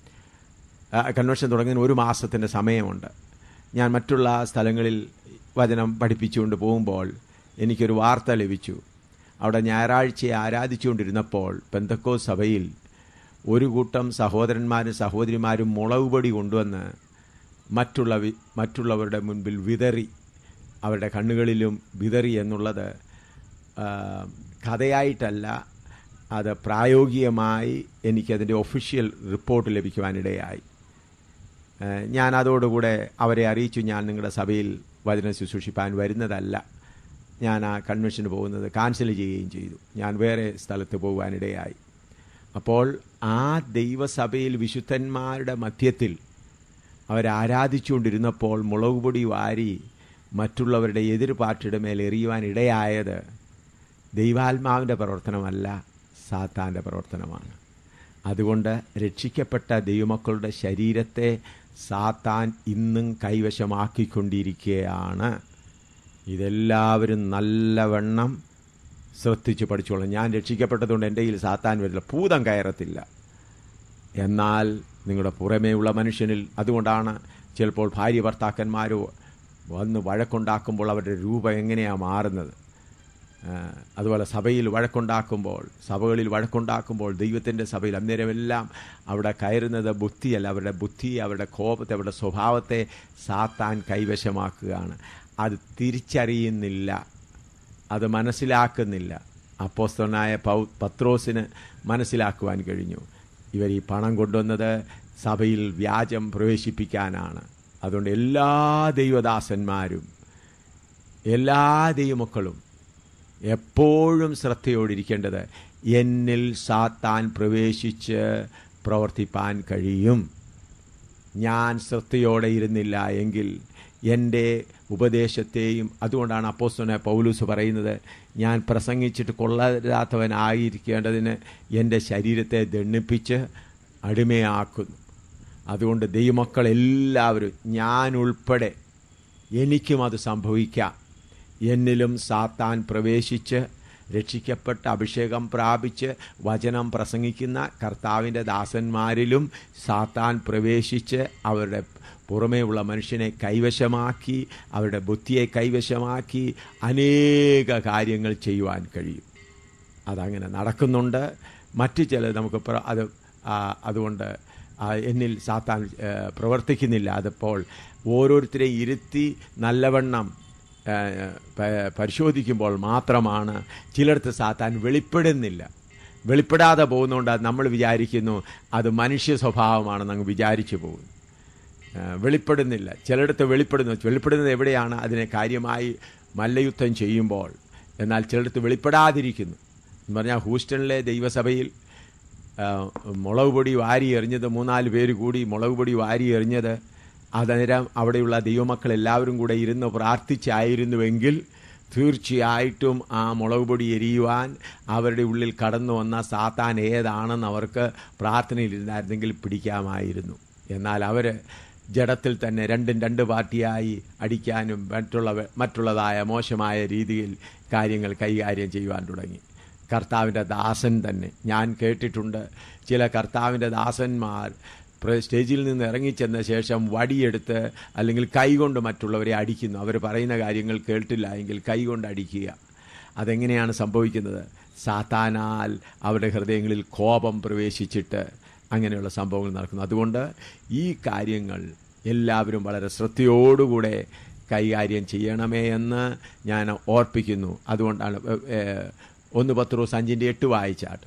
ആ, കൺവെൻഷൻ തുടങ്ങുന്നതിന് ഒരു മാസത്തിൻ്റെ സമയമുണ്ട് ഞാൻ മറ്റുള്ള സ്ഥലങ്ങളിൽ വചനം പഠിപ്പിച്ചുകൊണ്ട് പോകുമ്പോൾ എനിക്കൊരു വാർത്ത ലഭിച്ചു അവിടെ ഞായറാഴ്ചയെ ആരാധിച്ചുകൊണ്ടിരുന്നപ്പോൾ പെന്തക്കോ സഭയിൽ ഒരു കൂട്ടം സഹോദരന്മാരും സഹോദരിമാരും മുളക് പൊടി കൊണ്ടുവന്ന് മറ്റുള്ള വി- മറ്റുള്ളവരുടെ മുൻപിൽ വിതറി അവരുടെ കണ്ണുകളിലും വിതറി എന്നുള്ളത് ആ, കഥയായിട്ടല്ല അത് പ്രായോഗികമായി എനിക്കതിൻ്റെ ഒഫീഷ്യൽ റിപ്പോർട്ട് ലഭിക്കുവാനിടയായി ഏഹ് ഞാൻ അതോടുകൂടെ അവരെ അറിയിച്ചു ഞാൻ നിങ്ങളുടെ സഭയിൽ വചനം ശുശ്രൂഷിപ്പാൻ വരുന്നതല്ല ഞാൻ ആ കൺവെൻഷന് പോകുന്നത് ക്യാൻസൽ ചെയ്യുകയും ചെയ്തു ഞാൻ വേറെ സ്ഥലത്ത് പോകുവാനിടയായി അപ്പോൾ ആ ദൈവസഭയിൽ വിശുദ്ധന്മാരുടെ മധ്യത്തിൽ അവരാരാധിച്ചുകൊണ്ടിരുന്നപ്പോൾ മുളക് പൊടി വാരി മറ്റുള്ളവരുടെ എതിർപാർട്ടിയുടെ മേൽ എറിയുവാൻ ഇടയായത് ദൈവാത്മാവിൻ്റെ പ്രവർത്തനമല്ല സാത്താൻ്റെ പ്രവർത്തനമാണ് അതുകൊണ്ട് രക്ഷിക്കപ്പെട്ട ദൈവമക്കളുടെ ശരീരത്തെ സാത്താൻ ഇന്നും കൈവശമാക്കിക്കൊണ്ടിരിക്കുകയാണ് ഇതെല്ലാവരും നല്ലവണ്ണം ശ്രദ്ധിച്ച് പഠിച്ചോളാം ഞാൻ രക്ഷിക്കപ്പെട്ടതുകൊണ്ട് എൻ്റെ കയ്യിൽ സാത്താൻ വരില്ല ഭൂതം കയറത്തില്ല എന്നാൽ നിങ്ങളുടെ പുറമേയുള്ള മനുഷ്യനിൽ അതുകൊണ്ടാണ് ചിലപ്പോൾ ഭാര്യ ഭർത്താക്കന്മാരോ വന്ന് വഴക്കുണ്ടാക്കുമ്പോൾ അവരുടെ രൂപം എങ്ങനെയാണ് മാറുന്നത് ആ, അതുപോലെ സഭയിൽ വഴക്കുണ്ടാക്കുമ്പോൾ സഭകളിൽ വഴക്കുണ്ടാക്കുമ്പോൾ ദൈവത്തിൻ്റെ സഭയിൽ അന്നേരമെല്ലാം അവിടെ കയറുന്നത് ബുദ്ധിയല്ല അവരുടെ ബുദ്ധി അവരുടെ കോപത്തെ അവരുടെ സ്വഭാവത്തെ സാത്താൻ കൈവശമാക്കുകയാണ് അത് തിരിച്ചറിയുന്നില്ല അത് മനസ്സിലാക്കുന്നില്ല അപ്പോസ്തലനായ പൗ പത്രോസിന് മനസ്സിലാക്കുവാൻ കഴിഞ്ഞു ഇവർ ഈ പണം കൊണ്ടുവന്നത് സഭയിൽ വ്യാജം പ്രവേശിപ്പിക്കാനാണ് അതുകൊണ്ട് എല്ലാ ദൈവദാസന്മാരും എല്ലാ ദൈവമക്കളും എപ്പോഴും ശ്രദ്ധയോടിരിക്കേണ്ടത് എന്നിൽ സാത്താൻ പ്രവേശിച്ച് പ്രവർത്തിപ്പാൻ കഴിയും ഞാൻ ശ്രദ്ധയോടെ ഇരുന്നില്ല എങ്കിൽ എൻ്റെ ഉപദേശത്തെയും അതുകൊണ്ടാണ് അപ്പോസ്തലനായ പൗലൂസ് പറയുന്നത് ഞാൻ പ്രസംഗിച്ചിട്ട് കൊള്ളരാത്തവനായിരിക്കേണ്ടതിന് എൻ്റെ ശരീരത്തെ ദണ്ണിപ്പിച്ച് അടിമയാക്കുന്നു അതുകൊണ്ട് ദൈവമക്കൾ എല്ലാവരും ഞാൻ ഉൾപ്പെടെ എനിക്കും അത് സംഭവിക്കാം എന്നിലും സാത്താൻ പ്രവേശിച്ച് രക്ഷിക്കപ്പെട്ട അഭിഷേകം പ്രാപിച്ച് വചനം പ്രസംഗിക്കുന്ന കർത്താവിൻ്റെ ദാസന്മാരിലും സാത്താൻ പ്രവേശിച്ച് അവരുടെ പുറമേയുള്ള മനുഷ്യനെ കൈവശമാക്കി അവരുടെ ബുദ്ധിയെ കൈവശമാക്കി അനേക കാര്യങ്ങൾ ചെയ്യുവാൻ കഴിയും അതങ്ങനെ നടക്കുന്നുണ്ട് മറ്റു ചില നമുക്ക് പ്ര- അത് ആ, അതുകൊണ്ട് ആ, എന്നിൽ സാത്താൻ ഏ, പ്രവർത്തിക്കുന്നില്ല അതിപ്പോൾ ഓരോരുത്തരെയും ഇരുത്തി നല്ലവണ്ണം ഏ, പ- പരിശോധിക്കുമ്പോൾ മാത്രമാണ് ചിലടത്ത് സാത്താൻ വെളിപ്പെടുന്നില്ല വെളിപ്പെടാതെ പോകുന്നതുകൊണ്ട് അത് നമ്മൾ വിചാരിക്കുന്നു അത് മനുഷ്യ സ്വഭാവമാണെന്ന് അങ്ങ് വിചാരിച്ചു പോകുന്നു ആ, വെളിപ്പെടുന്നില്ല ചിലയിടത്ത് വെളിപ്പെടുന്നു വെളിപ്പെടുന്നത് എവിടെയാണ് അതിനെ കാര്യമായി മല്ലയുദ്ധം ചെയ്യുമ്പോൾ എന്നാൽ ചിലയിടത്ത് വെളിപ്പെടാതിരിക്കുന്നു എന്ന് പറഞ്ഞാൽ ഹൂസ്റ്റണിലെ ദൈവസഭയിൽ ആ, മുളക് പൊടി വാരി എറിഞ്ഞത് മൂന്നാല് പേര് കൂടി മുളക് പൊടി വാരി എറിഞ്ഞത് അന്നേരം അവിടെയുള്ള ദൈവമക്കൾ എല്ലാവരും കൂടെ ഇരുന്ന് പ്രാർത്ഥിച്ചായിരുന്നുവെങ്കിൽ തീർച്ചയായിട്ടും ആ മുളക് പൊടി എരിയുവാൻ അവരുടെ ഉള്ളിൽ കടന്നു വന്ന സാത്താൻ ഏതാണെന്ന് അവർക്ക് പ്രാർത്ഥനയിലിരുന്നായിരുന്നെങ്കിൽ പിടിക്കാമായിരുന്നു എന്നാൽ അവർ ജഡത്തിൽ തന്നെ രണ്ടും രണ്ട് പാർട്ടിയായി അടിക്കാനും മറ്റുള്ള മറ്റുള്ളതായ മോശമായ രീതിയിൽ കാര്യങ്ങൾ കൈകാര്യം ചെയ്യുവാൻ തുടങ്ങി കർത്താവിൻ്റെ ദാസൻ തന്നെ ഞാൻ കേട്ടിട്ടുണ്ട് ചില കർത്താവിൻ്റെ ദാസന്മാർ പ്ര- സ്റ്റേജിൽ നിന്ന് ഇറങ്ങിച്ചെന്ന ശേഷം വടിയെടുത്ത് അല്ലെങ്കിൽ കൈകൊണ്ട് മറ്റുള്ളവരെ അടിക്കുന്നു അവർ പറയുന്ന കാര്യങ്ങൾ കേട്ടില്ല എങ്കിൽ കൈകൊണ്ട് അടിക്കുക അതെങ്ങനെയാണ് സംഭവിക്കുന്നത് സാത്താനാൽ അവരുടെ ഹൃദയങ്ങളിൽ കോപം പ്രവേശിച്ചിട്ട് അങ്ങനെയുള്ള സംഭവങ്ങൾ നടക്കുന്നു അതുകൊണ്ട് ഈ കാര്യങ്ങൾ എല്ലാവരും വളരെ ശ്രദ്ധയോടുകൂടെ കൈകാര്യം ചെയ്യണമേ എന്ന് ഞാൻ ഓർപ്പിക്കുന്നു അതുകൊണ്ടാണ് ഏ- ഏ, ഒന്ന് പത്രോസ് അഞ്ചിൻ്റെ എട്ട് വായിച്ചാട്ട്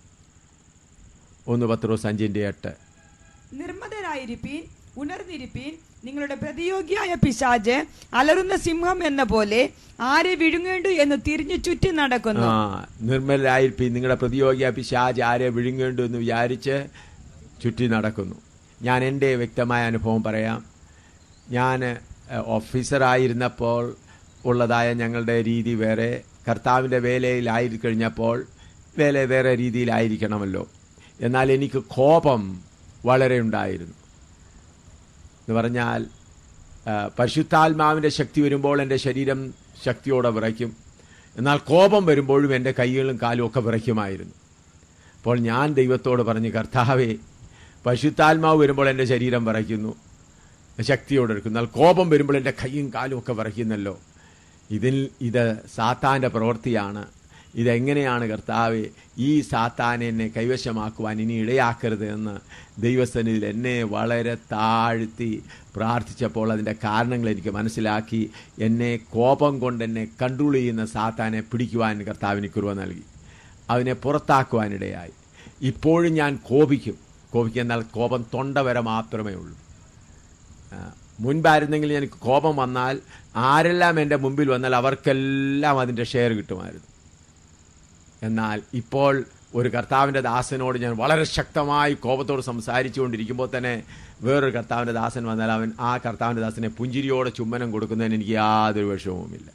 ഒന്ന് പത്രോസ് അഞ്ചിൻ്റെ എട്ട് നിർമ്മതരായിരിപ്പീൻ ഉണർന്നിരിപ്പീൻ നിങ്ങളുടെ പ്രതിയോഗിയായ പിശാജ് അലറുന്ന സിംഹം എന്ന പോലെ ആരെ വിഴുങ്ങേണ്ടു എന്ന് തിരിഞ്ഞു ചുറ്റി നടക്കുന്നു ആ നിർമ്മലരായിരിക്കും നിങ്ങളുടെ പ്രതിയോഗിയ പിശാജ് ആരെ വിഴുങ്ങേണ്ടു എന്ന് വിചാരിച്ച് ചുറ്റി നടക്കുന്നു ഞാൻ എൻ്റെ വ്യക്തമായ അനുഭവം പറയാം ഞാൻ ഏഹ്, ഓഫീസറായിരുന്നപ്പോൾ ഉള്ളതായ ഞങ്ങളുടെ രീതി വേറെ കർത്താവിൻ്റെ വേലയിലായി കഴിഞ്ഞപ്പോൾ വേല വേറെ രീതിയിലായിരിക്കണമല്ലോ എന്നാൽ എനിക്ക് കോപം വളരെ ഉണ്ടായിരുന്നു എന്ന് പറഞ്ഞാൽ ആ, പരിശുദ്ധാത്മാവിൻ്റെ ശക്തി വരുമ്പോൾ എൻ്റെ ശരീരം ശക്തിയോടെ വിറയ്ക്കും എന്നാൽ കോപം വരുമ്പോഴും എൻ്റെ കൈകളും കാലും ഒക്കെ വിറയ്ക്കുമായിരുന്നു അപ്പോൾ ഞാൻ ദൈവത്തോട് പറഞ്ഞു കർത്താവേ പരിശുദ്ധാത്മാവ് വരുമ്പോൾ എൻ്റെ ശരീരം വിറയ്ക്കുന്നു ശക്തിയോടെ എടുക്കും എന്നാൽ കോപം വരുമ്പോൾ എൻ്റെ കൈയും കാലും ഒക്കെ വിറയ്ക്കുന്നല്ലോ ഇതിൽ ഇത് സാത്താൻ്റെ പ്രവൃത്തിയാണ് ഇതെങ്ങനെയാണ് കർത്താവെ ഈ സാത്താനെ എന്നെ കൈവശമാക്കുവാൻ ഇനി ഇടയാക്കരുത് എന്ന് ദൈവസന്നിധിയിൽ എന്നെ വളരെ താഴ്ത്തി പ്രാർത്ഥിച്ചപ്പോൾ അതിൻ്റെ കാരണങ്ങൾ എനിക്ക് മനസ്സിലാക്കി എന്നെ കോപം കൊണ്ട് എന്നെ കൺട്രോൾ ചെയ്യുന്ന സാത്താനെ പിടിക്കുവാൻ കർത്താവിന് കുറുവ നൽകി അതിനെ പുറത്താക്കുവാനിടയായി ഇപ്പോഴും ഞാൻ കോപിക്കും കോപിക്കും എന്നാൽ കോപം തൊണ്ട വരെ മാത്രമേ ഉള്ളൂ ആ, മുൻപായിരുന്നെങ്കിൽ എനിക്ക് കോപം വന്നാൽ ആരെല്ലാം എൻ്റെ മുമ്പിൽ വന്നാൽ അവർക്കെല്ലാം അതിൻ്റെ ഷെയർ കിട്ടുമായിരുന്നു എന്നാൽ ഇപ്പോൾ ഒരു കർത്താവിൻ്റെ ദാസനോട് ഞാൻ വളരെ ശക്തമായി കോപത്തോട് സംസാരിച്ചു കൊണ്ടിരിക്കുമ്പോൾ തന്നെ വേറൊരു കർത്താവിൻ്റെ ദാസൻ വന്നാൽ അവൻ ആ കർത്താവിൻ്റെ ദാസനെ പുഞ്ചിരിയോടെ ചുമ്മനം കൊടുക്കുന്നതിന് എനിക്ക് യാതൊരു വിഷമവുമില്ല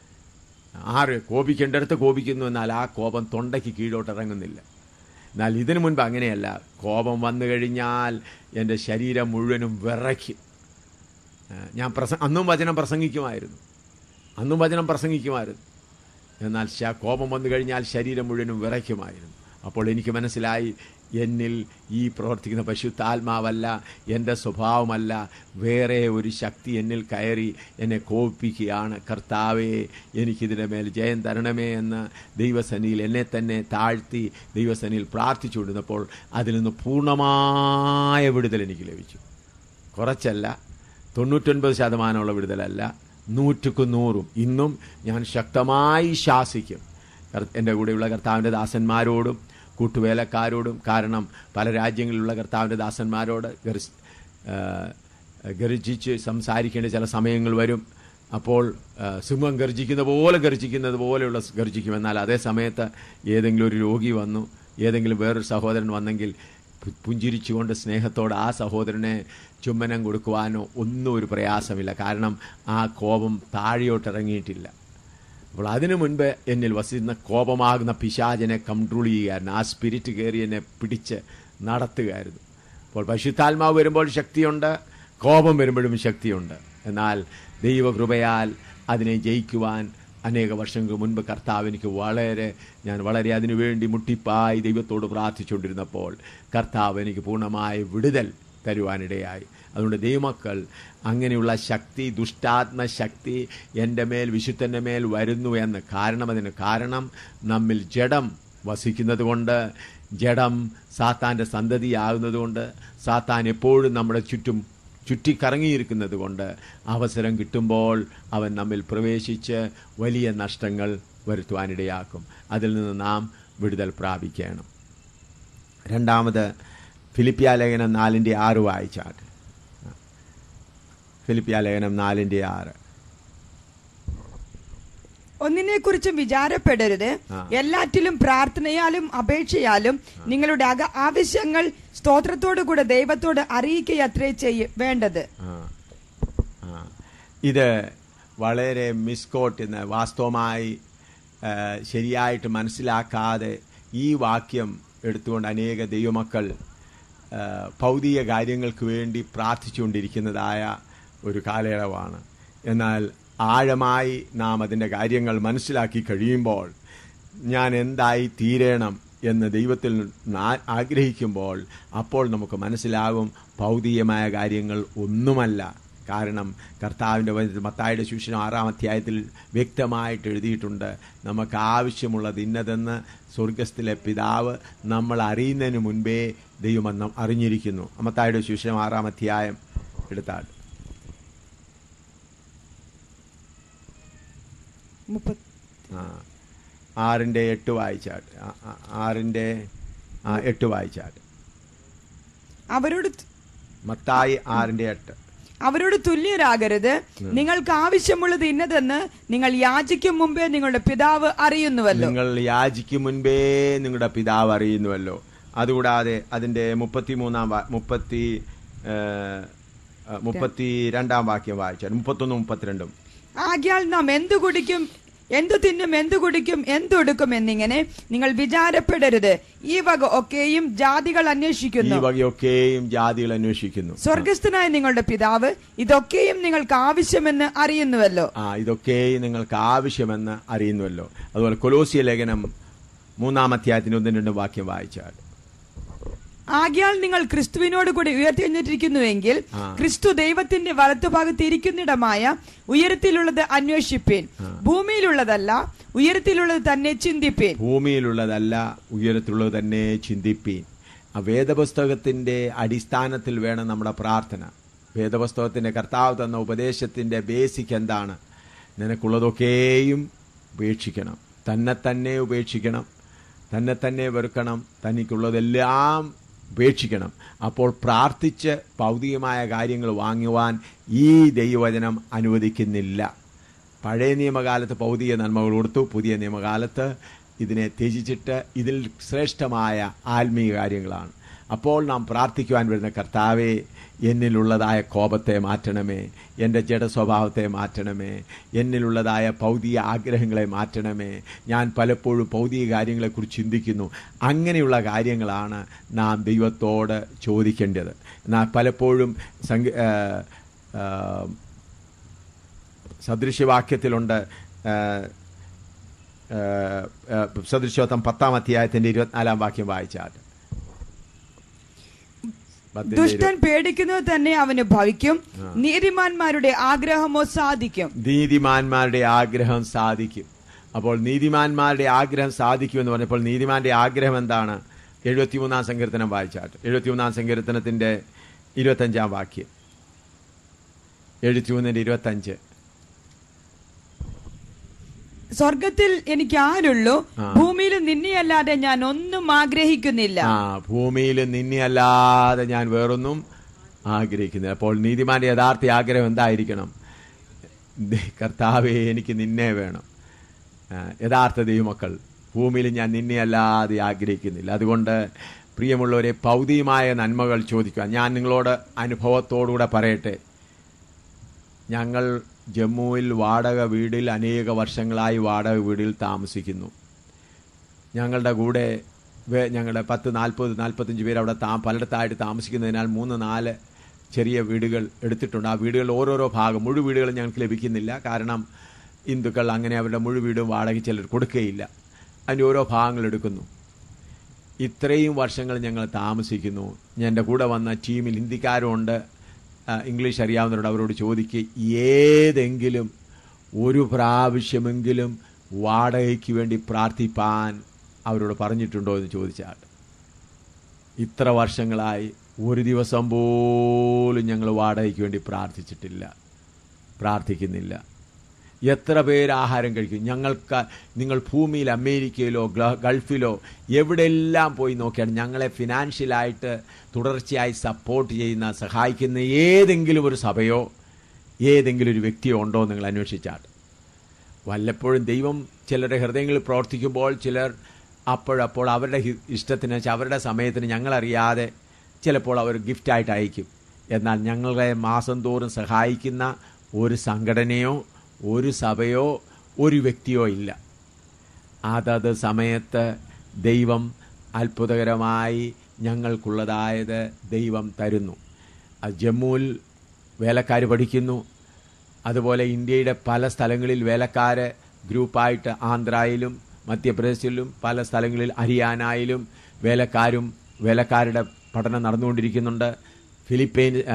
ആറ് കോപിക്കേണ്ടടുത്ത് കോപിക്കുന്നു എന്നാൽ ആ കോപം തൊണ്ടയ്ക്ക് കീഴോട്ട് ഇറങ്ങുന്നില്ല എന്നാൽ ഇതിനു മുൻപ് അങ്ങനെയല്ല കോപം വന്നു കഴിഞ്ഞാൽ എൻ്റെ ശരീരം മുഴുവനും വിറയ്ക്കും ആ, ഞാൻ പ്രസ അന്നും വചനം പ്രസംഗിക്കുമായിരുന്നു അന്നും വചനം പ്രസംഗിക്കുമായിരുന്നു എന്നാൽ ശ- കോപം വന്നു കഴിഞ്ഞാൽ ശരീരം മുഴുവനും വിറയ്ക്കുമായിരുന്നു അപ്പോൾ എനിക്ക് മനസ്സിലായി എന്നിൽ ഈ പ്രവർത്തിക്കുന്ന പശുത്താത്മാവല്ല എൻ്റെ സ്വഭാവമല്ല വേറെ ഒരു ശക്തി എന്നിൽ കയറി എന്നെ കോപിപ്പിക്കുകയാണ് കർത്താവേ എനിക്കിതിൻ്റെ മേൽ ജയം തരണമേ എന്ന് ദൈവസന്നിയിൽ എന്നെ തന്നെ താഴ്ത്തി ദൈവസന്നിയിൽ പ്രാർത്ഥിച്ചുകൊണ്ടിരുന്നപ്പോൾ അതിൽ നിന്ന് പൂർണ്ണമായ വിടുതൽ എനിക്ക് ലഭിച്ചു കുറച്ചല്ല തൊണ്ണൂറ്റൊൻപത് ശതമാനമുള്ള വിടുതലല്ല നൂറ്റുക്ക് നൂറും ഇന്നും ഞാൻ ശക്തമായി ശാസിക്കും കർ- എൻ്റെ കൂടെയുള്ള കർത്താവിൻ്റെ ദാസന്മാരോടും കൂട്ടുവേലക്കാരോടും കാരണം പല രാജ്യങ്ങളിലുള്ള കർത്താവിൻ്റെ ദാസന്മാരോട് ഗർസ് ആ, ഗർജിച്ച് സംസാരിക്കേണ്ട ചില സമയങ്ങൾ വരും അപ്പോൾ ആ, സിംഹം ഗർജിക്കുന്ന പോലെ ഗർജിക്കുന്നത് പോലെയുള്ള സ് ഗർജിക്കും എന്നാൽ അതേ സമയത്ത് ഏതെങ്കിലും ഒരു രോഗി വന്നു ഏതെങ്കിലും വേറൊരു സഹോദരൻ വന്നെങ്കിൽ പു- പുഞ്ചിരിച്ചുകൊണ്ട് സ്നേഹത്തോടെ ആ സഹോദരനെ ചുമ്മനം കൊടുക്കുവാനോ ഒന്നും ഒരു പ്രയാസമില്ല കാരണം ആ കോപം താഴെയോട്ട് ഇറങ്ങിയിട്ടില്ല അപ്പോൾ അതിനു മുൻപ് എന്നിൽ വസിക്കുന്ന കോപമാകുന്ന പിശാചനെ കൺട്രോൾ ചെയ്യുകയായിരുന്നു ആ സ്പിരിറ്റ് കയറി എന്നെ പിടിച്ച് നടത്തുകയായിരുന്നു അപ്പോൾ പശുത്താത്മാവ് വരുമ്പോൾ ശക്തിയുണ്ട് കോപം വരുമ്പോഴും ശക്തിയുണ്ട് എന്നാൽ ദൈവകൃപയാൽ അതിനെ ജയിക്കുവാൻ അനേക വർഷങ്ങൾക്ക് മുൻപ് കർത്താവ് എനിക്ക് വളരെ ഞാൻ വളരെ അതിനുവേണ്ടി മുട്ടിപ്പായി ദൈവത്തോട് പ്രാർത്ഥിച്ചുകൊണ്ടിരുന്നപ്പോൾ കർത്താവ് എനിക്ക് പൂർണ്ണമായ വിടുതൽ തരുവാനിടയായി അതുകൊണ്ട് ദൈവമക്കൾ അങ്ങനെയുള്ള ശക്തി ദുഷ്ടാത്മ ശക്തി എൻ്റെ മേൽ വിശുദ്ധൻ്റെ മേൽ വരുന്നു എന്ന് കാരണം അതിന് കാരണം നമ്മിൽ ജഡം വസിക്കുന്നത് കൊണ്ട് ജഡം സാത്താൻ്റെ സന്തതിയാകുന്നത് കൊണ്ട് സാത്താൻ എപ്പോഴും നമ്മുടെ ചുറ്റും ചുറ്റിക്കറങ്ങിയിരിക്കുന്നത് കൊണ്ട് അവസരം കിട്ടുമ്പോൾ അവൻ നമ്മിൽ പ്രവേശിച്ച് വലിയ നഷ്ടങ്ങൾ വരുത്തുവാനിടയാക്കും അതിൽ നിന്ന് നാം വിടുതൽ പ്രാപിക്കണം രണ്ടാമത് ഫിലിപ്പിയ ലേഖനം നാലിൻ്റെ ആറ് വായിച്ചാൽ ഫിലിപ്പിയ ലേഖനം നാലിൻ്റെ ആറ് ഒന്നിനെക്കുറിച്ചും വിചാരപ്പെടരുത് ആ. എല്ലാറ്റിലും പ്രാർത്ഥനയാലും അപേക്ഷയാലും നിങ്ങളുടെ അക ആവശ്യങ്ങൾ സ്തോത്രത്തോടു കൂടെ ദൈവത്തോട് അറിയിക്കയത്രേ ചെയ്യ വേണ്ടത് ആ. ആ. ഇത് വളരെ മിസ്കോട്ട് എന്ന് വാസ്തവമായി ആ, ശരിയായിട്ട് മനസ്സിലാക്കാതെ ഈ വാക്യം എടുത്തുകൊണ്ട് അനേക ദൈവമക്കൾ ആ, ഭൗതിക കാര്യങ്ങൾക്ക് വേണ്ടി പ്രാർത്ഥിച്ചുകൊണ്ടിരിക്കുന്നതായ ഒരു കാലയളവാണ് എന്നാൽ ആഴമായി നാം അതിൻ്റെ കാര്യങ്ങൾ മനസ്സിലാക്കി കഴിയുമ്പോൾ ഞാൻ എന്തായി തീരണം എന്ന് ദൈവത്തിൽ നാ- ആഗ്രഹിക്കുമ്പോൾ അപ്പോൾ നമുക്ക് മനസ്സിലാകും ഭൗതികമായ കാര്യങ്ങൾ ഒന്നുമല്ല കാരണം കർത്താവിൻ്റെ വചനത്തിൽ മത്തായുടെ ശിഷ്യനും ആറാം അധ്യായത്തിൽ വ്യക്തമായിട്ട് എഴുതിയിട്ടുണ്ട് നമുക്ക് ആവശ്യമുള്ളത് ഇന്നതെന്ന് സ്വർഗസ്ഥിലെ പിതാവ് നമ്മൾ അറിയുന്നതിന് മുൻപേ ദൈവം അന്ന് അറിഞ്ഞിരിക്കുന്നു മത്തായുടെ ശിഷ്യനും ആറാം അധ്യായം എടുത്താൽ മുപ്പത് ആ ആറിൻ്റെ എട്ട് വായിച്ചാട്ട് ആ, ആ, ആറിൻ്റെ ആ, എട്ട് വായിച്ചാട്ട് അവരോട് മത്തായി ആറിൻ്റെ എട്ട് അവരോട് തുല്യരാകരുത് നിങ്ങൾക്ക് ആവശ്യമുള്ളത് ഇന്നതെന്ന് നിങ്ങൾ യാചിക്കും മുമ്പേ നിങ്ങളുടെ പിതാവ് അറിയുന്നുവല്ലോ നിങ്ങൾ യാചിക്കും മുൻപേ നിങ്ങളുടെ പിതാവ് അറിയുന്നുവല്ലോ അതുകൂടാതെ അതിൻ്റെ മുപ്പത്തി മൂന്നാം മുപ്പത്തി ഏ, ആ, മുപ്പത്തി രണ്ടാം വാക്യം വായിച്ചാൽ മുപ്പത്തൊന്നും മുപ്പത്തിരണ്ടും ആകിയാൽ നാം എന്തു കുടിക്കും എന്തു തിന്നും എന്തു കുടിക്കും എന്തുടുക്കും എന്നിങ്ങനെ നിങ്ങൾ വിചാരപ്പെടരുത് ഈ വക ഒക്കെയും ജാതികൾ ഈ അന്വേഷിക്കുന്നു വകയൊക്കെയും ജാതികൾ അന്വേഷിക്കുന്നു സ്വർഗസ്ഥനായ നിങ്ങളുടെ പിതാവ് ഇതൊക്കെയും നിങ്ങൾക്ക് ആവശ്യമെന്ന് അറിയുന്നുവല്ലോ ആ ഇതൊക്കെയും നിങ്ങൾക്ക് ആവശ്യമെന്ന് അറിയുന്നുവല്ലോ അതുപോലെ കൊലോസിയ ലേഖനം മൂന്നാം അധ്യായത്തിന് ഒന്നും രണ്ടും വാക്യം വായിച്ചാൽ ആകിയാൽ നിങ്ങൾ ക്രിസ്തുവിനോട് കൂടി ഉയർത്തെഴുന്നേറ്റിരിക്കുന്നുവെങ്കിൽ ആ. ക്രിസ്തു ദൈവത്തിന്റെ വലത്തുഭാഗത്ത് ഇരിക്കുന്നിടമായ ഉയരത്തിലുള്ളത് അന്വേഷിപ്പീൻ ഭൂമിയിലുള്ളതല്ല ഉയരത്തിലുള്ളത് തന്നെ ചിന്തിപ്പീൻ ഭൂമിയിലുള്ളതല്ല ഉയരത്തിലുള്ളത് തന്നെ ചിന്തിപ്പീൻ ആ വേദപുസ്തകത്തിന്റെ അടിസ്ഥാനത്തിൽ വേണം നമ്മുടെ പ്രാർത്ഥന വേദപുസ്തകത്തിന്റെ കർത്താവ് തന്ന ഉപദേശത്തിന്റെ ബേസിക് എന്താണ് നിനക്കുള്ളതൊക്കെയും ഉപേക്ഷിക്കണം തന്നെ തന്നെ ഉപേക്ഷിക്കണം തന്നെ തന്നെ വെറുക്കണം തനിക്കുള്ളതെല്ലാം ഉപേക്ഷിക്കണം അപ്പോൾ പ്രാർത്ഥിച്ച് ഭൗതികമായ കാര്യങ്ങൾ വാങ്ങുവാൻ ഈ ദൈവവചനം അനുവദിക്കുന്നില്ല പഴയ നിയമകാലത്ത് ഭൗതിക നന്മകൾ കൊടുത്തു പുതിയ നിയമകാലത്ത് ഇതിനെ ത്യജിച്ചിട്ട് ഇതിൽ ശ്രേഷ്ഠമായ ആത്മീയ കാര്യങ്ങളാണ് അപ്പോൾ നാം പ്രാർത്ഥിക്കുവാൻ വരുന്ന കർത്താവെ എന്നിലുള്ളതായ കോപത്തെ മാറ്റണമേ എൻ്റെ ജഡ സ്വഭാവത്തെ മാറ്റണമേ എന്നിലുള്ളതായ ഭൗതിക ആഗ്രഹങ്ങളെ മാറ്റണമേ ഞാൻ പലപ്പോഴും ഭൗതിക കാര്യങ്ങളെക്കുറിച്ച് ചിന്തിക്കുന്നു അങ്ങനെയുള്ള കാര്യങ്ങളാണ് നാം ദൈവത്തോട് ചോദിക്കേണ്ടത് എന്നാൽ പലപ്പോഴും സംഗ ആ, ആ, സദൃശ്യവാക്യത്തിലുണ്ട് ആ, ആ, ആ, സദൃശ്യോത്തം പത്താം അധ്യായത്തിന്റെ ഇരുപത്തിനാലാം വാക്യം വായിച്ചാൽ പത്തിന്റെ ദുഷ്ടൻ പേടിക്കുന്നത് തന്നെ അവന് ഭവിക്കും നീതിമാന്മാരുടെ ആഗ്രഹമോ സാധിക്കും നീതിമാന്മാരുടെ ആഗ്രഹം സാധിക്കും അപ്പോൾ നീതിമാന്മാരുടെ ആഗ്രഹം സാധിക്കും എന്ന് പറഞ്ഞപ്പോൾ നീതിമാന്റെ ആഗ്രഹം എന്താണ് എഴുപത്തിമൂന്നാം സങ്കീർത്തനം വായിച്ചാട്ട് എഴുപത്തിമൂന്നാം സങ്കീർത്തനത്തിന്റെ ഇരുപത്തഞ്ചാം വാക്യം എഴുപത്തിമൂന്നിന്റെ ഇരുപത്തഞ്ച് സ്വർഗത്തിൽ എനിക്ക് ആരുള്ളൂ ആ. ഭൂമിയിൽ നിന്നെയല്ലാതെ ഞാൻ ഒന്നും ആഗ്രഹിക്കുന്നില്ല ആ ഭൂമിയിൽ നിന്നെ അല്ലാതെ ഞാൻ വേറൊന്നും ആഗ്രഹിക്കുന്നില്ല അപ്പോൾ നീതിമാന്റെ യഥാർത്ഥ ആഗ്രഹം എന്തായിരിക്കണം ദേ- കർത്താവേ എനിക്ക് നിന്നെ വേണം ആ, യഥാർത്ഥ ദൈവമക്കൾ ഭൂമിയിൽ ഞാൻ നിന്നെ അല്ലാതെ ആഗ്രഹിക്കുന്നില്ല അതുകൊണ്ട് പ്രിയമുള്ളവരെ ഭൗതികമായ നന്മകൾ ചോദിക്കുക ഞാൻ നിങ്ങളോട് അനുഭവത്തോടുകൂടെ പറയട്ടെ ഞങ്ങൾ ജമ്മുവിൽ വാടക വീടിൽ അനേക വർഷങ്ങളായി വാടക വീടിൽ താമസിക്കുന്നു ഞങ്ങളുടെ കൂടെ വേ- ഞങ്ങളുടെ പത്ത് നാൽപ്പത് നാൽപ്പത്തഞ്ച് പേര് അവിടെ താ പലയിടത്തായിട്ട് താമസിക്കുന്നതിനാൽ മൂന്ന് നാല് ചെറിയ വീടുകൾ എടുത്തിട്ടുണ്ട് ആ വീടുകൾ ഓരോരോ ഭാഗം മുഴു വീടുകൾ ഞങ്ങൾക്ക് ലഭിക്കുന്നില്ല കാരണം ഹിന്ദുക്കൾ അങ്ങനെ അവരുടെ മുഴു വീടും വാടക ചിലർ കൊടുക്കുകയില്ല അതിൻ്റെ ഓരോ ഭാഗങ്ങൾ എടുക്കുന്നു ഇത്രയും വർഷങ്ങൾ ഞങ്ങൾ താമസിക്കുന്നു എൻ്റെ കൂടെ വന്ന ടീമിൽ ഹിന്ദിക്കാരുണ്ട് ആ, ഇംഗ്ലീഷ് അറിയാവുന്നവരോട് അവരോട് ചോദിക്കുക ഏതെങ്കിലും ഒരു പ്രാവശ്യമെങ്കിലും വാടകയ്ക്ക് വേണ്ടി പ്രാർത്ഥിപ്പാൻ അവരോട് പറഞ്ഞിട്ടുണ്ടോ എന്ന് ചോദിച്ചാൽ ഇത്ര വർഷങ്ങളായി ഒരു ദിവസം പോലും ഞങ്ങൾ വാടകയ്ക്ക് വേണ്ടി പ്രാർത്ഥിച്ചിട്ടില്ല പ്രാർത്ഥിക്കുന്നില്ല എത്ര പേര് ആഹാരം കഴിക്കും ഞങ്ങൾക്ക് നിങ്ങൾ ഭൂമിയിൽ അമേരിക്കയിലോ ഗ്ല- ഗൾഫിലോ എവിടെയെല്ലാം പോയി നോക്കിയാണ് ഞങ്ങളെ ഫിനാൻഷ്യലായിട്ട് തുടർച്ചയായി സപ്പോർട്ട് ചെയ്യുന്ന സഹായിക്കുന്ന ഏതെങ്കിലും ഒരു സഭയോ ഏതെങ്കിലും ഒരു വ്യക്തിയോ ഉണ്ടോ എന്ന് നിങ്ങൾ അന്വേഷിച്ചാൽ വല്ലപ്പോഴും ദൈവം ചിലരുടെ ഹൃദയങ്ങളിൽ പ്രവർത്തിക്കുമ്പോൾ ചിലർ അപ്പോഴപ്പോൾ അവരുടെ ഹി- ഇഷ്ടത്തിന് വെച്ചാൽ അവരുടെ സമയത്തിന് ഞങ്ങളറിയാതെ ചിലപ്പോൾ അവർ ഗിഫ്റ്റായിട്ട് അയക്കും എന്നാൽ ഞങ്ങളെ മാസം തോറും സഹായിക്കുന്ന ഒരു സംഘടനയോ ഒരു സഭയോ ഒരു വ്യക്തിയോ ഇല്ല അതത് സമയത്ത് ദൈവം അത്ഭുതകരമായി ഞങ്ങൾക്കുള്ളതായത് ദൈവം തരുന്നു അത് ജമ്മുവിൽ വേലക്കാർ പഠിക്കുന്നു അതുപോലെ ഇന്ത്യയുടെ പല സ്ഥലങ്ങളിൽ വേലക്കാര് ഗ്രൂപ്പായിട്ട് ആന്ധ്രയിലും മധ്യപ്രദേശിലും പല സ്ഥലങ്ങളിൽ ഹരിയാനയിലും വേലക്കാരും വേലക്കാരുടെ പഠനം നടന്നുകൊണ്ടിരിക്കുന്നുണ്ട് ഫിലിപ്പൈൻ ആ,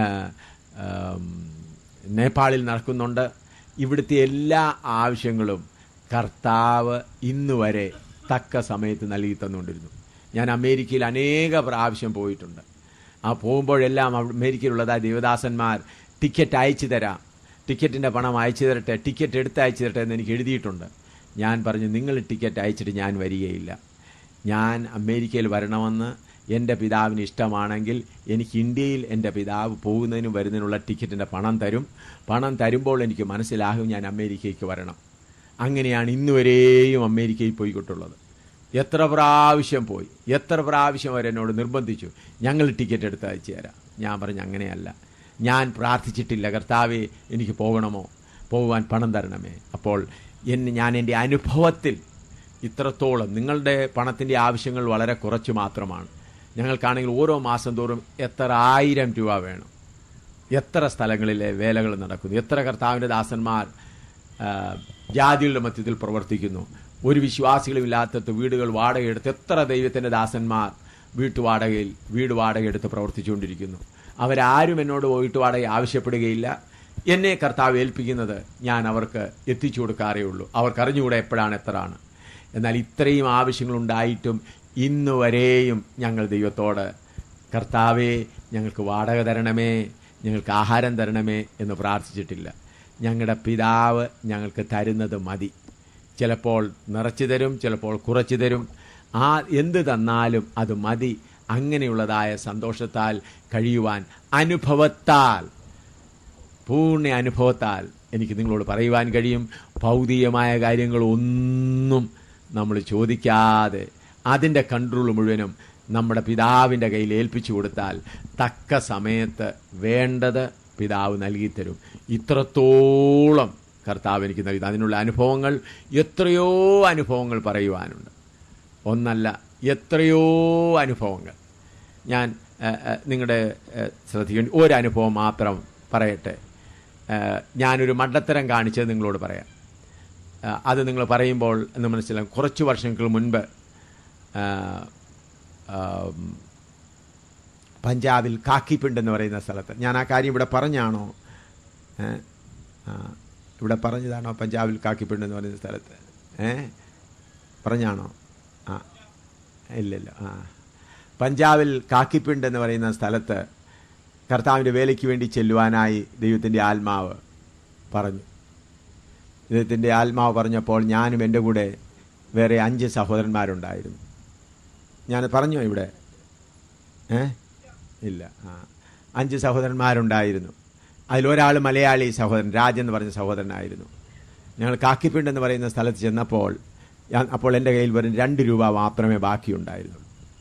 ആം, നേപ്പാളിൽ നടക്കുന്നുണ്ട് ഇവിടുത്തെ എല്ലാ ആവശ്യങ്ങളും കർത്താവ് ഇന്ന് വരെ തക്ക സമയത്ത് നൽകി തന്നുകൊണ്ടിരുന്നു ഞാൻ അമേരിക്കയിൽ അനേക പ്രാവശ്യം പോയിട്ടുണ്ട് ആ പോകുമ്പോഴെല്ലാം അവിടെ അമേരിക്കയിലുള്ളതായ ദേവദാസന്മാർ ടിക്കറ്റ് അയച്ചു തരാം ടിക്കറ്റിൻ്റെ പണം അയച്ചു തരട്ടെ ടിക്കറ്റ് എടുത്ത് അയച്ചു തരട്ടെ എന്ന് എനിക്ക് എഴുതിയിട്ടുണ്ട് ഞാൻ പറഞ്ഞു നിങ്ങൾ ടിക്കറ്റ് അയച്ചിട്ട് ഞാൻ വരികയില്ല ഞാൻ അമേരിക്കയിൽ വരണമെന്ന് എൻ്റെ പിതാവിന് ഇഷ്ടമാണെങ്കിൽ എനിക്ക് ഇന്ത്യയിൽ എൻ്റെ പിതാവ് പോകുന്നതിനും വരുന്നതിനുള്ള ടിക്കറ്റിൻ്റെ പണം തരും പണം തരുമ്പോൾ എനിക്ക് മനസ്സിലാകും ഞാൻ അമേരിക്കയ്ക്ക് വരണം അങ്ങനെയാണ് ഇന്നുവരെയും അമേരിക്കയിൽ പോയിക്കൊണ്ടുള്ളത് എത്ര പ്രാവശ്യം പോയി എത്ര പ്രാവശ്യം അവരെന്നോട് നിർബന്ധിച്ചു ഞങ്ങൾ ടിക്കറ്റ് എടുത്ത് അയച്ചു തരാം ഞാൻ പറഞ്ഞു അങ്ങനെയല്ല ഞാൻ പ്രാർത്ഥിച്ചിട്ടില്ല കർത്താവെ എനിക്ക് പോകണമോ പോകുവാൻ പണം തരണമേ അപ്പോൾ എന്നെ ഞാൻ എൻ്റെ അനുഭവത്തിൽ ഇത്രത്തോളം നിങ്ങളുടെ പണത്തിൻ്റെ ആവശ്യങ്ങൾ വളരെ കുറച്ച് മാത്രമാണ് ഞങ്ങൾക്കാണെങ്കിൽ ഓരോ മാസം തോറും എത്ര ആയിരം രൂപ വേണം എത്ര സ്ഥലങ്ങളിലെ വേലകൾ നടക്കുന്നു എത്ര കർത്താവിൻ്റെ ദാസന്മാർ ആ, ജാതികളുടെ മധ്യത്തിൽ പ്രവർത്തിക്കുന്നു ഒരു വിശ്വാസികളും ഇല്ലാത്തത് വീടുകൾ വാടകയെടുത്ത് എത്ര ദൈവത്തിൻ്റെ ദാസന്മാർ വീട്ടുവാടകയിൽ വീട് വാടകയെടുത്ത് പ്രവർത്തിച്ചുകൊണ്ടിരിക്കുന്നു അവരാരും എന്നോട് വീട്ടു വാടക ആവശ്യപ്പെടുകയില്ല എന്നെ കർത്താവ് ഏൽപ്പിക്കുന്നത് ഞാൻ അവർക്ക് എത്തിച്ചു കൊടുക്കാറേ ഉള്ളൂ അവർക്ക് അറിഞ്ഞുകൂടെ എപ്പോഴാണ് എത്രയാണ് എന്നാൽ ഇത്രയും ആവശ്യങ്ങളുണ്ടായിട്ടും ഇന്ന് വരെയും ഞങ്ങൾ ദൈവത്തോട് കർത്താവേ ഞങ്ങൾക്ക് വാടക തരണമേ ഞങ്ങൾക്ക് ആഹാരം തരണമേ എന്ന് പ്രാർത്ഥിച്ചിട്ടില്ല ഞങ്ങളുടെ പിതാവ് ഞങ്ങൾക്ക് തരുന്നത് മതി ചിലപ്പോൾ നിറച്ചു തരും ചിലപ്പോൾ കുറച്ചു തരും ആ എന്ത് തന്നാലും അത് മതി അങ്ങനെയുള്ളതായ സന്തോഷത്താൽ കഴിയുവാൻ അനുഭവത്താൽ പൂർണ്ണ അനുഭവത്താൽ എനിക്ക് നിങ്ങളോട് പറയുവാൻ കഴിയും ഭൗതികമായ കാര്യങ്ങൾ ഒന്നും നമ്മൾ ചോദിക്കാതെ അതിൻ്റെ കൺട്രോൾ മുഴുവനും നമ്മുടെ പിതാവിൻ്റെ കയ്യിൽ ഏൽപ്പിച്ചു കൊടുത്താൽ തക്ക സമയത്ത് വേണ്ടത് പിതാവ് നൽകിത്തരും ഇത്രത്തോളം കർത്താവ് എനിക്ക് നൽകി അതിനുള്ള അനുഭവങ്ങൾ എത്രയോ അനുഭവങ്ങൾ പറയുവാനുണ്ട് ഒന്നല്ല എത്രയോ അനുഭവങ്ങൾ ഞാൻ ഏഹ്, ഏഹ്, നിങ്ങളുടെ ഏഹ്, ശ്രദ്ധിക്കേണ്ട ഒരു അനുഭവം മാത്രം പറയട്ടെ ഏഹ്, ഞാനൊരു മണ്ടത്തരം കാണിച്ചത് നിങ്ങളോട് പറയാം ഏഹ്, അത് നിങ്ങൾ പറയുമ്പോൾ എന്ന് മനസ്സിലാകും കുറച്ച് വർഷങ്ങൾക്ക് മുൻപ് ഏഹ്, ആം, പഞ്ചാബിൽ കാക്കിപ്പിണ്ട് എന്ന് പറയുന്ന സ്ഥലത്ത് ഞാൻ ആ കാര്യം ഇവിടെ പറഞ്ഞാണോ ഏ? ആ, ഇവിടെ പറഞ്ഞതാണോ പഞ്ചാബിൽ കാക്കിപ്പിണ്ട് എന്ന് പറയുന്ന സ്ഥലത്ത് ഏ പറഞ്ഞാണോ ആ ഇല്ലല്ലോ ആ പഞ്ചാബിൽ കാക്കിപ്പിണ്ട് എന്ന് പറയുന്ന സ്ഥലത്ത് കർത്താവിൻ്റെ വേലയ്ക്ക് വേണ്ടി ചെല്ലുവാനായി ദൈവത്തിൻ്റെ ആത്മാവ് പറഞ്ഞു ദൈവത്തിൻ്റെ ആത്മാവ് പറഞ്ഞപ്പോൾ ഞാനും എൻ്റെ കൂടെ വേറെ അഞ്ച് സഹോദരന്മാരുണ്ടായിരുന്നു ഞാൻ പറഞ്ഞോ ഇവിടെ ഏ ഇല്ല ആ അഞ്ച് സഹോദരന്മാരുണ്ടായിരുന്നു അതിലൊരാൾ മലയാളി സഹോദരൻ രാജ് എന്ന് പറഞ്ഞ സഹോദരനായിരുന്നു ഞങ്ങൾ കാക്കിപ്പിണ്ട് എന്ന് പറയുന്ന സ്ഥലത്ത് ചെന്നപ്പോൾ ഞാൻ അപ്പോൾ എൻ്റെ കയ്യിൽ വെറും രണ്ട് രൂപ മാത്രമേ ബാക്കിയുണ്ടായിരുന്നുള്ളൂ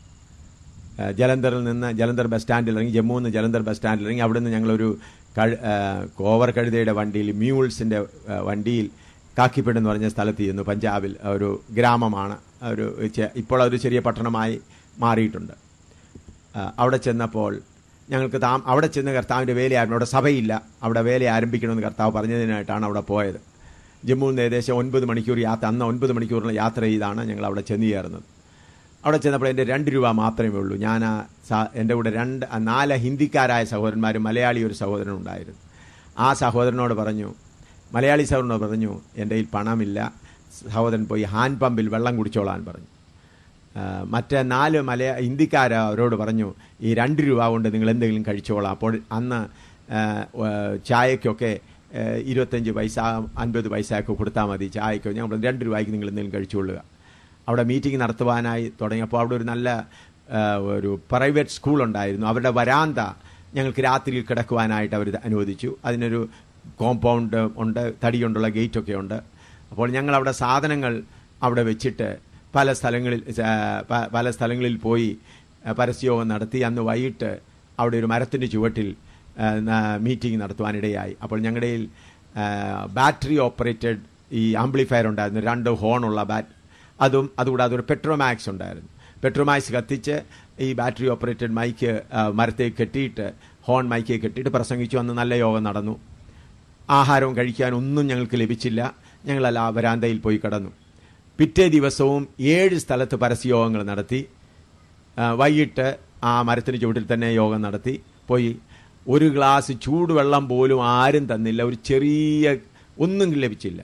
ഏഹ് ജലന്ധറിൽ നിന്ന് ജലന്ധർ ബസ് സ്റ്റാൻഡിൽ ഇറങ്ങി ജമ്മുവിൽ നിന്ന് ജലന്ധർ ബസ് സ്റ്റാൻഡിൽ ഇറങ്ങി അവിടെ നിന്ന് ഞങ്ങളൊരു കഴ് ഏഹ് കോവർ കഴുതയുടെ വണ്ടിയിൽ മ്യൂൾസിൻ്റെ ഏഹ് വണ്ടിയിൽ കാക്കിപ്പിണ്ട് എന്ന് പറഞ്ഞ സ്ഥലത്ത് ചെന്നു പഞ്ചാബിൽ ഒരു ഗ്രാമമാണ് ഒരു ചെ- ഇപ്പോൾ അതൊരു ചെറിയ പട്ടണമായി മാറിയിട്ടുണ്ട് ആ, അവിടെ ചെന്നപ്പോൾ ഞങ്ങൾക്ക് താം അവിടെ ചെന്ന് കർത്താവിൻ്റെ വേല ആരംഭിച്ചു അവിടെ സഭയില്ല അവിടെ വേല ആരംഭിക്കണമെന്ന് കർത്താവ് പറഞ്ഞതിനായിട്ടാണ് അവിടെ പോയത് ജമ്മുവിൽ നിന്ന് ഏകദേശം ഒൻപത് മണിക്കൂർ യാത്ര അന്ന് ഒൻപത് മണിക്കൂറിന് യാത്ര ചെയ്താണ് ഞങ്ങൾ അവിടെ ചെന്ന് ചേർന്നത് അവിടെ ചെന്നപ്പോൾ എൻ്റെ രണ്ട് രൂപ മാത്രമേ ഉള്ളൂ ഞാൻ ആ സ- എൻ്റെ കൂടെ രണ്ട് ആ നാല് ഹിന്ദിക്കാരായ സഹോദരന്മാരും മലയാളി ഒരു സഹോദരൻ ഉണ്ടായിരുന്നു ആ സഹോദരനോട് പറഞ്ഞു മലയാളി സഹോദരനോട് പറഞ്ഞു എൻ്റെ കയ്യിൽ പണമില്ല സഹോദരൻ പോയി ഹാൻഡ് പമ്പിൽ വെള്ളം കുടിച്ചോളാൻ പറഞ്ഞു ആ, മറ്റേ നാല് മലയ ഹിന്ദിക്കാർ അവരോട് പറഞ്ഞു ഈ രണ്ട് രൂപ കൊണ്ട് നിങ്ങൾ എന്തെങ്കിലും കഴിച്ചോളാം അപ്പോൾ അന്ന് ആ, ആ, ചായക്കൊക്കെ ആ, ഇരുപത്തഞ്ച് പൈസ അൻപത് പൈസയൊക്കെ കൊടുത്താൽ മതി ചായക്കോ ഞാൻ പറഞ്ഞു, രണ്ട് രൂപയ്ക്ക് നിങ്ങൾ എന്തെങ്കിലും കഴിച്ചുകൊള്ളുക അവിടെ മീറ്റിംഗ് നടത്തുവാനായി തുടങ്ങിയപ്പോൾ അവിടെ ഒരു നല്ല ആ, ഒരു പ്രൈവറ്റ് സ്കൂൾ ഉണ്ടായിരുന്നു അവരുടെ വരാന്ത ഞങ്ങൾക്ക് രാത്രിയിൽ കിടക്കുവാനായിട്ട് അവർ അനുവദിച്ചു അതിനൊരു കോമ്പൗണ്ട് ഉണ്ട് തടി കൊണ്ടുള്ള ഗേറ്റൊക്കെ ഉണ്ട് അപ്പോൾ ഞങ്ങൾ അവിടെ സാധനങ്ങൾ അവിടെ വെച്ചിട്ട് പല സ്ഥലങ്ങളിൽ ആ, പ- പല സ്ഥലങ്ങളിൽ പോയി ആ, പരസ്യയോഗം നടത്തി അന്ന് വൈകിട്ട് അവിടെ ഒരു മരത്തിൻ്റെ ചുവട്ടിൽ ആ, ന- മീറ്റിംഗ് നടത്തുവാനിടയായി അപ്പോൾ ഞങ്ങളുടെ കയ്യിൽ, ആ, ബാറ്ററി ഓപ്പറേറ്റഡ് ഈ ആംപ്ലിഫയർ ഉണ്ടായിരുന്നു രണ്ട് ഹോണുള്ള ബാറ്റ് അതും അതുകൂടാതെ ഒരു പെട്രോമാക്സ് ഉണ്ടായിരുന്നു പെട്രോമാക്സ് കത്തിച്ച് ഈ ബാറ്ററി ഓപ്പറേറ്റഡ് മൈക്ക് ആ, മരത്തേക്ക് കെട്ടിയിട്ട് ഹോൺ മൈക്ക് കെട്ടിയിട്ട് പ്രസംഗിച്ചു അന്ന് നല്ല യോഗം നടന്നു ആഹാരവും കഴിക്കാനൊന്നും ഞങ്ങൾക്ക് ലഭിച്ചില്ല ഞങ്ങളല്ല ആ വരാന്തയിൽ പോയി കിടന്നു പിറ്റേ ദിവസവും ഏഴ് സ്ഥലത്ത് പരസ്യയോഗങ്ങൾ നടത്തി ആ, വൈകിട്ട് ആ മരത്തിന് ചുവട്ടിൽ തന്നെ യോഗം നടത്തി പോയി ഒരു ഗ്ലാസ് ചൂടുവെള്ളം പോലും ആരും തന്നില്ല ഒരു ചെറിയ ഒന്നും ലഭിച്ചില്ല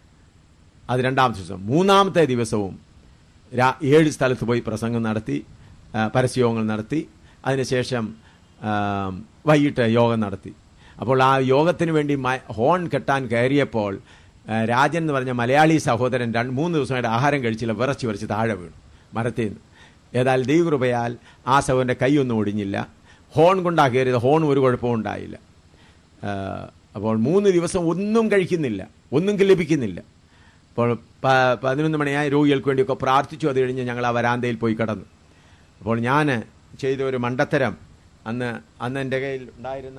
അത് രണ്ടാമത്തെ ദിവസം മൂന്നാമത്തെ ദിവസവും രാ ഏഴ് സ്ഥലത്ത് പോയി പ്രസംഗം നടത്തി ആ, പരസ്യയോഗങ്ങൾ നടത്തി അതിനുശേഷം ആ, വൈകിട്ട് യോഗം നടത്തി അപ്പോൾ ആ യോഗത്തിന് വേണ്ടി മ- ഹോൺ കെട്ടാൻ കയറിയപ്പോൾ ആ, രാജൻ എന്ന് പറഞ്ഞ മലയാളി സഹോദരൻ രണ്ട് മൂന്ന് ദിവസമായിട്ട് ആഹാരം കഴിച്ചില്ല വിറച്ച് വിറച്ച് താഴെ വീണു മരത്തിൽ നിന്ന് ഏതായാലും ദൈവകൃപയാൽ ആ സഹോദരൻ്റെ കൈയൊന്നും ഒടിഞ്ഞില്ല ഹോൺ കൊണ്ടാ കയറിയത് ഹോൺ ഒരു കുഴപ്പവും ഉണ്ടായില്ല ആ, അപ്പോൾ മൂന്ന് ദിവസം ഒന്നും കഴിക്കുന്നില്ല ഒന്നും ലഭിക്കുന്നില്ല അപ്പോൾ പ- പതിനൊന്ന് മണിയായി രോഗികൾക്ക് വേണ്ടിയൊക്കെ പ്രാർത്ഥിച്ചു അത് കഴിഞ്ഞ് ഞങ്ങൾ ആ വരാന്തയിൽ പോയി കിടന്നു അപ്പോൾ ഞാൻ ചെയ്ത ഒരു മണ്ടത്തരം അന്ന് അന്ന് എൻ്റെ കയ്യിൽ ഉണ്ടായിരുന്ന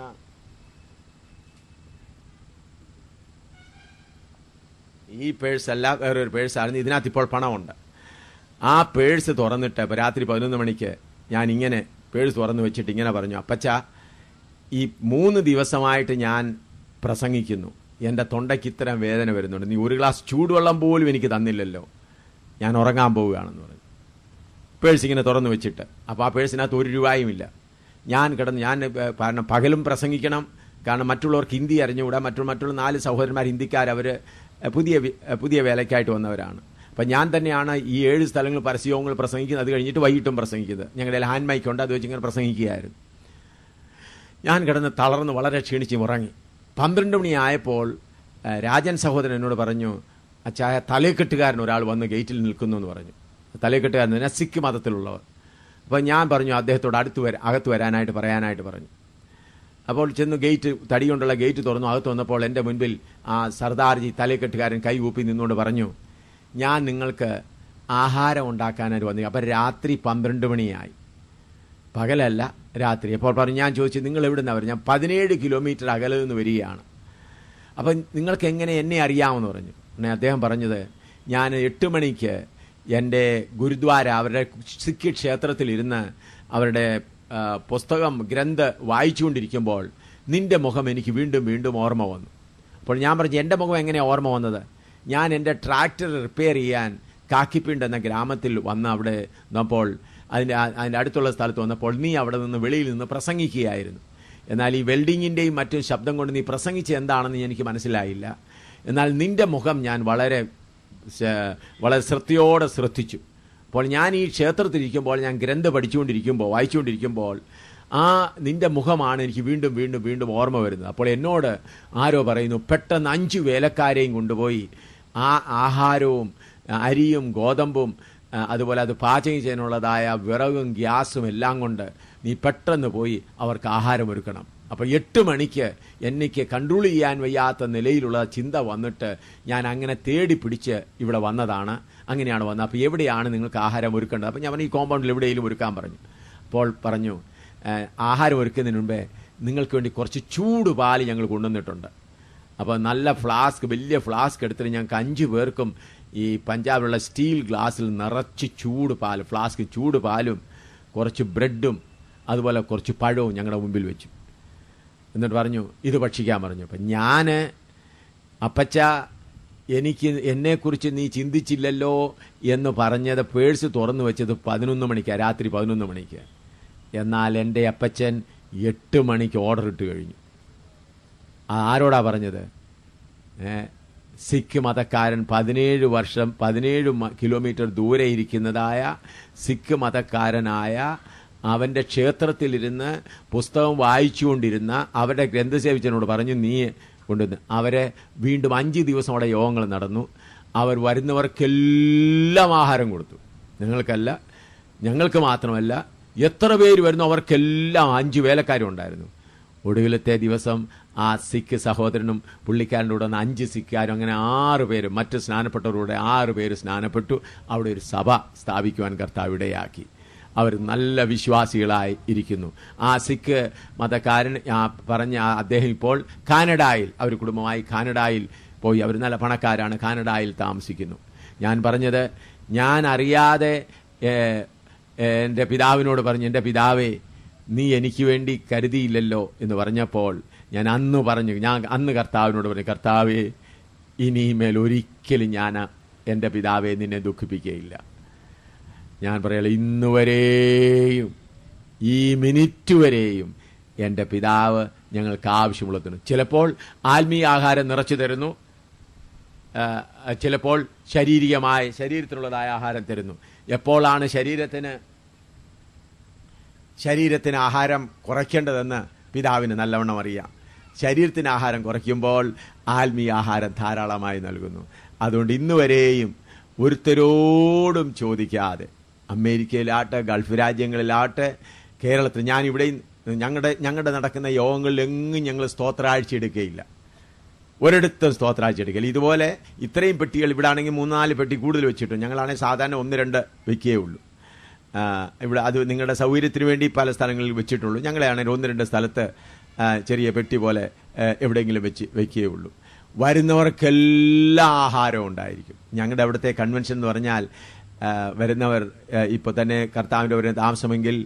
ഈ പേഴ്സ് അല്ല വേറൊരു പേഴ്സായിരുന്നു ഇതിനകത്ത് ഇപ്പോൾ പണമുണ്ട് ആ പേഴ്സ് തുറന്നിട്ട് ഇപ്പോൾ രാത്രി പതിനൊന്ന് മണിക്ക് ഞാൻ ഇങ്ങനെ പേഴ്സ് തുറന്ന് വെച്ചിട്ട് ഇങ്ങനെ പറഞ്ഞു അപ്പച്ച ഈ മൂന്ന് ദിവസമായിട്ട് ഞാൻ പ്രസംഗിക്കുന്നു എൻ്റെ തൊണ്ടയ്ക്ക് ഇത്തരം വേദന വരുന്നുണ്ട് നീ ഒരു ഗ്ലാസ് ചൂടുവെള്ളം പോലും എനിക്ക് തന്നില്ലല്ലോ ഞാൻ ഉറങ്ങാൻ പോവുകയാണെന്ന് പറഞ്ഞു പേഴ്സ് ഇങ്ങനെ തുറന്നു വെച്ചിട്ട് അപ്പോൾ ആ പേഴ്സിനകത്ത് ഒരു രൂപയും ഇല്ല ഞാൻ കിടന്ന് ഞാൻ ഏ, കാരണം പകലും പ്രസംഗിക്കണം കാരണം മറ്റുള്ളവർക്ക് ഹിന്ദി അറിഞ്ഞുകൂടാ മറ്റുള്ള മറ്റുള്ള നാല് സഹോദരന്മാർ ഹിന്ദിക്കാർ അവർ പുതിയ വി- ഏ, പുതിയ വേലയ്ക്കായിട്ട് വന്നവരാണ് അപ്പം ഞാൻ തന്നെയാണ് ഈ ഏഴ് സ്ഥലങ്ങൾ പരസ്യങ്ങൾ പ്രസംഗിക്കുന്നത് അത് കഴിഞ്ഞിട്ട് വൈകിട്ടും പ്രസംഗിക്കുന്നത് ഞങ്ങളുടെ ഹാൻഡ് മൈക്ക് ഉണ്ട് അത് വെച്ച് ഇങ്ങനെ പ്രസംഗിക്കുകയായിരുന്നു ഞാൻ കിടന്ന് തളർന്ന് വളരെ ക്ഷീണിച്ച് ഉറങ്ങി പന്ത്രണ്ട് മണിയായപ്പോൾ ആ, രാജൻ സഹോദരൻ എന്നോട് പറഞ്ഞു അച്ചായ തലയെക്കെട്ടുകാരൻ ഒരാൾ വന്ന് ഗേറ്റിൽ നിൽക്കുന്നു എന്ന് പറഞ്ഞു തലയെക്കെട്ടുകാരൻ എന്ന് പറഞ്ഞാൽ സിഖ് മതത്തിലുള്ളവർ അപ്പോൾ ഞാൻ പറഞ്ഞു അദ്ദേഹത്തോട് അടുത്ത് വര അകത്ത് വരാനായിട്ട് പറയാനായിട്ട് പറഞ്ഞു അപ്പോൾ ചെന്ന് ഗേറ്റ് തടി കൊണ്ടുള്ള ഗേറ്റ് തുറന്നു അകത്ത് വന്നപ്പോൾ എൻ്റെ മുൻപിൽ ആ സർദാർജി തലയെക്കെട്ടുകാരൻ കൈ കൂപ്പി നിന്നുകൊണ്ട് പറഞ്ഞു ഞാൻ നിങ്ങൾക്ക് ആഹാരം ഉണ്ടാക്കാനായിട്ട് വന്നു അപ്പം രാത്രി പന്ത്രണ്ട് മണിയായി പകലല്ല രാത്രി അപ്പോൾ പറഞ്ഞു ഞാൻ ചോദിച്ചു നിങ്ങൾ എവിടെ നിന്നാണ് പറഞ്ഞു ഞാൻ പതിനേഴ് കിലോമീറ്റർ അകലെ നിന്ന് വരികയാണ് അപ്പം നിങ്ങൾക്ക് എങ്ങനെ എന്നെ അറിയാമെന്ന് പറഞ്ഞു ഉടനെ അദ്ദേഹം പറഞ്ഞത് ഞാൻ എട്ട് മണിക്ക് എൻ്റെ ഗുരുദ്വാര അവരുടെ സിഖ് ക്ഷേത്രത്തിലിരുന്ന് അവരുടെ ആ, പുസ്തകം ഗ്രന്ഥ വായിച്ചുകൊണ്ടിരിക്കുമ്പോൾ നിന്റെ മുഖം എനിക്ക് വീണ്ടും വീണ്ടും ഓർമ്മ വന്നു അപ്പോൾ ഞാൻ പറഞ്ഞു എൻ്റെ മുഖം എങ്ങനെയാണ് ഓർമ്മ വന്നത് ഞാൻ എൻ്റെ ട്രാക്ടർ റിപ്പയർ ചെയ്യാൻ കാക്കിപ്പിണ്ട് എന്ന ഗ്രാമത്തിൽ വന്ന് അവിടെ വന്നപ്പോൾ അതിൻ്റെ ആ- അതിൻ്റെ അടുത്തുള്ള സ്ഥലത്ത് വന്നപ്പോൾ നീ അവിടെ നിന്ന് വെളിയിൽ നിന്ന് പ്രസംഗിക്കുകയായിരുന്നു എന്നാൽ ഈ വെൽഡിങ്ങിൻ്റെയും മറ്റും ശബ്ദം കൊണ്ട് നീ പ്രസംഗിച്ച് എന്താണെന്ന് എനിക്ക് മനസ്സിലായില്ല എന്നാൽ നിന്റെ മുഖം ഞാൻ വളരെ ശ- വളരെ ശ്രദ്ധയോടെ ശ്രദ്ധിച്ചു അപ്പോൾ ഞാൻ ഈ ക്ഷേത്രത്തിലിരിക്കുമ്പോൾ ഞാൻ ഗ്രന്ഥ പഠിച്ചുകൊണ്ടിരിക്കുമ്പോൾ വായിച്ചുകൊണ്ടിരിക്കുമ്പോൾ ആ നിന്റെ മുഖമാണ് എനിക്ക് വീണ്ടും വീണ്ടും വീണ്ടും ഓർമ്മ വരുന്നത് അപ്പോൾ എന്നോട് ആരോ പറയുന്നു പെട്ടെന്ന് അഞ്ച് വേലക്കാരെയും കൊണ്ടുപോയി ആ ആഹാരവും അരിയും ഗോതമ്പും ആ, അതുപോലെ അത് പാചകം ചെയ്യാനുള്ളതായ വിറകും ഗ്യാസും എല്ലാം കൊണ്ട് നീ പെട്ടെന്ന് പോയി അവർക്ക് ആഹാരം ഒരുക്കണം അപ്പോൾ എട്ട് മണിക്ക് എനിക്ക് കൺട്രോൾ ചെയ്യാൻ വയ്യാത്ത നിലയിലുള്ള ചിന്ത വന്നിട്ട് ഞാൻ അങ്ങനെ തേടി പിടിച്ച് ഇവിടെ വന്നതാണ് അങ്ങനെയാണ് വന്നത് അപ്പോൾ എവിടെയാണ് നിങ്ങൾക്ക് ആഹാരം ഒരുക്കേണ്ടത് അപ്പോൾ ഞാൻ പറഞ്ഞു, ഈ കോമ്പൗണ്ടിൽ എവിടെയെങ്കിലും ഒരുക്കാൻ പറഞ്ഞു അപ്പോൾ പറഞ്ഞു "ഏഹ്, ആഹാരം ഒരുക്കുന്നതിന് മുമ്പേ നിങ്ങൾക്ക് വേണ്ടി കുറച്ച് ചൂട് പാല് ഞങ്ങൾ കൊണ്ടുവന്നിട്ടുണ്ട് അപ്പോൾ നല്ല ഫ്ലാസ്ക് വലിയ ഫ്ലാസ്ക് എടുത്തിട്ട് ഞങ്ങൾക്ക് അഞ്ച് പേർക്കും ഈ പഞ്ചാബിലുള്ള സ്റ്റീൽ ഗ്ലാസ്സിൽ നിറച്ച് ചൂട് പാൽ ഫ്ലാസ്ക് ചൂട് പാലും കുറച്ച് ബ്രെഡും അതുപോലെ കുറച്ച് പഴവും ഞങ്ങളുടെ മുമ്പിൽ വെച്ചു എന്നിട്ട് പറഞ്ഞു ഇത് ഭക്ഷിക്കാൻ പറഞ്ഞു അപ്പം ഞാൻ അപ്പച്ച എനിക്ക് എന്നെക്കുറിച്ച് നീ ചിന്തിച്ചില്ലല്ലോ എന്ന് പറഞ്ഞത് പേഴ്സ് തുറന്നു വെച്ചത് പതിനൊന്ന് മണിക്കാണ് രാത്രി പതിനൊന്ന് മണിക്ക് എന്നാൽ എൻ്റെ അപ്പച്ചൻ എട്ട് മണിക്ക് ഓർഡർ ഇട്ട് കഴിഞ്ഞു ആരോടാ പറഞ്ഞത് ഏ, സിഖ് മതക്കാരൻ പതിനേഴ് വർഷം പതിനേഴ് മ- കിലോമീറ്റർ ദൂരെ ഇരിക്കുന്നതായ സിഖ് മതക്കാരനായ അവൻ്റെ ക്ഷേത്രത്തിലിരുന്ന് പുസ്തകം വായിച്ചുകൊണ്ടിരുന്ന അവരുടെ ഗ്രന്ഥസേവിച്ചനോട് പറഞ്ഞു നീ കൊണ്ടുവന്ന് അവരെ വീണ്ടും അഞ്ച് ദിവസം അവിടെ യോഗങ്ങൾ നടന്നു അവർ വരുന്നവർക്കെല്ലാം ആഹാരം കൊടുത്തു ഞങ്ങൾക്കല്ല ഞങ്ങൾക്ക് മാത്രമല്ല എത്ര പേര് വരുന്നു അവർക്കെല്ലാം അഞ്ച് വേലക്കാരും ഉണ്ടായിരുന്നു ഒടുവിലത്തെ ദിവസം ആ സിഖ് സഹോദരനും പുള്ളിക്കാരൻ്റെ കൂടെ വന്ന അഞ്ച് സിഖുകാരും അങ്ങനെ ആറ് പേര് മറ്റ് സ്നാനപ്പെട്ടവരുടെ ആറ് പേര് സ്നാനപ്പെട്ടു അവിടെ ഒരു സഭ സ്ഥാപിക്കുവാൻ കർത്താവ് ഇടയാക്കി അവർ നല്ല വിശ്വാസികളായി ഇരിക്കുന്നു ആ സിഖ് മതക്കാരൻ ആ പറഞ്ഞ ആ അദ്ദേഹം ഇപ്പോൾ കാനഡായിൽ അവർ കുടുംബമായി കാനഡായിൽ പോയി അവർ നല്ല പണക്കാരാണ് കാനഡായിൽ താമസിക്കുന്നു ഞാൻ പറഞ്ഞത് ഞാൻ അറിയാതെ ഏഹ്, ഏഹ്, എൻ്റെ പിതാവിനോട് പറഞ്ഞു എൻ്റെ പിതാവേ നീ എനിക്ക് വേണ്ടി കരുതിയില്ലല്ലോ എന്ന് പറഞ്ഞപ്പോൾ ഞാൻ അന്ന് പറഞ്ഞു ഞാൻ അന്ന് കർത്താവിനോട് പറഞ്ഞു കർത്താവേ ഇനിമേൽ ഒരിക്കലും ഞാൻ എൻ്റെ പിതാവെ നിന്നെ ദുഃഖിപ്പിക്കുകയില്ല ഞാൻ പറയല ഇന്ന് വരെയും ഈ മിനിറ്റ് വരെയും എൻ്റെ പിതാവ് ഞങ്ങൾക്ക് ആവശ്യമുള്ളതിന് ചിലപ്പോൾ ആത്മീയ ആഹാരം നിറച്ചു തരുന്നു ആ, ചിലപ്പോൾ ശാരീരികമായ ശരീരത്തിനുള്ളതായ ആഹാരം തരുന്നു എപ്പോഴാണ് ശരീരത്തിന് ശരീരത്തിന് ആഹാരം കുറയ്ക്കേണ്ടതെന്ന് പിതാവിന് നല്ലവണ്ണം അറിയാം ശരീരത്തിന് ആഹാരം കുറയ്ക്കുമ്പോൾ ആത്മീയ ആഹാരം ധാരാളമായി നൽകുന്നു അതുകൊണ്ട് ഇന്ന് വരെയും ഒരുത്തരോടും ചോദിക്കാതെ അമേരിക്കയിലാട്ടെ ഗൾഫ് രാജ്യങ്ങളിലാട്ടെ കേരളത്തിൽ ഞാൻ ഇവിടെ ഞങ്ങളുടെ ഞങ്ങളുടെ നടക്കുന്ന യോഗങ്ങളിൽ എങ്ങും ഞങ്ങൾ സ്തോത്രാഴ്ച എടുക്കുകയില്ല ഒരിടത്തും സ്തോത്രാഴ്ച എടുക്കില്ല ഇതുപോലെ ഇത്രയും പെട്ടികൾ ഇവിടെ ആണെങ്കിൽ മൂന്നാല് പെട്ടി കൂടുതൽ വെച്ചിട്ടുണ്ട് ഞങ്ങളാണെങ്കിൽ സാധാരണ ഒന്ന് രണ്ട് വെക്കുകയേ ഉള്ളൂ ആ, ഇവിടെ അത് നിങ്ങളുടെ സൗകര്യത്തിന് വേണ്ടി പല സ്ഥലങ്ങളിൽ വെച്ചിട്ടുള്ളൂ ഞങ്ങളെയാണെങ്കിൽ ഒന്ന് രണ്ട് സ്ഥലത്ത് ആ, ചെറിയ പെട്ടി പോലെ ആ, എവിടെയെങ്കിലും വെച്ച് വെക്കുകയേ ഉള്ളൂ വരുന്നവർക്കെല്ലാം ആഹാരം ഉണ്ടായിരിക്കും ഞങ്ങളുടെ അവിടുത്തെ കൺവെൻഷൻ എന്ന് പറഞ്ഞാൽ ആ, വരുന്നവർ ഇപ്പോൾ തന്നെ കർത്താവിൻ്റെ ഒരു താമസമെങ്കിൽ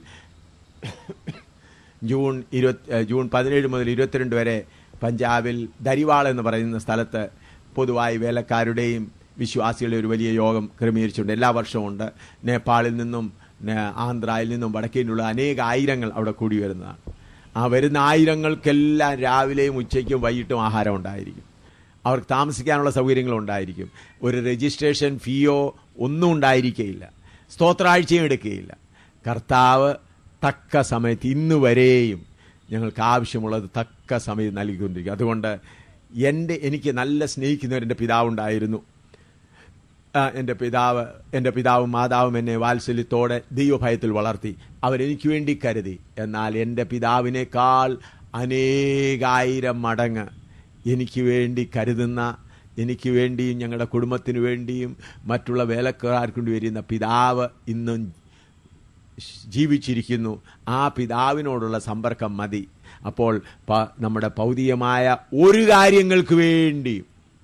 ജൂൺ ഇരുപത്തി ഏഹ് ജൂൺ പതിനേഴ് മുതൽ ഇരുപത്തിരണ്ട് വരെ പഞ്ചാബിൽ ദരിവാൾ എന്ന് പറയുന്ന സ്ഥലത്ത് പൊതുവായി വേലക്കാരുടെയും വിശ്വാസികളുടെ ഒരു വലിയ യോഗം ക്രമീകരിച്ചിട്ടുണ്ട് എല്ലാ വർഷവും ഉണ്ട് നേപ്പാളിൽ നിന്നും നേ- ആന്ധ്രയിൽ നിന്നും വടക്കേനുള്ള അനേക ആയിരങ്ങൾ അവിടെ കൂടി വരുന്നതാണ് ആ വരുന്ന ആയിരങ്ങൾക്കെല്ലാം രാവിലെയും ഉച്ചയ്ക്കും വൈകിട്ടും ആഹാരം ഉണ്ടായിരിക്കും അവർക്ക് താമസിക്കാനുള്ള സൗകര്യങ്ങൾ ഉണ്ടായിരിക്കും ഒരു രജിസ്ട്രേഷൻ ഫീയോ ഒന്നും ഉണ്ടായിരിക്കുകയില്ല സ്തോത്രാഴ്ചയും എടുക്കുകയില്ല കർത്താവ് തക്ക സമയത്ത് ഇന്ന് വരെയും ഞങ്ങൾക്ക് ആവശ്യമുള്ളത് തക്ക സമയത്ത് നൽകിക്കൊണ്ടിരിക്കും അതുകൊണ്ട് എൻ്റെ എനിക്ക് നല്ല സ്നേഹിക്കുന്നവർ എൻ്റെ പിതാവുണ്ടായിരുന്നു ആ, എൻ്റെ പിതാവ് എൻ്റെ പിതാവും മാതാവും എന്നെ വാത്സല്യത്തോടെ ദൈവഭയത്തിൽ വളർത്തി അവരെനിക്ക് വേണ്ടി കരുതി എന്നാൽ എൻ്റെ പിതാവിനേക്കാൾ അനേകായിരം മടങ്ങ് എനിക്ക് വേണ്ടി കരുതുന്ന എനിക്ക് വേണ്ടിയും ഞങ്ങളുടെ കുടുംബത്തിന് വേണ്ടിയും മറ്റുള്ള വേലക്കാർക്ക് വേണ്ടി വരുന്ന പിതാവ് ഇന്നും ജീവിച്ചിരിക്കുന്നു ആ പിതാവിനോടുള്ള സമ്പർക്കം മതി അപ്പോൾ പ- നമ്മുടെ ഭൗതികമായ ഒരു കാര്യങ്ങൾക്ക് വേണ്ടിയും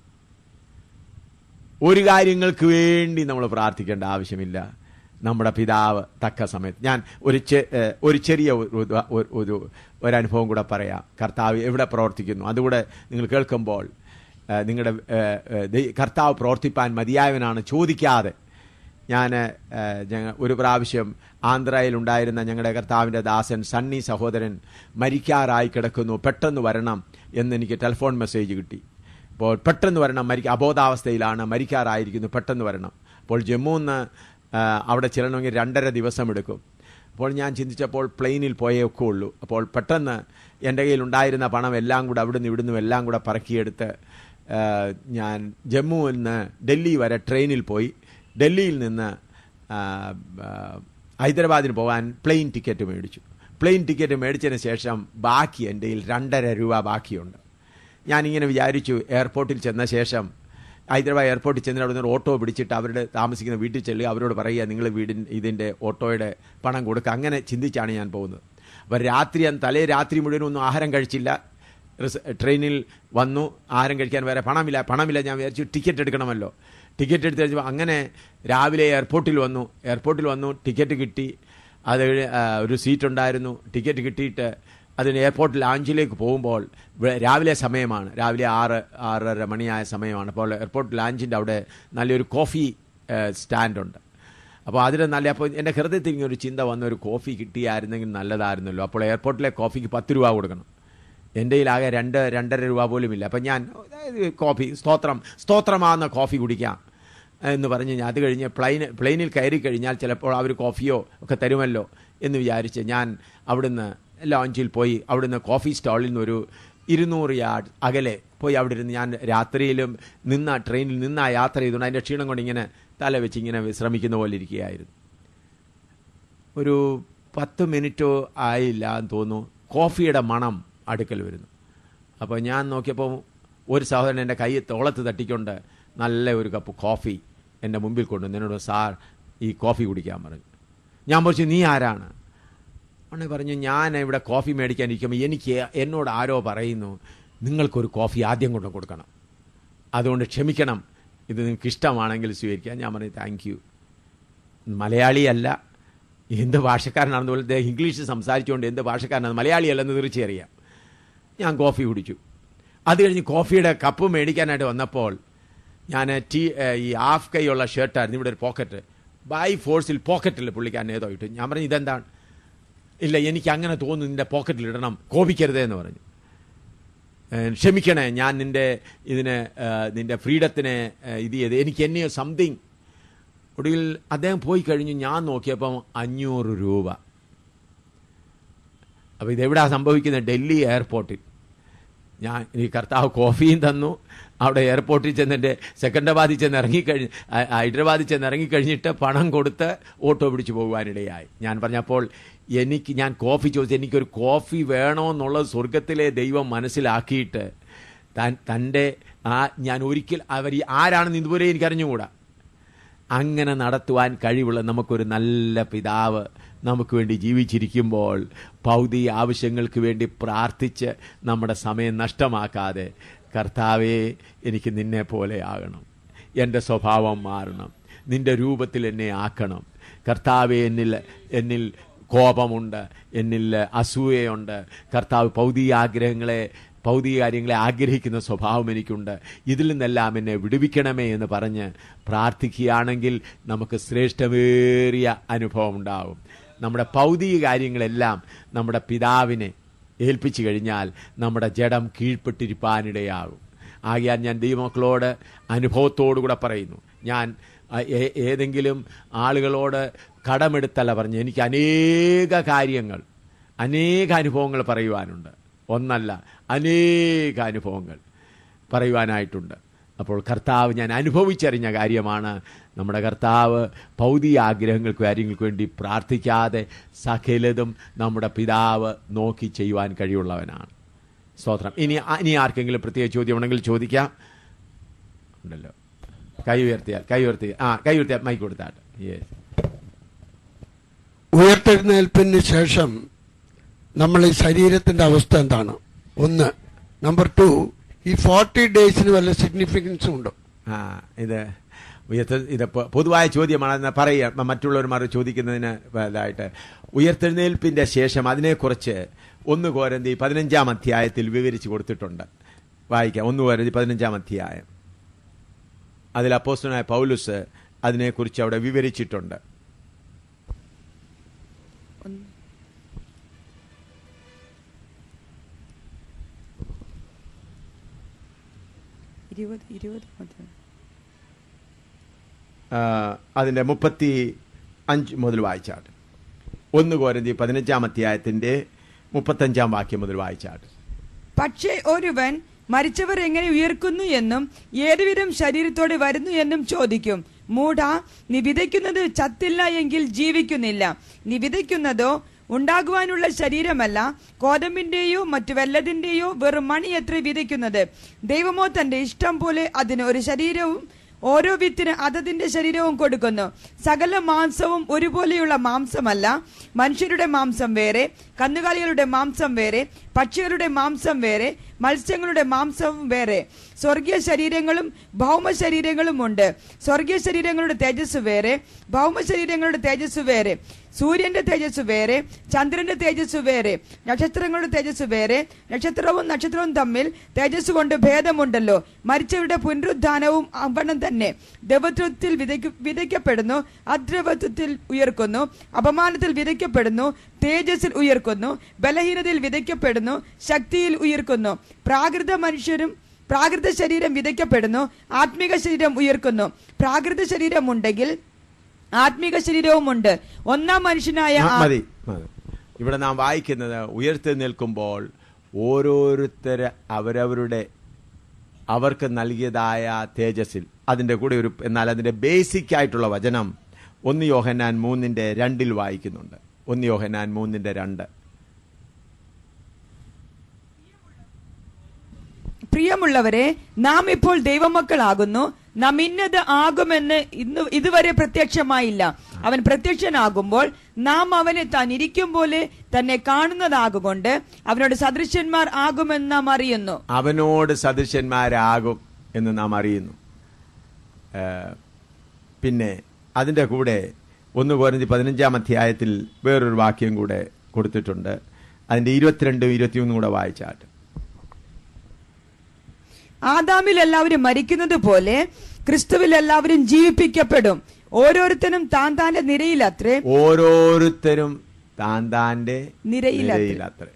ഒരു കാര്യങ്ങൾക്ക് വേണ്ടി നമ്മൾ പ്രാർത്ഥിക്കേണ്ട ആവശ്യമില്ല നമ്മുടെ പിതാവ് തക്ക സമയത്ത് ഞാൻ ഒരു ചെ- ഏഹ് ഒരു ചെറിയ ഒരു- ഒരു- ഒരു- ഒരു ഒരനുഭവം കൂടെ പറയാം കർത്താവ് എവിടെ പ്രവർത്തിക്കുന്നു അതുകൂടെ നിങ്ങൾ കേൾക്കുമ്പോൾ ഏഹ് നിങ്ങളുടെ ഏഹ് ഏഹ് ദൈ- കർത്താവ് പ്രവർത്തിപ്പാൻ മതിയായവനാണ് ചോദിക്കാതെ ഞാൻ ഞങ്ങൾ ഒരു പ്രാവശ്യം ആന്ധ്രയിൽ ഉണ്ടായിരുന്ന ഞങ്ങളുടെ കർത്താവിൻ്റെ ദാസൻ സണ്ണി സഹോദരൻ മരിക്കാറായി കിടക്കുന്നു പെട്ടെന്ന് വരണം എന്ന് എനിക്ക് ടെലിഫോൺ മെസ്സേജ് കിട്ടി അപ്പോൾ പെട്ടെന്ന് വരണം മരിക്ക അബോധാവസ്ഥയിലാണ് മരിക്കാറായിരിക്കുന്നു പെട്ടെന്ന് വരണം അപ്പോൾ ജമ്മുന്ന് അവിടെ ചെല്ലണമെങ്കിൽ രണ്ടര ദിവസം എടുക്കും അപ്പോൾ ഞാൻ ചിന്തിച്ചപ്പോൾ പ്ലെയിനിൽ പോയേക്കേ ഉള്ളൂ അപ്പോൾ പെട്ടെന്ന് എൻ്റെ കയ്യിൽ ഉണ്ടായിരുന്ന പണം എല്ലാം കൂടെ അവിടുന്ന് ഇവിടുന്ന് എല്ലാം കൂടെ പറക്കിയെടുത്ത് ആ, ഞാൻ ജമ്മുവിൽ നിന്ന് ഡൽഹി വരെ ട്രെയിനിൽ പോയി ഡൽഹിയിൽ നിന്ന് ആ, ആ, ഹൈദരാബാദിന് പോകാൻ പ്ലെയിൻ ടിക്കറ്റ് മേടിച്ചു പ്ലെയിൻ ടിക്കറ്റ് മേടിച്ചതിന് ശേഷം ബാക്കി എൻ്റെ കയ്യിൽ രണ്ടര രൂപ ബാക്കിയുണ്ട് ഞാനിങ്ങനെ വിചാരിച്ചു എയർപോർട്ടിൽ ചെന്ന ശേഷം ഹൈദരാബാദ് എയർപോർട്ടിൽ ചെന്നിട്ട് അവിടെ നിന്ന് ഒരു ഓട്ടോ പിടിച്ചിട്ട് അവരുടെ താമസിക്കുന്ന വീട്ടിൽ ചെല്ലുക അവരോട് പറയുക നിങ്ങൾ വീടിൻ ഇതിൻ്റെ ഓട്ടോയുടെ പണം കൊടുക്കുക അങ്ങനെ ചിന്തിച്ചാണ് ഞാൻ പോകുന്നത് അപ്പോൾ രാത്രി അന്ന് തലേ രാത്രി മുഴുവൻ ഒന്നും ആഹാരം കഴിച്ചില്ല റിസ- ട്രെയിനിൽ വന്നു ആഹാരം കഴിക്കാൻ വേറെ പണമില്ല പണമില്ല ഞാൻ വിചാരിച്ചു ടിക്കറ്റ് എടുക്കണമല്ലോ ടിക്കറ്റ് എടുത്ത് കഴിഞ്ഞപ്പോൾ അങ്ങനെ രാവിലെ എയർപോർട്ടിൽ വന്നു എയർപോർട്ടിൽ വന്നു ടിക്കറ്റ് കിട്ടി അത് കഴിഞ്ഞ്, ആ, ഒരു സീറ്റ് ഉണ്ടായിരുന്നു ടിക്കറ്റ് കിട്ടിയിട്ട് അതിന് എയർപോർട്ട് ലാഞ്ചിലേക്ക് പോകുമ്പോൾ വെ- രാവിലെ സമയമാണ് രാവിലെ ആറ് ആറര മണിയായ സമയമാണ് അപ്പോൾ എയർപോർട്ട് ലാഞ്ചിൻ്റെ അവിടെ നല്ലൊരു കോഫി സ്റ്റാൻഡുണ്ട് അപ്പോൾ അതിൽ നല്ല അപ്പോൾ എൻ്റെ ഹൃദയത്തിൽ ഇങ്ങനെ ഒരു ചിന്ത വന്ന ഒരു കോഫി കിട്ടിയായിരുന്നെങ്കിൽ നല്ലതായിരുന്നല്ലോ അപ്പോൾ എയർപോർട്ടിലെ കോഫിക്ക് പത്ത് രൂപ കൊടുക്കണം എൻ്റെ കയ്യിലാകെ രണ്ട് രണ്ടര രൂപ പോലും ഇല്ല അപ്പം ഞാൻ അതായത് കോഫി സ്തോത്രം സ്തോത്രമാകുന്ന കോഫി കുടിക്കാം എന്ന് പറഞ്ഞ് ഞാൻ അത് കഴിഞ്ഞ് പ്ലെയിൻ പ്ലെയിനിൽ കയറി കഴിഞ്ഞാൽ ചിലപ്പോൾ അവർ കോഫിയോ ഒക്കെ തരുമല്ലോ എന്ന് വിചാരിച്ച് ഞാൻ അവിടുന്ന് ലോഞ്ചിൽ പോയി അവിടുന്ന് കോഫി സ്റ്റാളിൽ നിന്ന് ഒരു ഇരുന്നൂറ് യാർഡ് അകലെ പോയി അവിടെ ഇരുന്ന് ഞാൻ രാത്രിയിലും നിന്ന ട്രെയിനിൽ നിന്ന യാത്ര ചെയ്തുകൊണ്ട് അതിൻ്റെ ക്ഷീണം കൊണ്ട് ഇങ്ങനെ തല വെച്ച് ഇങ്ങനെ വിശ്രമിക്കുന്ന പോലെ ഇരിക്കുകയായിരുന്നു ഒരു പത്ത് മിനിറ്റോ ആയില്ല എന്ന് തോന്നുന്നു കോഫിയുടെ മണം അടുക്കൽ വരുന്നു അപ്പോൾ ഞാൻ നോക്കിയപ്പോൾ ഒരു സഹോദരൻ എൻ്റെ കൈ തോളത്ത് തട്ടിക്കൊണ്ട് നല്ല ഒരു കപ്പ് കോഫി എൻ്റെ മുമ്പിൽ കൊണ്ടുവന്നു എന്നോട് സാർ ഈ കോഫി കുടിക്കാൻ പറഞ്ഞു ഞാൻ പറഞ്ഞു നീ ആരാണ് ഉടനെ പറഞ്ഞു ഞാൻ ഇവിടെ കോഫി മേടിക്കാൻ ഇരിക്കുമ്പോൾ എനിക്ക് എന്നോട് ആരോ പറയുന്നു നിങ്ങൾക്കൊരു കോഫി ആദ്യം കൊണ്ട് കൊടുക്കണം അതുകൊണ്ട് ക്ഷമിക്കണം ഇത് നിങ്ങൾക്ക് ഇഷ്ടമാണെങ്കിൽ സ്വീകരിക്കാം ഞാൻ പറഞ്ഞു താങ്ക് യു മലയാളിയല്ല എന്ത് ഭാഷക്കാരനാണെന്ന് പോലെ അദ്ദേഹം ഇംഗ്ലീഷ് സംസാരിച്ചുകൊണ്ട് എന്ത് ഭാഷക്കാരനാണ് മലയാളിയല്ലെന്ന് തീർച്ചയറിയാം ഞാൻ കോഫി കുടിച്ചു അത് കഴിഞ്ഞ് കോഫിയുടെ കപ്പ് മേടിക്കാനായിട്ട് വന്നപ്പോൾ ഞാൻ ടീ ഏഹ് ഈ ഹാഫ് കൈയുള്ള ഷർട്ടായിരുന്നു ഇവിടെ ഒരു പോക്കറ്റ് ബൈ ഫോഴ്സിൽ പോക്കറ്റിൽ പുള്ളിക്കാരൻ ഏതോ ഇട്ടു ഞാൻ പറഞ്ഞു ഇതെന്താണ് ഇല്ല എനിക്ക് അങ്ങനെ തോന്നുന്നു നിന്റെ പോക്കറ്റിൽ ഇടണം കോപിക്കരുതേ എന്ന് പറഞ്ഞു ഏഹ് ക്ഷമിക്കണേ ഞാൻ നിന്റെ ഇതിന് ഏഹ് നിന്റെ ഫ്രീഡത്തിന് ഏഹ് ഇത് ചെയ്ത് എനിക്ക് എന്നെയോ സംതിങ് ഒടുവിൽ അദ്ദേഹം പോയി കഴിഞ്ഞ് ഞാൻ നോക്കിയപ്പം അഞ്ഞൂറ് രൂപ അപ്പോൾ ഇതെവിടാ സംഭവിക്കുന്നത് ഡൽഹി എയർപോർട്ടിൽ ഞാൻ ഈ കർത്താവ് കോഫിയും തന്നു അവിടെ എയർപോർട്ടിൽ ചെന്നിട്ട് സെക്കൻഡറാബാദിൽ ചെന്ന് ഇറങ്ങിക്കഴിഞ്ഞ് ഹ- ഹൈദരാബാദിൽ ചെന്ന് ഇറങ്ങിക്കഴിഞ്ഞിട്ട് പണം കൊടുത്ത് ഓട്ടോ പിടിച്ച് പോകുവാനിടയായി ഞാൻ പറഞ്ഞപ്പോൾ എനിക്ക് ഞാൻ കോഫി ചോദിച്ചു എനിക്കൊരു കോഫി വേണമെന്നുള്ളത് സ്വർഗത്തിലെ ദൈവം മനസ്സിലാക്കിയിട്ട് താൻ തൻ്റെ ആ ഞാൻ ഒരിക്കൽ അവർ ഈ ആരാണെന്ന് ഇതുവരെ എനിക്കറിഞ്ഞുകൂടാ അങ്ങനെ നടത്തുവാൻ കഴിവുള്ള നമുക്കൊരു നല്ല പിതാവ് നമുക്ക് വേണ്ടി ജീവിച്ചിരിക്കുമ്പോൾ ഭൗതിക ആവശ്യങ്ങൾക്ക് വേണ്ടി പ്രാർത്ഥിച്ച് നമ്മുടെ സമയം നഷ്ടമാക്കാതെ കർത്താവേ എനിക്ക് നിന്നെ പോലെ ആകണം എൻ്റെ സ്വഭാവം മാറണം നിന്റെ രൂപത്തിൽ എന്നെ ആക്കണം കർത്താവെ എന്നിൽ എന്നിൽ കോപമുണ്ട് എന്നിൽ അസൂയയുണ്ട് കർത്താവ് ഭൗതിക ആഗ്രഹങ്ങളെ ഭൗതിക കാര്യങ്ങളെ ആഗ്രഹിക്കുന്ന സ്വഭാവം എനിക്കുണ്ട് ഇതിൽ നിന്നെല്ലാം എന്നെ വിടുവിക്കണമേ എന്ന് പറഞ്ഞ് പ്രാർത്ഥിക്കുകയാണെങ്കിൽ നമുക്ക് ശ്രേഷ്ഠമേറിയ അനുഭവം ഉണ്ടാവും നമ്മുടെ ഭൗതിക കാര്യങ്ങളെല്ലാം നമ്മുടെ പിതാവിനെ ഏൽപ്പിച്ചു കഴിഞ്ഞാൽ നമ്മുടെ ജഡം കീഴ്പ്പെട്ടിരിപ്പാനിടയാകും ആകയാൽ ഞാൻ ദൈവമക്കളോട് അനുഭവത്തോടുകൂടെ പറയുന്നു ഞാൻ ആ, ഏ- ഏതെങ്കിലും ആളുകളോട് കടമെടുത്തല്ല പറഞ്ഞു എനിക്ക് അനേക കാര്യങ്ങൾ അനേക അനുഭവങ്ങൾ പറയുവാനുണ്ട് ഒന്നല്ല അനേക അനുഭവങ്ങൾ പറയുവാനായിട്ടുണ്ട് അപ്പോൾ കർത്താവ് ഞാൻ അനുഭവിച്ചറിഞ്ഞ കാര്യമാണ് നമ്മുടെ കർത്താവ് ഭൗതിക ആഗ്രഹങ്ങൾക്ക് കാര്യങ്ങൾക്ക് വേണ്ടി പ്രാർത്ഥിക്കാതെ സകലതും നമ്മുടെ പിതാവ് നോക്കി ചെയ്യുവാൻ കഴിവുള്ളവനാണ് സ്തോത്രം ഇനി ഇനി ആർക്കെങ്കിലും പ്രത്യേക ചോദ്യം ഉണ്ടെങ്കിൽ ചോദിക്കാം ഉണ്ടല്ലോ കൈ ഉയർത്തിയാൽ കൈ ഉയർത്തി ആ കൈ ഉയർത്തിയാൽ മൈക്ക് കൊടുത്താട്ടെ യെസ് ഉയർത്തെഴുന്നേൽപ്പിന് ശേഷം നമ്മൾ ഈ ശരീരത്തിന്റെ അവസ്ഥ എന്താണ് ഒന്ന് നമ്പർ ടു ഈ ഫോർട്ടി ഡേയ്സിന് വല്ല സിഗ്നിഫിക്കൻസും ഉണ്ടോ ആ ഇത് ഉയർത്ത ഇത് പൊ- പൊതുവായ ചോദ്യമാണെന്ന് പറയുക മറ്റുള്ളവന്മാർ ചോദിക്കുന്നതിന് ഇതായിട്ട് ഉയർത്തെഴുന്നേൽപ്പിന്റെ ശേഷം അതിനെക്കുറിച്ച് ഒന്ന് കോരന്തി പതിനഞ്ചാം അധ്യായത്തിൽ വിവരിച്ചു കൊടുത്തിട്ടുണ്ട് വായിക്കാം ഒന്ന് കോരന്തി പതിനഞ്ചാം അധ്യായം അതിൽ അപ്പോസ്റ്റനായ പൗലുസ് അതിനെക്കുറിച്ച് അവിടെ വിവരിച്ചിട്ടുണ്ട് ഇരുപത് ഇരുപത് മുതൽ ആ, അതിന്റെ മുപ്പത്തി അഞ്ച് മുതൽ വായിച്ചാട്ട് ഒന്ന് കോരന്തി പതിനഞ്ചാം അധ്യായത്തിന്റെ മുപ്പത്തഞ്ചാം വാക്യം മുതൽ വായിച്ചാട്ട് പക്ഷേ ഒരുവൻ മരിച്ചവർ എങ്ങനെ ഉയർക്കുന്നു എന്നും ഏതുവിധം ശരീരത്തോടെ വരുന്നു എന്നും ചോദിക്കും മൂഢ നീ വിതയ്ക്കുന്നത് ചത്തില്ല എങ്കിൽ ജീവിക്കുന്നില്ല നീ വിതയ്ക്കുന്നതോ ഉണ്ടാകുവാനുള്ള ശരീരമല്ല കോതമ്പിന്റെയോ മറ്റു വല്ലതിന്റെയോ വെറും മണി എത്ര വിതയ്ക്കുന്നത് ദൈവമോ തന്റെ ഇഷ്ടം പോലെ അതിന് ഒരു ശരീരവും ഓരോ വിത്തിന് അതതിന്റെ ശരീരവും കൊടുക്കുന്നു സകല മാംസവും ഒരുപോലെയുള്ള മാംസമല്ല മനുഷ്യരുടെ മാംസം വേറെ കന്നുകാലികളുടെ മാംസം വേറെ പക്ഷികളുടെ മാംസം വേറെ മത്സ്യങ്ങളുടെ മാംസവും വേറെ സ്വർഗീയ ശരീരങ്ങളും ഭൗമ ശരീരങ്ങളും ഉണ്ട് സ്വർഗീയ ശരീരങ്ങളുടെ തേജസ് വേറെ ഭൗമ ശരീരങ്ങളുടെ തേജസ് വേറെ സൂര്യന്റെ തേജസ് വേറെ ചന്ദ്രന്റെ തേജസ് വേറെ നക്ഷത്രങ്ങളുടെ തേജസ് വേറെ നക്ഷത്രവും നക്ഷത്രവും തമ്മിൽ തേജസ് കൊണ്ട് ഭേദമുണ്ടല്ലോ മരിച്ചവരുടെ പുനരുദ്ധാനവും അവണ്ണം തന്നെ ദേവത്വത്തിൽ വിതയ്ക്ക വിതയ്ക്കപ്പെടുന്നു അദ്രവത്വത്തിൽ ഉയർക്കുന്നു അപമാനത്തിൽ വിതയ്ക്കപ്പെടുന്നു തേജസ്സിൽ ഉയർക്കുന്നു ബലഹീനതയിൽ വിതയ്ക്കപ്പെടുന്നു ശക്തിയിൽ ഉയർക്കുന്നു പ്രാകൃത മനുഷ്യരും പ്രാകൃത ശരീരം വിതയ്ക്കപ്പെടുന്നു ആത്മിക ശരീരം ഉയർക്കുന്നു പ്രാകൃത ശരീരം ഉണ്ടെങ്കിൽ ആത്മിക ശരീരവുമുണ്ട് ഒന്നാം മനുഷ്യനായ മ- ആ- മതി മതി ഇവിടെ നാം വായിക്കുന്നത് ഉയർത്തി നിൽക്കുമ്പോൾ ഓരോരുത്തര് അവരവരുടെ അവർക്ക് നൽകിയതായ തേജസ്സിൽ അതിന്റെ കൂടെ ഒരു എന്നാൽ അതിന്റെ ബേസിക് ആയിട്ടുള്ള വചനം ഒന്ന് യോഹന്നാൻ മൂന്നിന്റെ രണ്ടിൽ വായിക്കുന്നുണ്ട് ഒന്ന് യോഹന്നാൻ മൂന്നിന്റെ രണ്ട് പ്രിയമുള്ളവരെ നാം ഇപ്പോൾ ദൈവമക്കളാകുന്നു നാം ഇന്നത് ആകുമെന്ന് ഇന്ന് ഇതുവരെ പ്രത്യക്ഷമായില്ല അവൻ പ്രത്യക്ഷനാകുമ്പോൾ നാം അവനെ താൻ ഇരിക്കും പോലെ തന്നെ കാണുന്നതാകൊണ്ട് അവനോട് സദൃശ്യന്മാർ ആകുമെന്ന് നാം അറിയുന്നു അവനോട് സദൃശന്മാരാകും എന്ന് നാം അറിയുന്നു ഏഹ്, പിന്നെ അതിന്റെ കൂടെ ഒന്ന് കോരഞ്ച് പതിനഞ്ചാം അധ്യായത്തിൽ വേറൊരു വാക്യം കൂടെ കൊടുത്തിട്ടുണ്ട് അതിന്റെ ഇരുപത്തിരണ്ടും ഇരുപത്തിയൊന്നും കൂടെ വായിച്ചാട്ട് ആദാമിൽ എല്ലാവരും മരിക്കുന്നത് പോലെ ക്രിസ്തുവിൽ എല്ലാവരും ജീവിപ്പിക്കപ്പെടും ഓരോരുത്തരും താൻ താന്റെ നിരയിലത്രേ ഓരോരുത്തരും താൻ താന്റെ നിരയിലത്രേ. നിരയിലത്രേ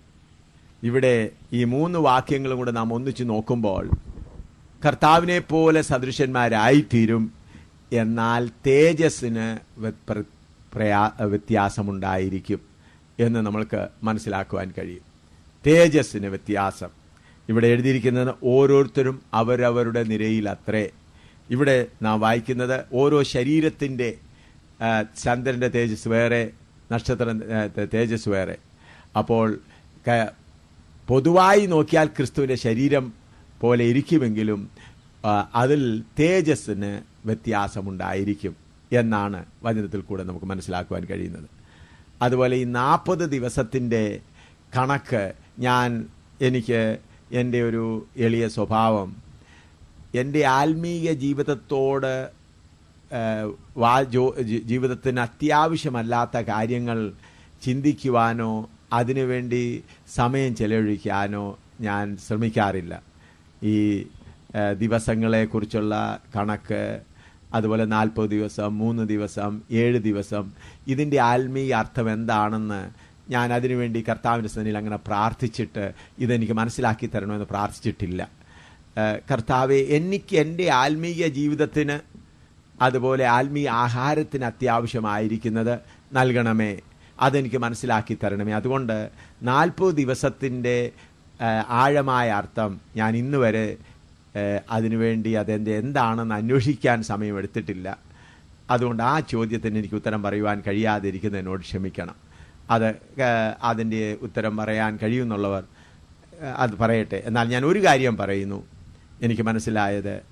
ഇവിടെ ഈ മൂന്ന് വാക്യങ്ങളും കൂടെ നാം ഒന്നിച്ചു നോക്കുമ്പോൾ കർത്താവിനെ പോലെ സദൃശന്മാരായിത്തീരും എന്നാൽ തേജസ്സിന് വ്യ- പ്ര- പ്രയാ- വ്യത്യാസമുണ്ടായിരിക്കും എന്ന് നമ്മൾക്ക് മനസ്സിലാക്കുവാൻ കഴിയും തേജസ്സിന് വ്യത്യാസം ഇവിടെ എഴുതിയിരിക്കുന്നത് ഓരോരുത്തരും അവരവരുടെ നിരയിൽ അത്രേ ഇവിടെ നാം വായിക്കുന്നത് ഓരോ ശരീരത്തിൻ്റെ ആ, ചന്ദ്രന്റെ തേജസ് വേറെ നക്ഷത്ര ആ, ത- തേജസ് വേറെ അപ്പോൾ ക- പൊതുവായി നോക്കിയാൽ ക്രിസ്തുവിന്റെ ശരീരം പോലെ ഇരിക്കുമെങ്കിലും ആ, അതിൽ തേജസ്സിന് വ്യത്യാസമുണ്ടായിരിക്കും എന്നാണ് വചനത്തിൽ കൂടെ നമുക്ക് മനസ്സിലാക്കുവാൻ കഴിയുന്നത് അതുപോലെ ഈ നാൽപ്പത് ദിവസത്തിൻ്റെ കണക്ക് ഞാൻ എനിക്ക് എൻ്റെ ഒരു എളിയ സ്വഭാവം എൻ്റെ ആത്മീയ ജീവിതത്തോട് ഏഹ്, വാ ജോ ജി- ജീവിതത്തിന് അത്യാവശ്യമല്ലാത്ത കാര്യങ്ങൾ ചിന്തിക്കുവാനോ അതിനുവേണ്ടി സമയം ചെലവഴിക്കാനോ ഞാൻ ശ്രമിക്കാറില്ല ഈ ഏഹ്, ദിവസങ്ങളെക്കുറിച്ചുള്ള കണക്ക് അതുപോലെ നാൽപ്പത് ദിവസം മൂന്ന് ദിവസം ഏഴ് ദിവസം ഇതിൻ്റെ ആത്മീയ അർത്ഥം എന്താണെന്ന് ഞാൻ അതിനുവേണ്ടി കർത്താവിൻ്റെ സന്നിധിയിൽ അങ്ങനെ പ്രാർത്ഥിച്ചിട്ട് ഇതെനിക്ക് മനസ്സിലാക്കി തരണമെന്ന് പ്രാർത്ഥിച്ചിട്ടില്ല ഏഹ് കർത്താവെ എനിക്ക് എൻ്റെ ആത്മീയ ജീവിതത്തിന് അതുപോലെ ആത്മീയ ആഹാരത്തിന് അത്യാവശ്യമായിരിക്കുന്നത് നൽകണമേ അതെനിക്ക് മനസ്സിലാക്കി തരണമേ അതുകൊണ്ട് നാൽപ്പത് ദിവസത്തിൻ്റെ ഏഹ്, ആഴമായ അർത്ഥം ഞാൻ ഇന്ന് വരെ ഏഹ്, അതിനുവേണ്ടി അതെൻ്റെ എന്താണെന്ന് അന്വേഷിക്കാൻ സമയമെടുത്തിട്ടില്ല അതുകൊണ്ട് ആ ചോദ്യത്തിന് എനിക്ക് ഉത്തരം പറയുവാൻ കഴിയാതിരിക്കുന്നതിനോട് ക്ഷമിക്കണം അത് ഏഹ്, അതിൻ്റെ ഉത്തരം പറയാൻ കഴിയുമെന്നുള്ളവർ ഏഹ്, അത് പറയട്ടെ എന്നാൽ ഞാൻ ഒരു കാര്യം പറയുന്നു എനിക്ക് മനസ്സിലായത്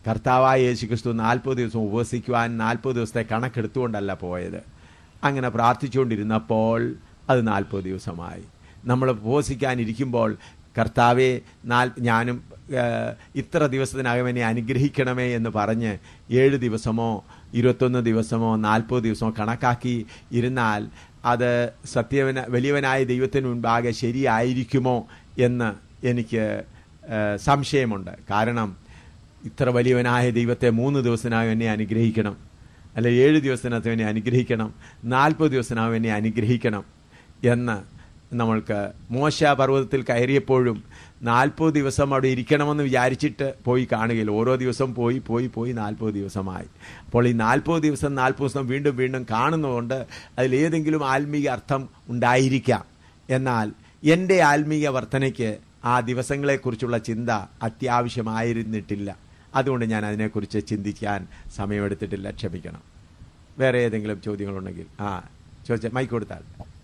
കർത്താവായ യേശു ക്രിസ്തു നാൽപ്പത് ദിവസം ഉപവസിക്കുവാൻ നാൽപ്പത് ദിവസത്തെ കണക്കെടുത്തുകൊണ്ടല്ല പോയത് അങ്ങനെ പ്രാർത്ഥിച്ചുകൊണ്ടിരുന്നപ്പോൾ അത് നാൽപ്പത് ദിവസമായി നമ്മൾ ഉപവസിക്കാനിരിക്കുമ്പോൾ കർത്താവെ നാൽ ഞാനും ഏഹ്, ഇത്ര ദിവസത്തിനകം എന്നെ അനുഗ്രഹിക്കണമേ എന്ന് പറഞ്ഞ് ഏഴ് ദിവസമോ ഇരുപത്തൊന്ന് ദിവസമോ നാൽപ്പത് ദിവസമോ കണക്കാക്കി ഇരുന്നാൽ അത് സത്യവന വലിയവനായ ദൈവത്തിന് മുൻപാകെ ശരിയായിരിക്കുമോ എന്ന് എനിക്ക് ഏഹ്, സംശയമുണ്ട് കാരണം ഇത്ര വലിയവനായ ദൈവത്തെ മൂന്ന് ദിവസത്തിനകം എന്നെ അനുഗ്രഹിക്കണം അല്ലെ ഏഴ് ദിവസത്തിനകത്ത് എന്നെ അനുഗ്രഹിക്കണം നാൽപ്പത് ദിവസത്തിനകം എന്നെ അനുഗ്രഹിക്കണം എന്ന് നമ്മൾക്ക് മോശ പർവ്വതത്തിൽ കയറിയപ്പോഴും നാൽപ്പത് ദിവസം അവിടെ ഇരിക്കണമെന്ന് വിചാരിച്ചിട്ട് പോയി കാണുകയില്ല ഓരോ ദിവസം പോയി പോയി പോയി നാൽപ്പത് ദിവസമായി അപ്പോൾ ഈ നാൽപ്പത് ദിവസം നാൽപ്പത് ദിവസം വീണ്ടും വീണ്ടും കാണുന്നതുകൊണ്ട് അതിലേതെങ്കിലും ആത്മീയ അർത്ഥം ഉണ്ടായിരിക്കാം എന്നാൽ എൻ്റെ ആത്മീയ വർധനയ്ക്ക് ആ ദിവസങ്ങളെക്കുറിച്ചുള്ള ചിന്ത അത്യാവശ്യമായിരുന്നിട്ടില്ല അതുകൊണ്ട് ഞാൻ അതിനെക്കുറിച്ച് ചിന്തിക്കാൻ സമയമെടുത്തിട്ടില്ല ക്ഷമിക്കണം വേറെ ഏതെങ്കിലും ചോദ്യങ്ങളുണ്ടെങ്കിൽ ആ ചോദിച്ച മൈക്ക് കൊടുത്താൽ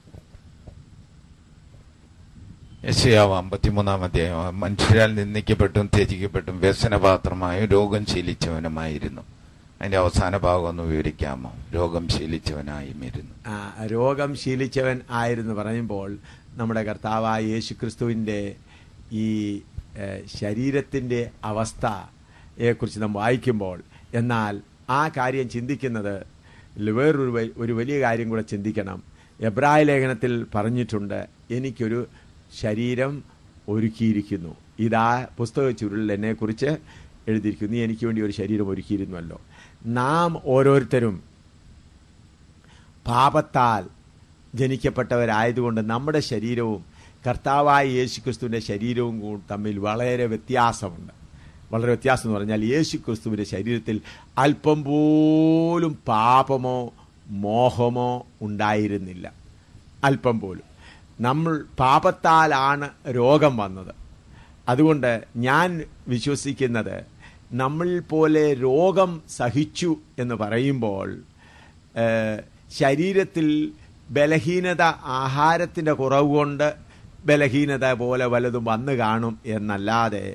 യശയാവ് അമ്പത്തിമൂന്നാം അധ്യായം മനുഷ്യരാൽ നിന്ദിക്കപ്പെട്ടും ത്യജിക്കപ്പെട്ടും വ്യസനപാത്രമായും രോഗം ശീലിച്ചവനുമായിരുന്നു അതിന്റെ അവസാന ഭാഗം ഒന്ന് വിവരിക്കാമോ രോഗം ശീലിച്ചവനായും ഇരുന്നു ആ, രോഗം ശീലിച്ചവൻ ആയിരുന്നു പറയുമ്പോൾ നമ്മുടെ കർത്താവായ യേശു ക്രിസ്തുവിൻ്റെ ഈ ഏഹ്, ശരീരത്തിൻ്റെ അവസ്ഥയെക്കുറിച്ച് നാം വായിക്കുമ്പോൾ എന്നാൽ ആ കാര്യം ചിന്തിക്കുന്നത് വേറൊരു വ- ഒരു വലിയ കാര്യം കൂടെ ചിന്തിക്കണം എബ്രായ ലേഖനത്തിൽ പറഞ്ഞിട്ടുണ്ട് എനിക്കൊരു ശരീരം ഒരുക്കിയിരിക്കുന്നു ഇതാ പുസ്തക ചുരുളിൽ എന്നെക്കുറിച്ച് എഴുതിയിരിക്കുന്നു നീ എനിക്ക് വേണ്ടി ഒരു ശരീരം ഒരുക്കിയിരുന്നുവല്ലോ നാം ഓരോരുത്തരും പാപത്താൽ ജനിക്കപ്പെട്ടവരായതുകൊണ്ട് നമ്മുടെ ശരീരവും കർത്താവായ യേശു ക്രിസ്തുവിൻ്റെ ശരീരവും കൂ- തമ്മിൽ വളരെ വ്യത്യാസമുണ്ട് വളരെ വ്യത്യാസം എന്ന് പറഞ്ഞാൽ യേശു ക്രിസ്തുവിൻ്റെ ശരീരത്തിൽ അല്പം പോലും പാപമോ മോഹമോ ഉണ്ടായിരുന്നില്ല അല്പം പോലും നമ്മൾ പാപത്താലാണ് രോഗം വന്നത് അതുകൊണ്ട് ഞാൻ വിശ്വസിക്കുന്നത് നമ്മൾ പോലെ രോഗം സഹിച്ചു എന്ന് പറയുമ്പോൾ ഏഹ്, ശരീരത്തിൽ ബലഹീനത ആഹാരത്തിൻ്റെ കുറവ് കൊണ്ട് ബലഹീനത പോലെ വല്ലതും വന്നു കാണും എന്നല്ലാതെ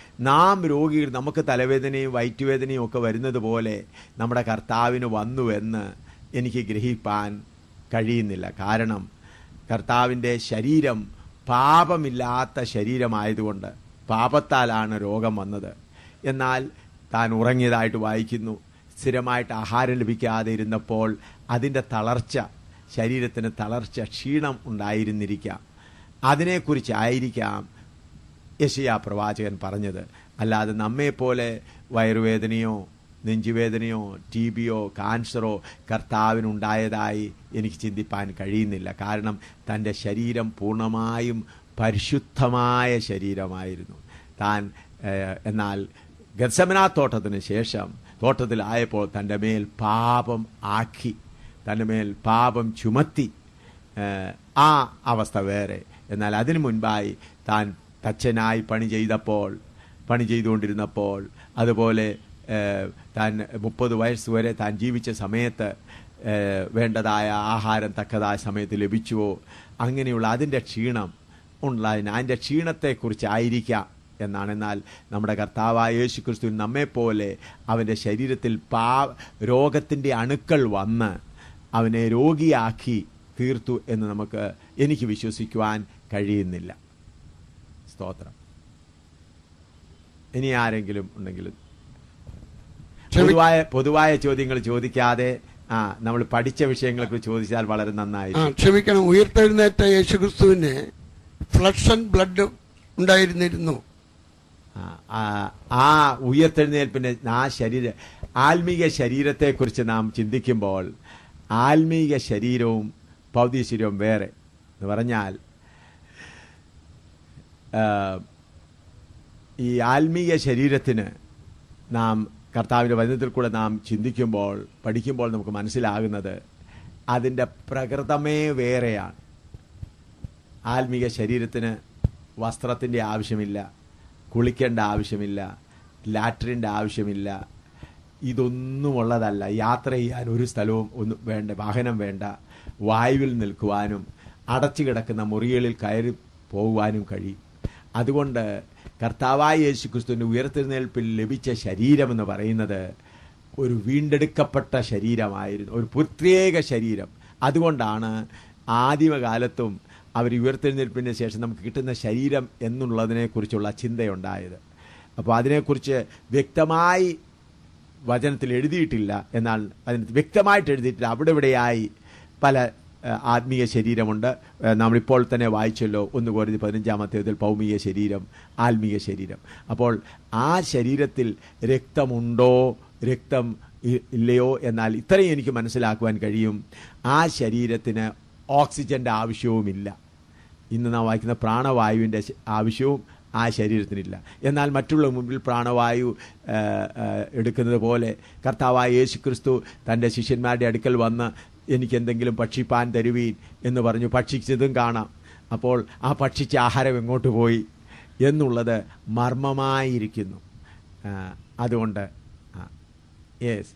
നാം രോഗികൾ നമുക്ക് തലവേദനയും വയറ്റുവേദനയും ഒക്കെ വരുന്നത് പോലെ നമ്മുടെ കർത്താവിന് വന്നു എന്ന് എനിക്ക് ഗ്രഹിപ്പാൻ കഴിയുന്നില്ല കാരണം കർത്താവിൻ്റെ ശരീരം പാപമില്ലാത്ത ശരീരമായതുകൊണ്ട് പാപത്താലാണ് രോഗം വന്നത് എന്നാൽ താൻ ഉറങ്ങിയതായിട്ട് വായിക്കുന്നു സ്ഥിരമായിട്ട് ആഹാരം ലഭിക്കാതെ ഇരുന്നപ്പോൾ അതിൻ്റെ തളർച്ച ശരീരത്തിന് തളർച്ച ക്ഷീണം ഉണ്ടായിരുന്നിരിക്കാം അതിനെക്കുറിച്ചായിരിക്കാം യശയാ പ്രവാചകൻ പറഞ്ഞത് അല്ലാതെ നമ്മെപ്പോലെ വയറുവേദനയോ നെഞ്ചുവേദനയോ ടി ബിയോ കാൻസറോ കർത്താവിനുണ്ടായതായി എനിക്ക് ചിന്തിപ്പാൻ കഴിയുന്നില്ല കാരണം തൻ്റെ ശരീരം പൂർണ്ണമായും പരിശുദ്ധമായ ശരീരമായിരുന്നു താൻ ഏഹ്, എന്നാൽ ഗത്സമനാ തോട്ടത്തിന് ശേഷം തോട്ടത്തിലായപ്പോൾ തൻ്റെ മേൽ പാപം ആക്കി തൻ്റെ മേൽ പാപം ചുമത്തി ഏഹ്, ആ അവസ്ഥ വേറെ എന്നാൽ അതിനു മുൻപായി താൻ തച്ചനായി പണി ചെയ്തപ്പോൾ പണി ചെയ്തുകൊണ്ടിരുന്നപ്പോൾ അതുപോലെ ഏഹ്, താൻ മുപ്പത് വയസ്സ് വരെ താൻ ജീവിച്ച സമയത്ത് ഏഹ്, വേണ്ടതായ ആഹാരം തക്കതായ സമയത്ത് ലഭിച്ചുവോ അങ്ങനെയുള്ള അതിൻ്റെ ക്ഷീണം ഉണ്ടായതിന് അതിൻ്റെ ക്ഷീണത്തെക്കുറിച്ചായിരിക്കാം എന്നാണ് എന്നാൽ നമ്മുടെ കർത്താവായ യേശു ക്രിസ്തു നമ്മെപ്പോലെ അവൻ്റെ ശരീരത്തിൽ പാ രോഗത്തിൻ്റെ അണുക്കൾ വന്ന് അവനെ രോഗിയാക്കി തീർത്തു എന്ന് നമുക്ക് എനിക്ക് വിശ്വസിക്കുവാൻ കഴിയുന്നില്ല സ്തോത്രം ഇനി ആരെങ്കിലും ഉണ്ടെങ്കിൽ പൊതുവായ പൊതുവായ ചോദ്യങ്ങൾ ചോദിക്കാതെ ആ നമ്മൾ പഠിച്ച വിഷയങ്ങളെക്കുറിച്ച് ചോദിച്ചാൽ വളരെ ആ നന്നായിരിക്കും ക്ഷമിക്കണം ഉയർത്തെഴുന്നേറ്റ യേശുക്രിസ്തുവിന് ഫ്ലഷ് ആൻഡ് ബ്ലഡ് ഉണ്ടായിരുന്നിരുന്നു ആ, ആ, ആ ഉയർത്തെഴുന്നേൽപ്പിന്റെ ആ ശരീര ആത്മീക ശരീരത്തെക്കുറിച്ച് നാം ചിന്തിക്കുമ്പോൾ ആത്മീക ശരീരവും ഭൗതിക ശരീരവും വേറെ എന്ന് പറഞ്ഞാൽ ആ, ഈ ആത്മീയ ശരീരത്തിന് നാം കർത്താവിൻ്റെ വചനത്തിൽ കൂടെ നാം ചിന്തിക്കുമ്പോൾ പഠിക്കുമ്പോൾ നമുക്ക് മനസ്സിലാകുന്നത് അതിൻ്റെ പ്രകൃതമേ വേറെയാണ് ആത്മീക ശരീരത്തിന് വസ്ത്രത്തിൻ്റെ ആവശ്യമില്ല കുളിക്കേണ്ട ആവശ്യമില്ല ലാട്രിൻ്റെ ആവശ്യമില്ല ഇതൊന്നും ഉള്ളതല്ല യാത്ര ചെയ്യാൻ ഒരു സ്ഥലവും ഒന്നും വേണ്ട വാഹനം വേണ്ട വായുവിൽ നിൽക്കുവാനും അടച്ചു കിടക്കുന്ന മുറികളിൽ കയറി പോകുവാനും കഴിയും അതുകൊണ്ട് കർത്താവായ യേശു ക്രിസ്തുവിൻ്റെ ഉയർത്തെഴുന്നേൽപ്പിൽ ലഭിച്ച ശരീരമെന്ന് പറയുന്നത് ഒരു വീണ്ടെടുക്കപ്പെട്ട ശരീരമായിരുന്നു ഒരു പ്രത്യേക ശരീരം അതുകൊണ്ടാണ് ആദിമകാലത്തും അവർ ഉയർത്തെഴുന്നേൽപ്പിന് ശേഷം നമുക്ക് കിട്ടുന്ന ശരീരം എന്നുള്ളതിനെക്കുറിച്ചുള്ള ചിന്തയുണ്ടായത് അപ്പോൾ അതിനെക്കുറിച്ച് വ്യക്തമായി വചനത്തിൽ എഴുതിയിട്ടില്ല എന്നാൽ അതിന് വ്യക്തമായിട്ട് എഴുതിയിട്ടില്ല അവിടെ ഇവിടെയായി പല ഏഹ്, ആത്മീയ ശരീരമുണ്ട് ഏഹ്, നമ്മളിപ്പോൾ തന്നെ വായിച്ചല്ലോ ഒന്ന് കോരുതി പതിനഞ്ചാമത്തെ ഇതിൽ ഭൗമിക ശരീരം ആത്മീയ ശരീരം അപ്പോൾ ആ ശരീരത്തിൽ രക്തമുണ്ടോ രക്തം ഇ- ഇല്ലയോ എന്നാൽ ഇത്രയും എനിക്ക് മനസ്സിലാക്കുവാൻ കഴിയും ആ ശരീരത്തിന് ഓക്സിജൻ്റെ ആവശ്യവുമില്ല ഇന്ന് നാം വായിക്കുന്ന പ്രാണവായുവിൻ്റെ ശ- ആവശ്യവും ആ ശരീരത്തിനില്ല എന്നാൽ മറ്റുള്ള മുമ്പിൽ പ്രാണവായു ആ, ആ, എടുക്കുന്നത് പോലെ കർത്താവായ യേശു ക്രിസ്തു തൻ്റെ ശിഷ്യന്മാരുടെ അടുക്കൽ വന്ന് എനിക്ക് എന്തെങ്കിലും ഭക്ഷിപ്പാൻ തരുവീൻ എന്ന് പറഞ്ഞു ഭക്ഷിച്ചതും കാണാം അപ്പോൾ ആ ഭക്ഷിച്ച ആഹാരം എങ്ങോട്ട് പോയി എന്നുള്ളത് മർമ്മമായിരിക്കുന്നു ആ, അതുകൊണ്ട് യെസ്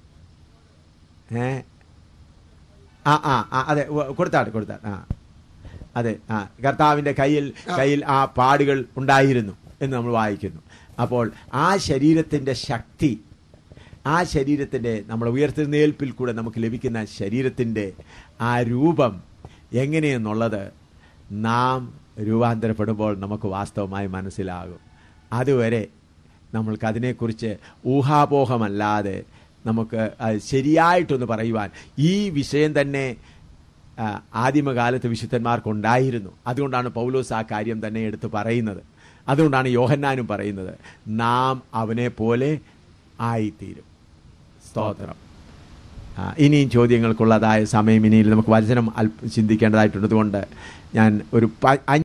ഏ ആ ആ ആ അതെ ഉവ്വ് കൊടുത്താട് കൊടുത്താട് ആ അതെ ആ കർത്താവിൻ്റെ കയ്യിൽ കയ്യിൽ ആ പാടുകൾ ഉണ്ടായിരുന്നു എന്ന് നമ്മൾ വായിക്കുന്നു അപ്പോൾ ആ ശരീരത്തിൻ്റെ ശക്തി ആ ശരീരത്തിൻ്റെ നമ്മൾ ഉയർത്തെഴുന്നേൽപ്പിൽ കൂടെ നമുക്ക് ലഭിക്കുന്ന ശരീരത്തിൻ്റെ ആ രൂപം എങ്ങനെയെന്നുള്ളത് നാം രൂപാന്തരപ്പെടുമ്പോൾ നമുക്ക് വാസ്തവമായി മനസ്സിലാകും അതുവരെ നമ്മൾക്ക് അതിനെക്കുറിച്ച് ഊഹാപോഹമല്ലാതെ നമുക്ക് അത് ശരിയായിട്ടൊന്ന് പറയുവാൻ ഈ വിഷയം തന്നെ ആ, ആദിമകാലത്ത് വിശുദ്ധന്മാർക്കുണ്ടായിരുന്നു അതുകൊണ്ടാണ് പൗലോസ് ആ കാര്യം തന്നെ എടുത്ത് പറയുന്നത് അതുകൊണ്ടാണ് യോഹന്നാനും പറയുന്നത് നാം അവനെ പോലെ ആയിത്തീരും സ്തോത്രം ആ, ഇനിയും ചോദ്യങ്ങൾക്കുള്ളതായ സമയം ഇനിയും നമുക്ക് വചനം അല്പം ചിന്തിക്കേണ്ടതായിട്ടുള്ളതുകൊണ്ട് ഞാൻ ഒരു പ- അഞ്ച്